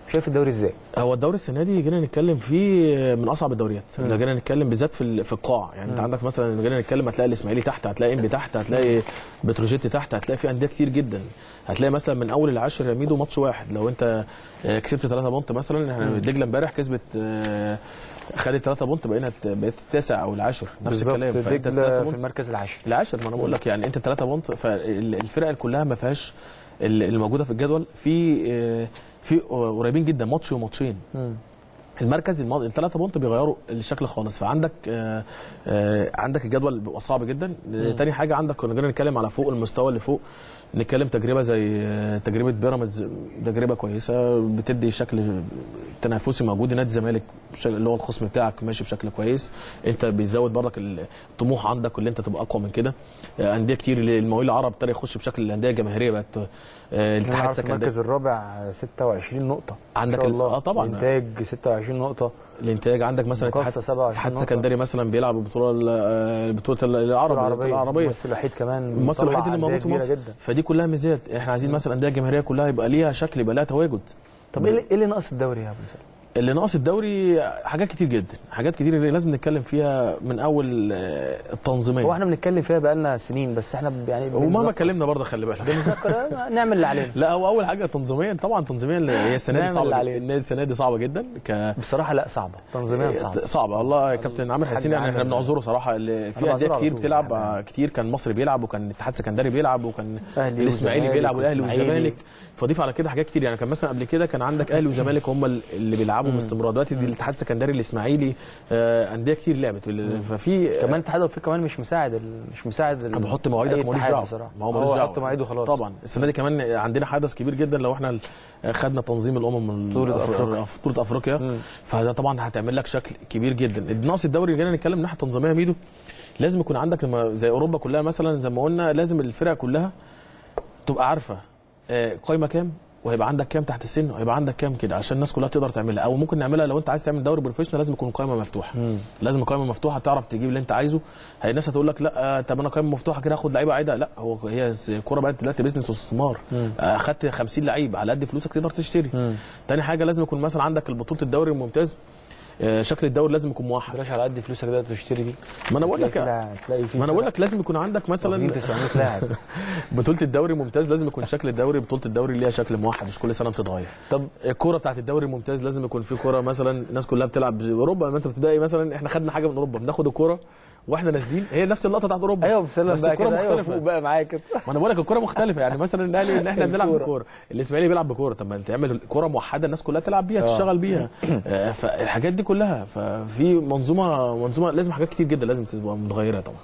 شايف الدوري ازاي هو الدوري السنه دي جينا نتكلم فيه من اصعب الدوريات مم. جينا نتكلم بالذات في ال- في القاع يعني انت مم. عندك مثلا جينا نتكلم هتلاقي الاسماعيلي تحت هتلاقي انبي تحت هتلاقي بتروجيت تحت هتلاقي في انديه كتير جدا هتلاقي مثلا من اول العاشر يا ميدو ماتش واحد لو انت آه، كسبت 3 بونت مثلا احنا مم. دجله امبارح كسبت آه، خدت 3 بونت بقينا بقيت التاسع او العاشر نفس بالظبط، الكلام فأنت دجلة تلاتة في بونت- المركز العاشر العاشر ما انا بقول لك يعني انت 3 بونت فالفرق كلها ما فيهاش ال- الموجوده في الجدول في آه، في قريبين جدا ماتش وماتشين مم. المركز الماضي الثلاثه بونت بيغيروا الشكل خالص فعندك آه آه عندك الجدول بيبقى صعب جدا مم. تاني حاجه عندك كنا جينا نتكلم على فوق المستوى اللي فوق نتكلم تجربه زي آه، تجربه بيراميدز تجربه كويسه بتدي شكل تنافسي موجود نادي الزمالك بش- اللي هو الخصم بتاعك ماشي بشكل كويس انت بيزود برضك الطموح عندك اللي انت تبقى اقوى من كده آه، انديه كتير المقاولين العرب ابتدى يخش بشكل الانديه الجماهيريه بقت آه، الاتحاد الاتحاد في المركز الرابع 26 نقطة عندك إن شاء ال- الله آه طبعا. إنتاج 26 نقطة الانتاج عندك مثلا مقصة اتحاد 27 اتحاد نقطة. سكندري مثلا بيلعب البطوله ال- بطوله العرب العربية العربيه الممثل الوحيد كمان الممثل مطلع الوحيد اللي أندية موجود في كبيرة مصر جدا فدي كلها ميزات احنا عايزين مثلا الانديه الجماهيريه كلها يبقى ليها شكل يبقى لها تواجد طب ايه اللي- إيه اللي ناقص الدوري يا ابو سلام؟ اللي ناقص الدوري حاجات كتير جدا حاجات كتير اللي لازم نتكلم فيها من اول آه، التنظيميه هو احنا بنتكلم فيها بقالنا سنين بس احنا ب- يعني ومهما بنذكر- اتكلمنا برضه خلي بالك بنذكر نعمل اللي علينا لا هو اول حاجه تنظيميا طبعا تنظيميا هي السنه دي نعمل صعبه اللي جدا. علينا. النادي السنه دي صعبه جدا ك بصراحه لا صعبه تنظيميا صعبه صعبه والله كابتن عامر حسين يعني احنا عامر. بنعذره صراحه اللي أنا في انديه بعذره على كتير طول. بتلعب آه، كتير كان مصر بيلعب وكان الاتحاد السكندري بيلعب وكان أهلي الاسماعيلي وزمالك بيلعب والاهلي وإسماعيلي. والزمالك فضيف على كده حاجات كتير يعني كان مثلا قبل كده كان عندك اهلي وزمالك هم اللي بيلعبوا مم. باستمرار دلوقتي دي الاتحاد السكندري الاسماعيلي آه، انديه كتير لعبت ففي كمان الاتحاد الافريقي كمان مش مساعد ال... مش مساعد ال... انا بحط مواعيدك أي ماليش اتحاد دعوه بصراحه ما هو ماليش دعوه حط مواعيده خلاص طبعا السنه دي كمان عندنا حدث كبير جدا لو احنا خدنا تنظيم الامم بطولة الأف- أفريقيا. في بطوله افريقيا فده طبعا هتعمل لك شكل كبير جدا ناقص الدوري اللي جينا نتكلم من ناحيه تنظيميه ميدو لازم يكون عندك لما زي اوروبا كلها مثلا زي ما قلنا لازم الفرق كلها تبقى عارفه آه، قايمه كام وهيبقى عندك كام تحت السن وهيبقى عندك كام كده عشان الناس كلها تقدر تعملها او ممكن نعملها لو انت عايز تعمل دوري بروفيشنال لازم يكون قائمه مفتوحه لازم قائمه مفتوحه تعرف تجيب اللي انت عايزه هي الناس هتقول لك لا آه، طب انا قائمه مفتوحه كده اخد لعيبه عايده لا هو هي الكوره بقت دلوقتي بيزنس واستثمار مم. آه، اخدت 50 لعيب على قد فلوسك تقدر تشتري مم. تاني حاجه لازم يكون مثلا عندك بطوله الدوري الممتاز آه، شكل الدوري لازم يكون موحد بلاش على قد فلوسك ده تشتري دي ما انا بقول لك تلاقي كده- تلاقي فيه ما انا بقول فرق. لك لازم يكون عندك مثلا واخدين 900 لاعب. بطوله الدوري الممتاز لازم يكون شكل الدوري بطوله الدوري ليها شكل موحد مش كل سنه بتتغير طب الكوره بتاعت الدوري الممتاز لازم يكون في كوره مثلا الناس كلها بتلعب زي اوروبا لما انت بتبداي مثلا احنا خدنا حاجه من اوروبا بناخد الكوره واحنا نازلين هي نفس اللقطه بتاعت اوروبا ايوه بسلم بس بقى الكوره كده ايوه مختلفه فوق بقى معايا كده ما انا بقول لك الكوره مختلفه يعني مثلا الاهلي ان احنا بنلعب الكورة. بكوره الاسماعيلي بيلعب بكوره طب ما انت تعمل كوره موحده الناس كلها تلعب بيها آه. تشتغل بيها آه، فالحاجات دي كلها ففي منظومه منظومه لازم حاجات كتير جدا لازم تبقى متغيره طبعا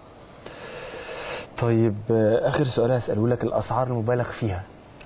طيب آه، اخر سؤال هساله لك الاسعار المبالغ فيها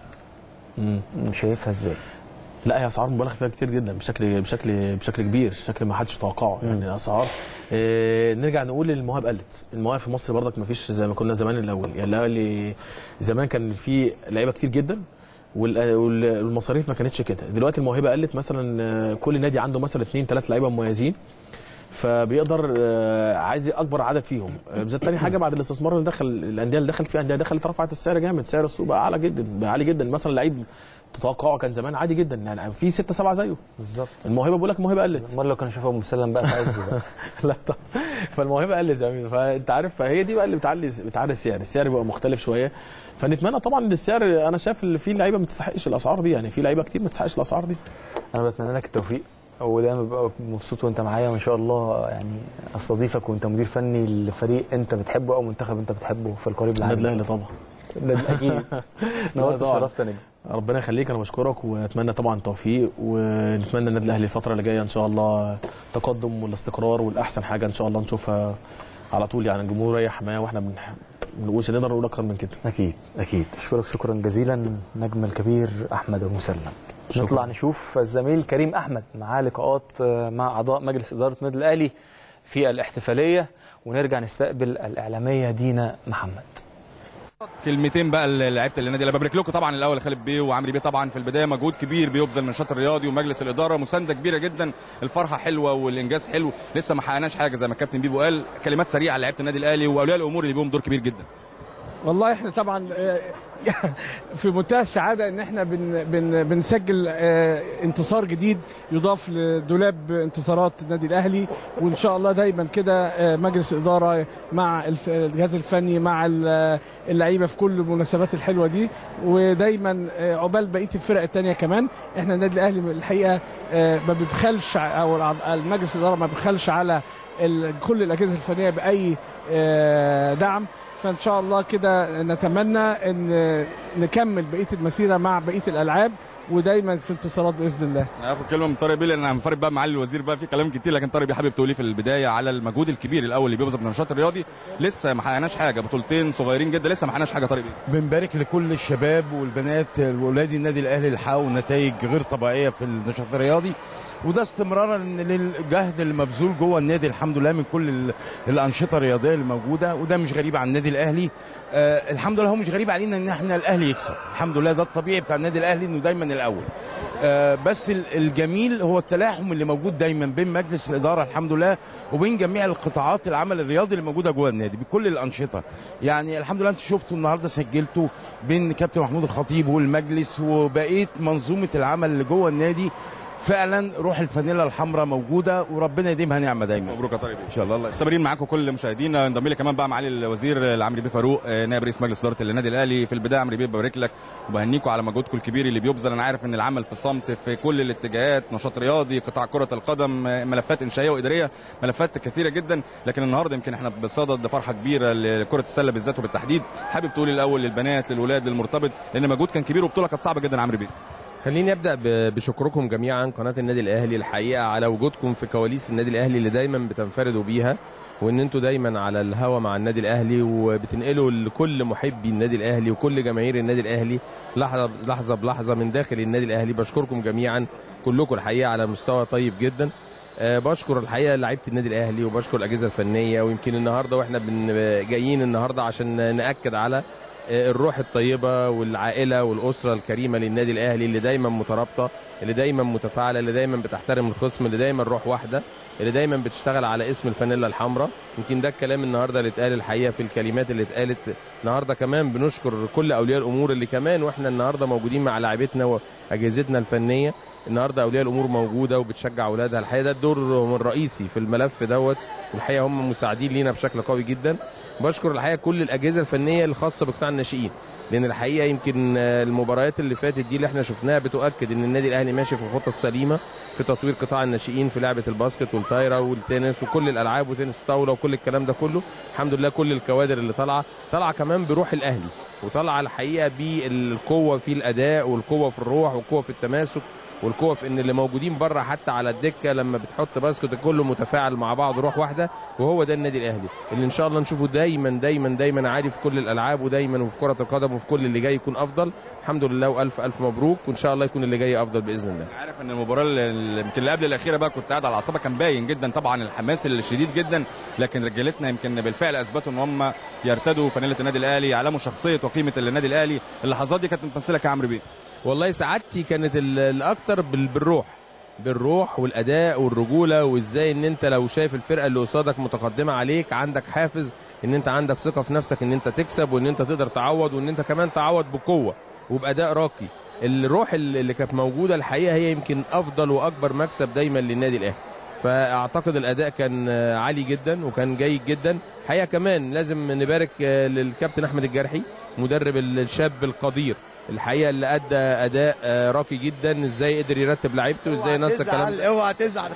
شايفها ازاي؟ لا هي اسعار مبالغ فيها كتير جدا بشكل بشكل بشكل كبير شكل ما حدش توقعه يعني الاسعار آه نرجع نقول المواهب قلت المواهب في مصر برضك ما فيش زي ما كنا زمان الاول يعني الاول زمان كان في لعيبه كتير جدا وال- وال- والمصاريف ما كانتش كده دلوقتي الموهبه قلت مثلا آه، كل نادي عنده مثلا اثنين ثلاث لعيبه مميزين فبيقدر آه، عايز اكبر عدد فيهم آه، بالذات تاني حاجه بعد الاستثمار اللي دخل الانديه اللي دخل فيها انديه دخلت رفعت السعر جامد سعر السوق بقى اعلى جدا بقى عالي جدا مثلا لعيب تتوقعه كان زمان عادي جدا يعني في ستة سبعة زيه بالظبط الموهبه بقول لك الموهبه قلت امال لو كان شايفها ابو مسلم بقى في عزه بقى لا طبعا فالموهبه قلت زي ما فانت عارف فهي دي بقى اللي بتعلي بتعلي السعر السعر بيبقى مختلف شويه فنتمنى طبعا ان السعر انا شايف ان في لعيبه ما تستحقش الاسعار دي يعني في لعيبه كتير ما تستحقش الاسعار دي انا بتمنى لك التوفيق ودايما ببقى مبسوط وانت معايا وان شاء الله يعني استضيفك وانت مدير فني لفريق انت بتحبه او منتخب انت بتحبه في القريب العاجل النادي الاهلي طبعا النادي اكيد نورت طبعاً. وشرفت يا نجم ربنا يخليك انا بشكرك واتمنى طبعا التوفيق ونتمنى النادي الاهلي الفتره اللي جايه ان شاء الله تقدم والاستقرار والاحسن حاجه ان شاء الله نشوفها على طول يعني الجمهور يريح حمايه واحنا بن- بنقولش نقدر نقول اكتر من كده اكيد اكيد اشكرك شكرا جزيلا نجم الكبير احمد ابو مسلم شكراً. نطلع نشوف الزميل كريم احمد معاه لقاءات آه، مع اعضاء مجلس اداره النادي الاهلي في الاحتفاليه ونرجع نستقبل الاعلاميه دينا محمد كلمتين بقى لعيبه النادي الاهلي ببارك لكم طبعا الاول خالد بيه وعمرو بيه طبعا في البدايه مجهود كبير بيبذل من النشاط الرياضي ومجلس الاداره مسانده كبيره جدا الفرحه حلوه والانجاز حلو لسه ما حققناش حاجه زي ما الكابتن بيبو قال كلمات سريعه لعيبه النادي الاهلي واولياء الامور اللي بيهم دور كبير جدا والله احنا طبعا آه، في منتهى السعاده ان احنا بن بن بنسجل آه، انتصار جديد يضاف لدولاب انتصارات النادي الاهلي وان شاء الله دايما كده آه، مجلس اداره مع الف- الجهاز الفني مع ال- اللعيبه في كل المناسبات الحلوه دي ودايما آه، عقبال بقيه الفرق الثانيه كمان احنا النادي الاهلي الحقيقه آه، ما بيبخلش ع- او الع- المجلس الاداره ما بيبخلش على ال- كل الاجهزه الفنيه باي آه، دعم فان شاء الله كده نتمنى ان نكمل بقيه المسيره مع بقيه الالعاب ودايما في انتصارات باذن الله هاخد كلمه من طارق بيه لان انا منفرد بقى معالي الوزير بقى في كلام كتير لكن طارق بيه حابب تقولي في البدايه على المجهود الكبير الاول اللي بيبذل من النشاط الرياضي لسه ما حققناش حاجه بطولتين صغيرين جدا لسه ما حققناش حاجه طارق بيه بنبارك لكل الشباب والبنات واولاد النادي الاهلي اللي حققوا نتائج غير طبيعيه في النشاط الرياضي وده استمرارا للجهد اللي مبذول جوه النادي الحمد لله من كل ال- الانشطه الرياضيه اللي موجوده وده مش غريب عن النادي الاهلي آه الحمد لله هو مش غريب علينا ان احنا الاهلي يكسب الحمد لله ده الطبيعي بتاع النادي الاهلي انه دايما الاول آه بس ال- الجميل هو التلاحم اللي موجود دايما بين مجلس الاداره الحمد لله وبين جميع القطاعات العمل الرياضي اللي موجوده جوه النادي بكل الانشطه يعني الحمد لله انت شفتوا النهارده سجلتوا بين كابتن محمود الخطيب والمجلس وبقيه منظومه العمل اللي جوه النادي فعلا روح الفانيلا الحمراء موجوده وربنا يديمها نعمه دايما مبروك يا طارق بيه ان شاء الله الله مستمرين معاكم كل مشاهدينا انضم لي كمان بقى معالي الوزير العمري بيه فاروق آه، نائب رئيس مجلس اداره النادي الاهلي في البدايه عمري بيه ببارك لك وبهنيكم على مجهودكم الكبير اللي بيبذل انا عارف ان العمل في صمت في كل الاتجاهات نشاط رياضي قطاع كره القدم آه، ملفات انشائيه واداريه ملفات كثيره جدا لكن النهارده يمكن احنا بصدد فرحه كبيره لكره السله بالذات وبالتحديد حابب تقولي الاول للبنات للولاد للمرتبط لان مجهود كان كبير وبطوله كانت صعبه جدا عمرو بيه خليني ابدا ب- بشكركم جميعا قناه النادي الاهلي الحقيقه على وجودكم في كواليس النادي الاهلي اللي دايما بتنفردوا بيها وان انتوا دايما على الهوا مع النادي الاهلي وبتنقلوا لكل محبي النادي الاهلي وكل جماهير النادي الاهلي لحظه لحظه بلحظه من داخل النادي الاهلي بشكركم جميعا كلكم الحقيقه على مستوى طيب جدا آه، بشكر الحقيقه لعيبه النادي الاهلي وبشكر الاجهزه الفنيه ويمكن النهارده واحنا بن جايين النهارده عشان ناكد على آه، الروح الطيبه والعائله والاسره الكريمه للنادي الاهلي اللي دايما مترابطه اللي دايما متفاعله اللي دايما بتحترم الخصم اللي دايما روح واحده اللي دايما بتشتغل على اسم الفانيلا الحمراء يمكن ده الكلام النهارده اللي اتقال الحقيقه في الكلمات اللي اتقالت النهارده كمان بنشكر كل اولياء الامور اللي كمان واحنا النهارده موجودين مع لاعبتنا واجهزتنا الفنيه النهارده اولياء الامور موجوده وبتشجع اولادها الحقيقه ده الدور الرئيسي في الملف دوت والحقيقه هم مساعدين لينا بشكل قوي جدا بشكر الحقيقه كل الاجهزه الفنيه الخاصه بقطاع الناشئين لان الحقيقه يمكن آه، المباريات اللي فاتت دي اللي احنا شفناها بتؤكد ان النادي الاهلي ماشي في الخطه السليمه في تطوير قطاع الناشئين في لعبه الباسكت والطايره والتنس وكل الالعاب وتنس الطاوله وكل الكلام ده كله الحمد لله كل الكوادر اللي طالعه طالعه كمان بروح الاهلي وطالعه الحقيقه بالقوه في الاداء والقوه في الروح والقوه في التماسك والقوه في ان اللي موجودين بره حتى على الدكه لما بتحط باسكت كله متفاعل مع بعض روح واحده وهو ده النادي الاهلي اللي ان شاء الله نشوفه دايما دايما دايما عالي في كل الالعاب ودايما وفي كره القدم وفي كل اللي جاي يكون افضل الحمد لله والف الف مبروك وان شاء الله يكون اللي جاي افضل باذن الله عارف ان المباراه اللي يمكن اللي قبل الاخيره بقى كنت قاعد على اعصابك كان باين جدا طبعا الحماس الشديد جدا لكن رجالتنا يمكن بالفعل اثبتوا ان هم يرتدوا فانيله النادي الاهلي يعلموا شخصيه وقيمه النادي الاهلي اللحظات دي كانت متمثله كعمرو بيه والله سعادتي كانت ال- الاكتر بال- بالروح بالروح والاداء والرجوله وازاي ان انت لو شايف الفرقه اللي قصادك متقدمه عليك عندك حافز ان انت عندك ثقه في نفسك ان انت تكسب وان انت تقدر تعوض وان انت كمان تعوض بقوه وباداء راقي الروح اللي اللي كانت موجوده الحقيقه هي يمكن افضل واكبر مكسب دايما للنادي الاهلي فاعتقد الاداء كان آه، عالي جدا وكان جيد جدا الحقيقه كمان لازم نبارك آه، للكابتن احمد الجرحي مدرب الشاب القدير الحقيقه اللي ادى اداء آه، راقي جدا ازاي قدر يرتب لعيبته ازاي نص الكلام ده. اوعى تزعل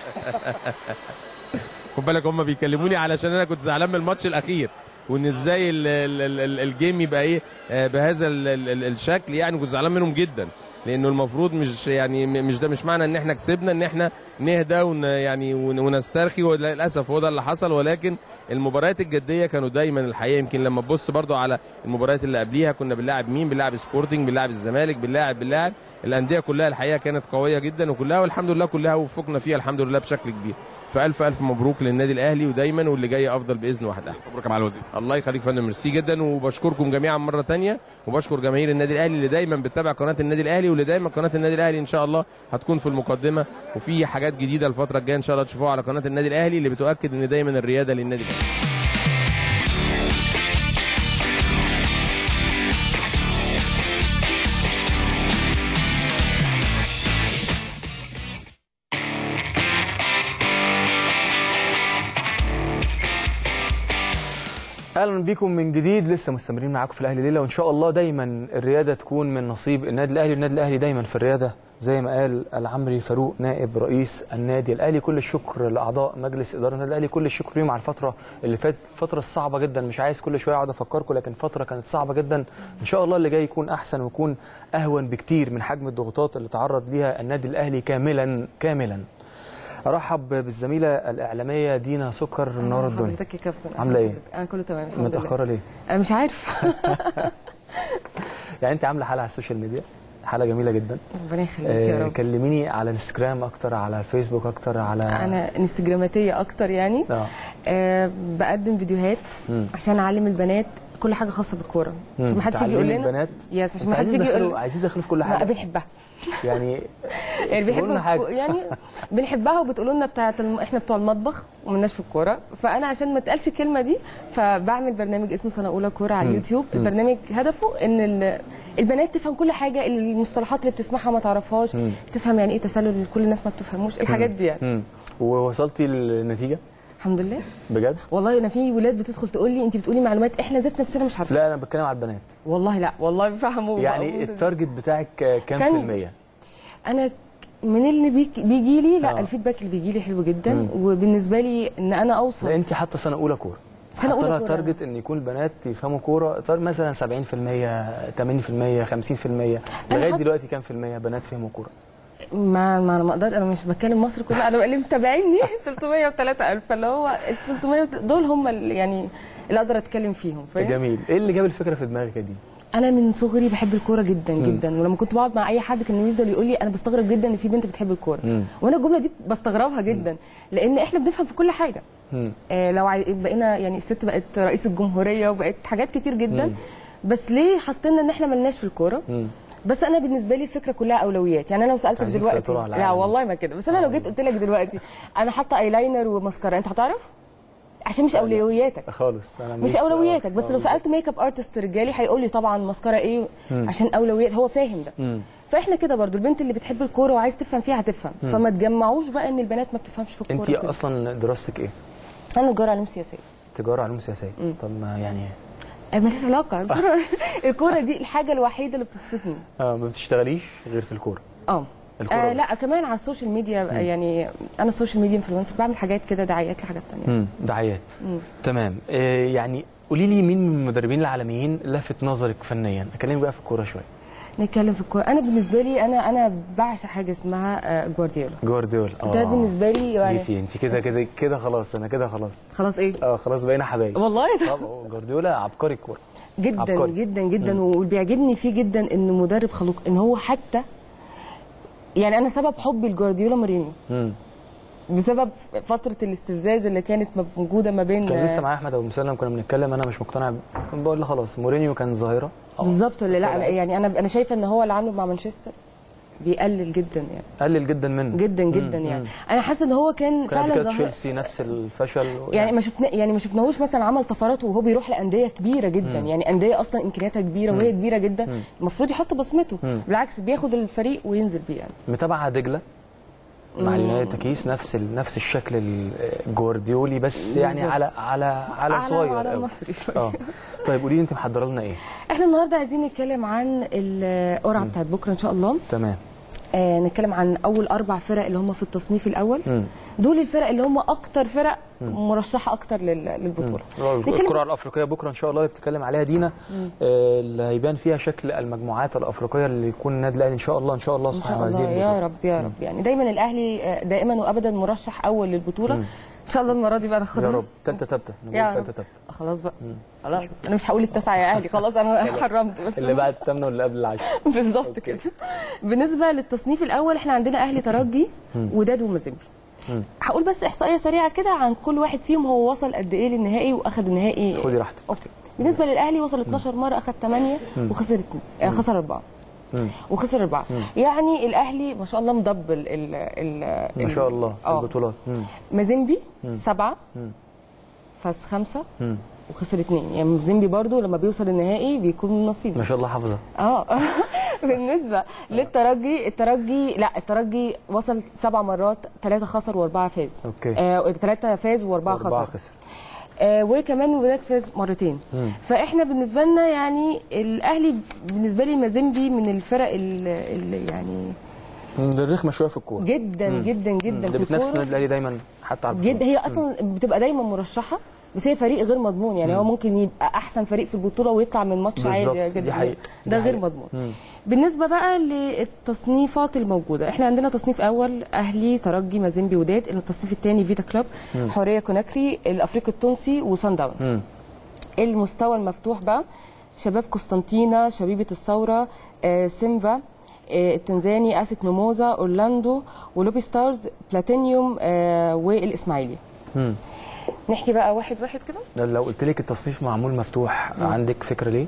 خد بالك هم بيكلموني علشان انا كنت زعلان من الماتش الاخير وان ازاي ال- ال- ال- ال- الجيم يبقى ايه آه، بهذا ال- ال- ال- الشكل يعني كنت زعلان منهم جدا لانه المفروض مش يعني م- مش ده مش معنى ان احنا كسبنا ان احنا نهدى ون يعني ون- ونسترخي وللاسف هو ده اللي حصل ولكن المباريات الجديه كانوا دايما الحقيقه يمكن لما تبص برضو على المباريات اللي قبليها كنا بنلاعب مين بنلاعب سبورتنج بنلاعب الزمالك بنلاعب بنلاعب الانديه كلها الحقيقه كانت قويه جدا وكلها والحمد لله كلها وفقنا فيها الحمد لله بشكل كبير فالف الف مبروك للنادي الاهلي ودايما واللي جاي افضل باذن واحد احد مبروك يا معالي الوزير الله يخليك يا فندم ميرسي جدا وبشكركم جميعا مره تانية وبشكر جماهير النادي الاهلي اللي دايما بتتابع قناه النادي الاهلي واللي دايما قناه النادي الاهلي ان شاء الله هتكون في المقدمه وفي حاجات جديده الفتره الجايه ان شاء الله تشوفوها على قناه النادي الاهلي اللي بتؤكد ان دايما الرياده للنادي الاهلي اهلا بيكم من جديد لسه مستمرين معاكم في الاهلي ليله وان شاء الله دايما الرياده تكون من نصيب النادي الاهلي والنادي الاهلي دايما في الرياده زي ما قال العمري فاروق نائب رئيس النادي الاهلي كل الشكر لاعضاء مجلس اداره النادي الاهلي كل الشكر ليهم على الفتره اللي فاتت الفتره الصعبه جدا مش عايز كل شويه اقعد افكركم لكن فتره كانت صعبه جدا ان شاء الله اللي جاي يكون احسن ويكون اهون بكتير من حجم الضغوطات اللي تعرض ليها النادي الاهلي كاملا كاملا ارحب بالزميله الاعلاميه دينا سكر منوره الدنيا حضرتك يا كابتن عامله ايه انا كله تمام الحمد لله متاخره ليه انا مش عارف يعني انت عامله حلقه على السوشيال ميديا حلقه جميله جدا ربنا يخليك يا آه رب كلميني على الانستجرام اكتر على الفيسبوك اكتر على انا انستجراماتيه اكتر يعني اه آه بقدم فيديوهات مم. عشان اعلم البنات كل حاجه خاصه بالكوره مم. عشان ما حدش يجي يقول تعلمي لنا البنات يس عشان انت ما حدش عايزين يجي يقول تدخلوا- عايزين تدخلوا في كل لا حاجه بنحبها يعني يعني سيبوا لنا بيحبوا حاجه يعني بنحبها وبتقولوا لنا بتاعت الم... احنا بتوع المطبخ ومالناش في الكوره فانا عشان ما تقالش الكلمه دي فبعمل برنامج اسمه سنه اولى كوره على مم. اليوتيوب مم. البرنامج هدفه ان ال... البنات تفهم كل حاجه المصطلحات اللي بتسمعها ما تعرفهاش مم. تفهم يعني ايه تسلل اللي كل الناس ما بتفهموش الحاجات دي يعني مم. ووصلتي للنتيجه الحمد لله بجد والله انا في ولاد بتدخل تقول لي انت بتقولي معلومات احنا ذات نفسنا مش عارفين لا انا بتكلم على البنات والله لا والله بيفهموا يعني التارجت بتاعك كام كان- في المية انا من اللي بيك- بيجي لي لا آه. الفيدباك اللي بيجي لي حلو جدا مم. وبالنسبه لي ان انا اوصل لا انت حاطه سنه اولى كوره سنة حاطه أولى لها كورة. تارجت ان يكون البنات يفهموا كوره طار مثلا 70% 80% 50% لغايه حاط- دلوقتي كام في المية بنات فهموا كوره ما ما انا ما اقدر انا مش بتكلم مصر كلها انا اللي متابعيني 303 الف فاللي هو ال 300 دول هم اللي يعني اللي اقدر اتكلم فيهم فاهم جميل ايه اللي جاب الفكره في دماغك يا دي انا من صغري بحب الكوره جدا مم. جدا ولما كنت بقعد مع اي حد كان يفضل يقول لي انا بستغرب جدا ان في بنت بتحب الكوره مم. وانا الجمله دي بستغربها جدا لان احنا بنفهم في كل حاجه مم. آه لو عاي- بقينا يعني الست بقت رئيس الجمهوريه وبقت حاجات كتير جدا مم. بس ليه حطينا ان احنا ملناش في الكوره مم. بس انا بالنسبه لي الفكره كلها اولويات يعني انا لو سالتك عايزين دلوقتي تسيطروا على لا العالم. والله ما كده بس انا لو جيت قلت لك دلوقتي انا حاطه ايلاينر وماسكارا انت هتعرف عشان مش اولوياتك خالص انا مش اولوياتك بس لو سالت ميك اب ارتست رجالي هيقول لي طبعا ماسكارا ايه مم. عشان اولويات هو فاهم ده مم. فاحنا كده برضو البنت اللي بتحب الكوره وعايز تفهم فيها هتفهم مم. فما تجمعوش بقى ان البنات ما بتفهمش في الكوره انت كده. اصلا دراستك ايه انا تجاره علوم سياسيه تجاره علوم سياسيه طب ما يعني آه، ماليش علاقه الكوره الكوره دي الحاجه الوحيده اللي بتبسطني اه ما بتشتغليش غير في الكوره اه الكورة آه بس. لا كمان على السوشيال ميديا مم. يعني انا السوشيال ميديا انفلونسر بعمل حاجات كده دعايات لحاجات تانية امم دعايات مم. تمام آه يعني قولي لي مين من المدربين العالميين لفت نظرك فنيا اكلمك بقى في الكوره شويه نتكلم في الكوره انا بالنسبه لي انا انا بعشق حاجه اسمها آه، جوارديولا جوارديولا ده بالنسبه لي يعني جيتي انت كده كده كده خلاص انا كده خلاص خلاص ايه اه خلاص بقينا حبايب والله طبعا جوارديولا عبقري الكوره جدا عبقري. جدا جدا مم. واللي بيعجبني فيه جدا انه مدرب خلوق ان هو حتى يعني انا سبب حبي لجوارديولا مورينيو مم. بسبب فتره الاستفزاز اللي كانت موجوده ما بين كان لسه معايا احمد ابو مسلم كنا بنتكلم انا مش مقتنع ب- بقول له خلاص مورينيو كان ظاهره بالظبط لا لا يعني انا انا شايفه ان هو اللي عامله مع مانشستر بيقلل جدا يعني قلل جدا منه جدا جدا مم. يعني مم. انا حاسه ان هو كان كان قبل فعلا كده ظاهر تشيلسي نفس الفشل يعني ما شفنا يعني ما شفناهوش مثلا عمل طفرات وهو بيروح لانديه كبيره جدا مم. يعني انديه اصلا امكانياتها كبيره مم. وهي كبيره جدا مم. المفروض يحط بصمته مم. بالعكس بياخد الفريق وينزل بيه يعني متابعه دجله مع مم. اليونايتد تكيس نفس ال... نفس الشكل الجوارديولي بس يعني بالظبط. على على على على- صغير على قوي. مصري شوية. اه طيب قولي لي انت محضره لنا ايه احنا النهارده عايزين نتكلم عن القرعه بتاعت بكره ان شاء الله تمام آه نتكلم عن اول اربع فرق اللي هم في التصنيف الاول مم. دول الفرق اللي هم اكتر فرق مم. مرشحه اكتر لل- للبطوله آه، نتكلم الكره بس- الافريقيه بكره ان شاء الله اللي بتتكلم عليها دينا مم. آه، اللي هيبان فيها شكل المجموعات الافريقيه اللي يكون النادي الاهلي ان شاء الله ان شاء الله ان صاحب شاء هذه الله يا البطولة. رب يا رب يعني دايما الاهلي آه، دائما وابدا مرشح اول للبطوله مم. ان شاء الله المره دي بقى ناخدها يا رب تالتة تالتة يا نقول رب. تالتة تالتة خلاص بقى خلاص انا مش هقول التسعه يا اهلي خلاص انا حرمت بس اللي بعد الثامنه واللي قبل العشرة بالظبط كده بالنسبه للتصنيف الاول احنا عندنا اهلي ترجي مم. وداد ومازيمبي مم. هقول بس احصائيه سريعه كده عن كل واحد فيهم هو وصل قد ايه للنهائي واخد النهائي خدي راحتك اوكي بالنسبه للاهلي وصل 12 مره اخد 8 مم. وخسر 2 آه خسر 4 مم. وخسر 4 مم. يعني الاهلي ما شاء الله مدبل ال ال ما شاء الله اه البطولات مم. مازيمبي مم. 7 مم. فاز 5 مم. وخسر 2 يعني مازيمبي برضو لما بيوصل النهائي بيكون من نصيبه ما شاء الله حافظه اه بالنسبه للترجي الترجي لا الترجي وصل سبع مرات ثلاثه خسر واربعه فاز اوكي آه ثلاثه فاز واربعه أربعة خسر خسر آه وكمان الوداد فاز مرتين مم. فاحنا بالنسبه لنا يعني الاهلي بالنسبه لي مازيمبي من الفرق اللي يعني ده رخمه شويه في الكوره جدا مم. جدا جدا مم. في ده بتنافس الكورة. النادي الاهلي دايما حتى على جدا البطولة. هي مم. اصلا بتبقى دايما مرشحه بس هي فريق غير مضمون يعني مم. هو ممكن يبقى احسن فريق في البطوله ويطلع من ماتش بالظبط، عادي دي جدا حقيقة، ده دي غير حقيقة. مضمون مم. بالنسبه بقى للتصنيفات الموجوده احنا عندنا تصنيف اول اهلي ترجي مازيمبي وداد التصنيف الثاني فيتا كلوب مم. حوريه كوناكري الافريقي التونسي وصن داونز مم. المستوى المفتوح بقى شباب قسطنطينة شبيبة الثورة آه، سيمفا آه، التنزاني اسك ميموزا اورلاندو ولوبي ستارز بلاتينيوم آه، والاسماعيلي مم. نحكي بقى واحد واحد كده لو قلت لك التصنيف معمول مفتوح مم. عندك فكره ليه؟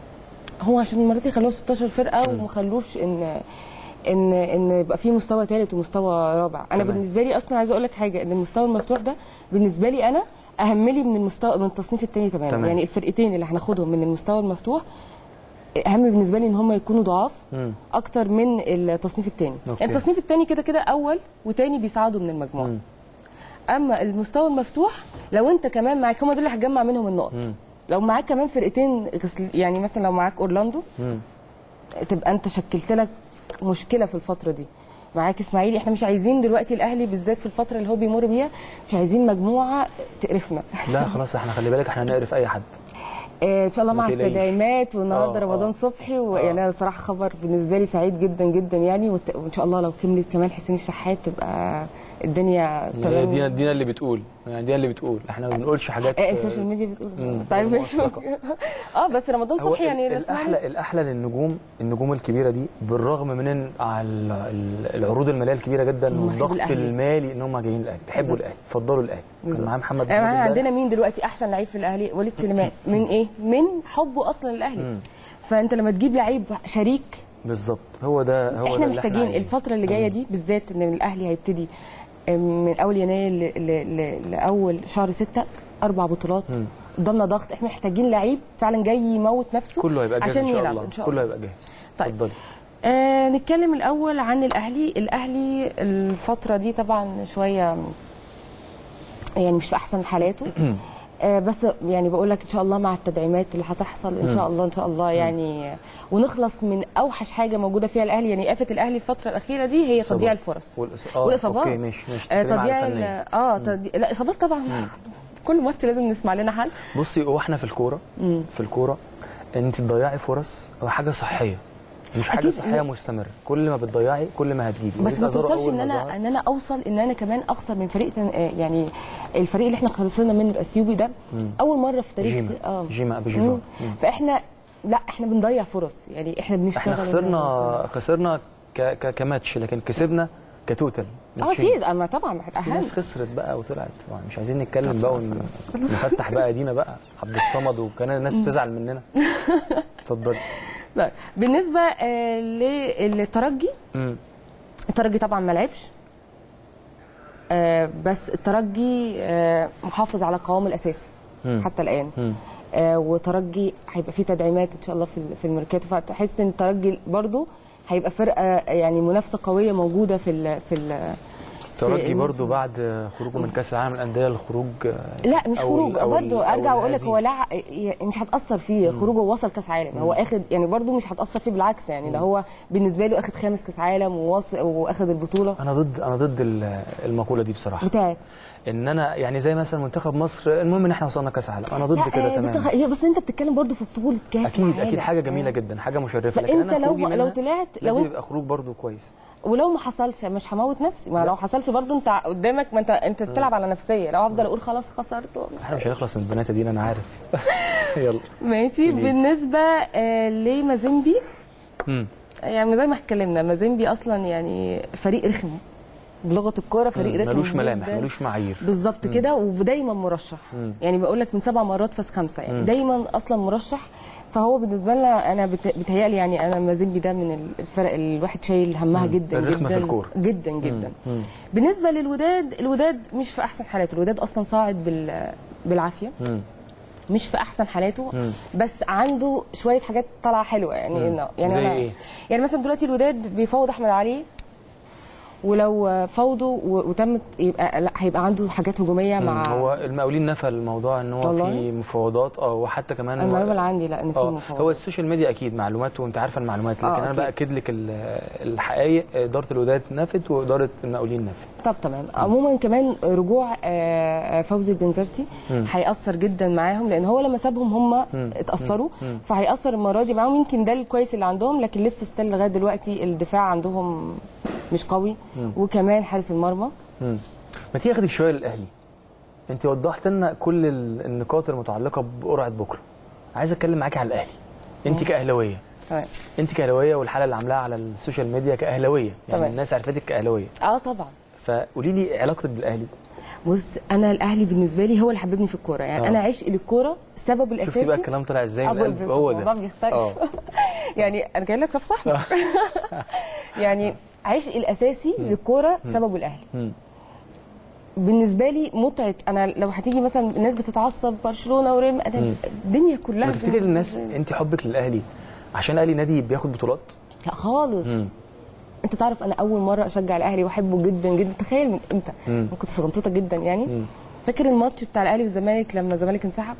هو عشان المرات خلوه 16 فرقه وما خلوش ان ان ان يبقى في مستوى ثالث ومستوى رابع انا تمام. بالنسبه لي اصلا عايزه اقول لك حاجه ان المستوى المفتوح ده بالنسبه لي انا اهم لي من المستوى من التصنيف الثاني تماما تمام. يعني الفرقتين اللي هناخدهم من المستوى المفتوح اهم بالنسبه لي ان هم يكونوا ضعاف مم. اكتر من التصنيف الثاني أوكي. يعني التصنيف الثاني كده كده اول وثاني بيصعدوا من المجموعه مم. اما المستوى المفتوح لو انت كمان معاك هم دول اللي هتجمع منهم النقط مم. لو معاك كمان فرقتين غسل يعني مثلا لو معاك اورلاندو مم. تبقى انت شكلت لك مشكله في الفتره دي معاك اسماعيلي احنا مش عايزين دلوقتي الاهلي بالذات في الفتره اللي هو بيمر بيها مش عايزين مجموعه تقرفنا لا خلاص احنا خلي بالك احنا هنقرف اي حد آه، ان شاء الله ما مع تقلقيش. التدعيمات والنهارده آه، رمضان آه. صبحي ويعني انا صراحه خبر بالنسبه لي سعيد جدا جدا يعني وت- وان شاء الله لو كملت كمان حسين الشحات تبقى الدنيا هي تمام دينا دينا اللي بتقول يعني دينا اللي بتقول احنا ما بنقولش حاجات آه، السوشيال ميديا بتقول مم. طيب موثقة. اه بس رمضان هو صبحي يعني ال- الأسماء- الاحلى الاحلى للنجوم النجوم الكبيره دي بالرغم من ان على ال- ال- العروض الماليه الكبيره جدا هم والضغط بيحبوا الأهلي. المالي ان هم جايين الاهلي بيحبوا بالظبط. الاهلي يفضلوا الاهلي كان بالظبط. معاه محمد يعني محمود عندنا امبارح. مين دلوقتي احسن لعيب في الاهلي وليد سليمان من ايه من حبه اصلا للاهلي مم. فانت لما تجيب لعيب شريك بالظبط هو ده هو ده احنا اللي محتاجين عايزينه. الفتره اللي جايه دي بالذات ان الاهلي هيبتدي من اول يناير ل- ل- ل- لاول شهر ستة اربع بطولات مم. قدامنا ضغط احنا محتاجين لعيب فعلا جاي يموت نفسه كله هيبقى جاهز عشان ان شاء يلعب الله ان شاء كله الله هيبقى جاهز طيب. اتفضلي آه نتكلم الاول عن الاهلي الاهلي الفتره دي طبعا شويه يعني مش في احسن حالاته آه بس يعني بقول لك ان شاء الله مع التدعيمات اللي هتحصل ان مم. شاء الله ان شاء الله يعني آه، ونخلص من اوحش حاجه موجوده فيها الاهلي يعني آفة الاهلي الفتره الاخيره دي هي إصابات. تضييع الفرص والإص- آه، والاصابات اوكي ماشي ماشي آه بتتكلمي تضييع على ال- الفنية. اه تضييع لا اصابات طبعا كل ماتش لازم نسمع لنا حل بصي هو احنا في الكوره مم. في الكوره انت تضيعي فرص هو حاجه صحيه مش حاجه أكيد. صحيه مستمره كل ما بتضيعي كل ما هتجيبي بس ما وليد أزارو توصلش أول ان ما انا ظهر- ان انا اوصل ان انا كمان اخسر من فريق تن- آه، يعني الفريق اللي احنا خسرنا منه الاثيوبي ده مم. اول مره في تاريخ جيما. اه جيما أبي مم. جيفار. مم. فاحنا لا احنا بنضيع فرص يعني احنا بنشتغل احنا خسرنا خسرنا ك... ك... كماتش لكن كسبنا كتوتال اه ماتشين. اكيد اما طبعا في اهم ناس خسرت بقى وطلعت طبعا مش عايزين نتكلم بقى ون... نفتح بقى دينا بقى عبد الصمد وكان الناس تزعل مننا اتفضلي طيب بالنسبه آه للترجي مم. الترجي طبعا ما لعبش آه بس الترجي آه محافظ على قوامه الاساسي مم. حتى الان مم. آه وترجي هيبقى فيه تدعيمات ان شاء الله في ال- في الميركاتو فتحس ان الترجي برضو هيبقى فرقه يعني منافسه قويه موجوده في ال في ال ترجي في برضو بعد خروجه من كاس العالم للانديه الخروج لا مش أو خروج ال- أو برضه ال- أو ارجع واقول لك الهزيمة. هو لا مش هتاثر فيه خروجه وصل كاس عالم هو اخد يعني برضه مش هتاثر فيه بالعكس يعني ده هو بالنسبه له اخد خامس كاس عالم وواصل واخد البطوله انا ضد انا ضد ال- المقوله دي بصراحه بتاعت ان انا يعني زي مثلا منتخب مصر المهم ان احنا وصلنا كاس عالم انا ضد لا كده آه، بس تماما هي بس انت بتتكلم برضه في بطوله كاس اكيد العالم. اكيد حاجه جميله آه. جدا حاجه مشرفه لكن فانت أنا لو خروجي لو منها طلعت لو لازم انت يبقى خروج برضو كويس ولو ما حصلش مش هموت نفسي ما لو حصلش برضه انت قدامك ما انت انت بتلعب على نفسيه لو افضل اقول خلاص خسرت احنا مش هنخلص من البنات دي انا عارف يلا ماشي قولي. بالنسبه آه لمازيمبي مم. يعني زي ما اتكلمنا مازيمبي اصلا يعني فريق رخم بلغه الكوره فريق مم. رخم ملوش ملامح جداً. ملوش معايير بالظبط مم. كده ودايما مرشح مم. يعني بقول لك من سبع مرات فاز خمسه يعني مم. دايما اصلا مرشح فهو بالنسبه لنا انا بت- بيتهيألي يعني انا مازيمبي ده من الفرق اللي الواحد شايل همها مم. جدا الرخمة جدا في الكورة. جدا جدا مم. بالنسبه للوداد الوداد مش في احسن حالاته الوداد اصلا صاعد بال بالعافيه مم. مش في احسن حالاته مم. بس عنده شويه حاجات طالعه حلوه يعني مم. إنه يعني زي أنا إيه؟ يعني مثلا دلوقتي الوداد بيفاوض احمد علي ولو فوضوا و- وتمت يبقى لا هيبقى عنده حاجات هجوميه مم. مع هو المقاولين نفى الموضوع ان هو والله؟ في مفاوضات اه وحتى كمان هو- المعلومه اللي عندي لا ان في اه مفاوضات هو السوشيال ميديا اكيد معلومات وانت عارفه المعلومات لكن آه، انا أكيد. باكد لك ال- الحقائق اداره الوداد نفت واداره المقاولين نفت طب تمام عموما كمان رجوع آه، فوزي البنزرتي مم. هيأثر جدا معاهم لان هو لما سابهم هم مم. اتأثروا مم. فهيأثر المره دي معاهم يمكن ده الكويس اللي عندهم لكن لسه ستيل لغايه دلوقتي الدفاع عندهم مش قوي مم. وكمان حارس المرمى مم. ما تيجي اخدك شويه للاهلي انت وضحت لنا كل ال- النقاط المتعلقه بقرعه بكره عايز اتكلم معاكي على الاهلي انت مم. كاهلاويه تمام انت كاهلاويه والحاله اللي عاملاها على السوشيال ميديا كاهلاويه يعني تمام. الناس عرفتك كاهلاويه اه طبعا فقولي لي علاقتك بالاهلي بص انا الاهلي بالنسبه لي هو اللي حببني في الكوره يعني آه. انا عشق للكوره السبب الاساسي شفتي بقى الكلام طلع ازاي من أبو القلب البس، هو الموضوع ده بيختلف اه يعني انا جاي لك في صاحبك يعني عشق الاساسي للكوره مم. سببه الاهلي مم. بالنسبه لي متعه انا لو هتيجي مثلا الناس بتتعصب برشلونه وريال انا مم. الدنيا كلها وتفتكر الناس انت حبك للاهلي عشان الاهلي نادي بياخد بطولات لا خالص مم. انت تعرف انا اول مره اشجع الاهلي واحبه جدا جدا تخيل من امتى مم. انا كنت صغنطوطه جدا يعني مم. فاكر الماتش بتاع الاهلي والزمالك لما الزمالك انسحب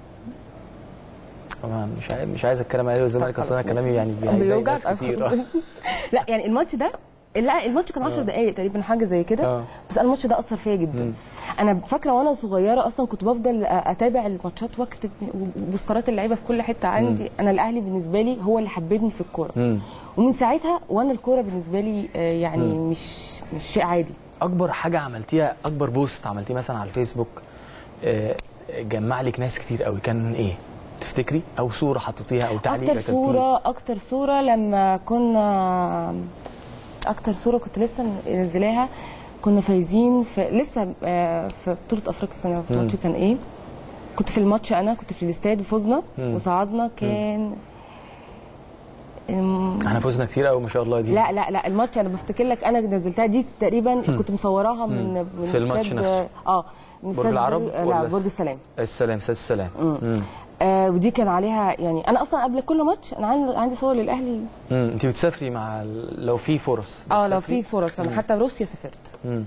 طبعا مش عايز مش عايز اتكلم عليه والزمالك اصل انا خلاص كلامي يعني ماشي. بيضايق بيوجع ناس كتير آه. لا يعني الماتش ده لا الماتش كان 10 آه. دقائق تقريبا حاجه زي كده آه. بس انا الماتش ده اثر فيا جدا مم. انا فاكره وانا صغيره اصلا كنت بفضل اتابع الماتشات واكتب بوسترات اللعيبه في كل حته عندي انا الاهلي بالنسبه لي هو اللي حببني في الكوره مم. ومن ساعتها وانا الكوره بالنسبه لي آه، يعني مم. مش مش شيء عادي اكبر حاجه عملتيها اكبر بوست عملتيه مثلا على الفيسبوك آه، جمع لك ناس كتير قوي كان ايه تفتكري او صوره حطيتيها او تعليق اكتر كتبتيه؟ صوره اكتر صوره لما كنا اكتر صوره كنت لسه منزلاها كنا فايزين في لسه آه، في بطوله افريقيا السنه مم. الماتش كان ايه كنت في الماتش انا كنت في الاستاد وفزنا مم. وصعدنا كان أم، احنا فزنا كتير قوي ما شاء الله دي لا لا لا الماتش انا بفتكر لك انا نزلتها دي تقريبا مم. كنت مصوراها من مم. من في الماتش استاد- نفسه. اه من برج استاد العرب برج- لا ولا برج الس- السلام السلام استاد السلام مم. مم. آه ودي كان عليها يعني انا اصلا قبل كل ماتش انا عندي عندي صور للاهلي مم. انت بتسافري مع ال- لو في فرص اه لو بتسافري؟ في فرص انا مم. حتى روسيا سافرت مم.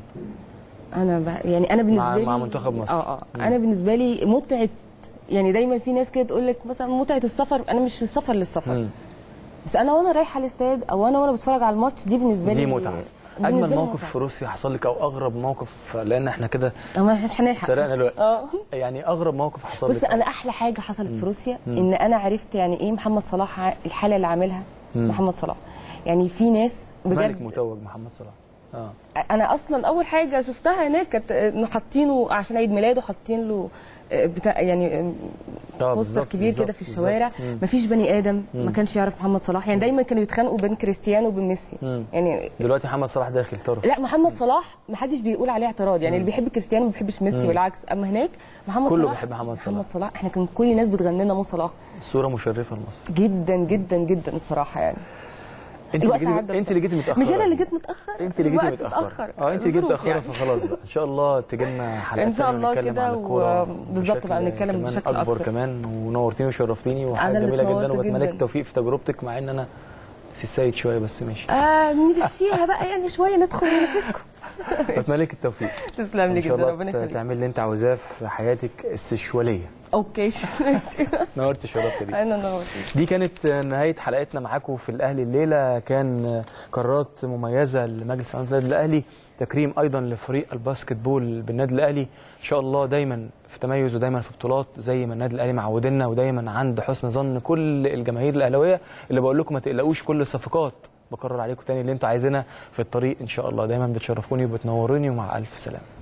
انا ب... يعني انا بالنسبه مع- لي مع منتخب مصر. اه اه مم. انا بالنسبه لي متعه يعني دايما في ناس كده تقول لك مثلا متعه السفر انا مش السفر للسفر مم. بس انا وانا رايحه الاستاد او انا وانا بتفرج على الماتش دي بالنسبه لي دي متعه بالنسبة اجمل لي موقف متعة. في روسيا حصل لك او اغرب موقف لان احنا كده أه، ما مش هنلحق سرقنا الوقت اه يعني اغرب موقف حصل بص لك انا احلى حاجه حصلت مم. في روسيا مم. ان انا عرفت يعني ايه محمد صلاح ع- الحاله اللي عاملها مم. محمد صلاح يعني في ناس ملك بجد متوج محمد صلاح اه انا اصلا اول حاجه شفتها هناك كانت انه حاطينه عشان عيد ميلاده حاطين له آه، بتاع يعني آه، اه بوستر بالظبط، كبير كده بالظبط، في الشوارع بالظبط. مم. مفيش بني ادم مم. ما كانش يعرف محمد صلاح يعني دايما كانوا يتخانقوا بين كريستيانو وبين ميسي مم. يعني دلوقتي محمد صلاح داخل طرف لا محمد صلاح ما حدش بيقول عليه اعتراض يعني مم. اللي بيحب كريستيانو ما بيحبش ميسي مم. والعكس اما هناك محمد كله صلاح بيحب محمد صلاح محمد صلاح احنا كان كل الناس بتغني لنا مو صلاح صوره مشرفه لمصر جدا جدا جدا الصراحه يعني انت اللي الوقت جيتي عدى انت اللي جيتي متاخره مش انا اللي جيت متاخر انت اللي جيتي الوقت متاخره اتأخر. اه انت اللي جيتي الظروف متاخره يعني. فخلاص بقى ان شاء الله تجي لنا حلقات إن شاء تانية الله نتكلم كده عن الكوره و- بالظبط بشكل بقى نتكلم كمان بشكل اكبر أكبر. كمان ونورتيني وشرفتيني وحاجه أنا اللي جميله جدا اتنورت وبتمنى لك جدا. التوفيق في تجربتك مع ان انا سي السيد شويه بس ماشي آه نمشيها بقى يعني شويه ندخل ننافسكم بتمنى لك التوفيق تسلم لي ان شاء جدا الله ربنا ت- يخليك تعمل اللي انت عاوزاه في حياتك السشواليه اوكي ماشي نورت شرفت ليك انا نورت دي كانت نهاية حلقتنا معاكم في الأهلي الليلة كان قرارات مميزة لمجلس إدارة النادي الأهلي تكريم أيضا لفريق الباسكت بول بالنادي الأهلي إن شاء الله دايما في تميز ودايما في بطولات زي ما النادي الأهلي معودنا ودايما عند حسن ظن كل الجماهير الأهلاوية اللي بقول لكم ما تقلقوش كل الصفقات بكرر عليكم تاني اللي انتوا عايزينها في الطريق إن شاء الله دايما بتشرفوني وبتنوروني ومع ألف سلامة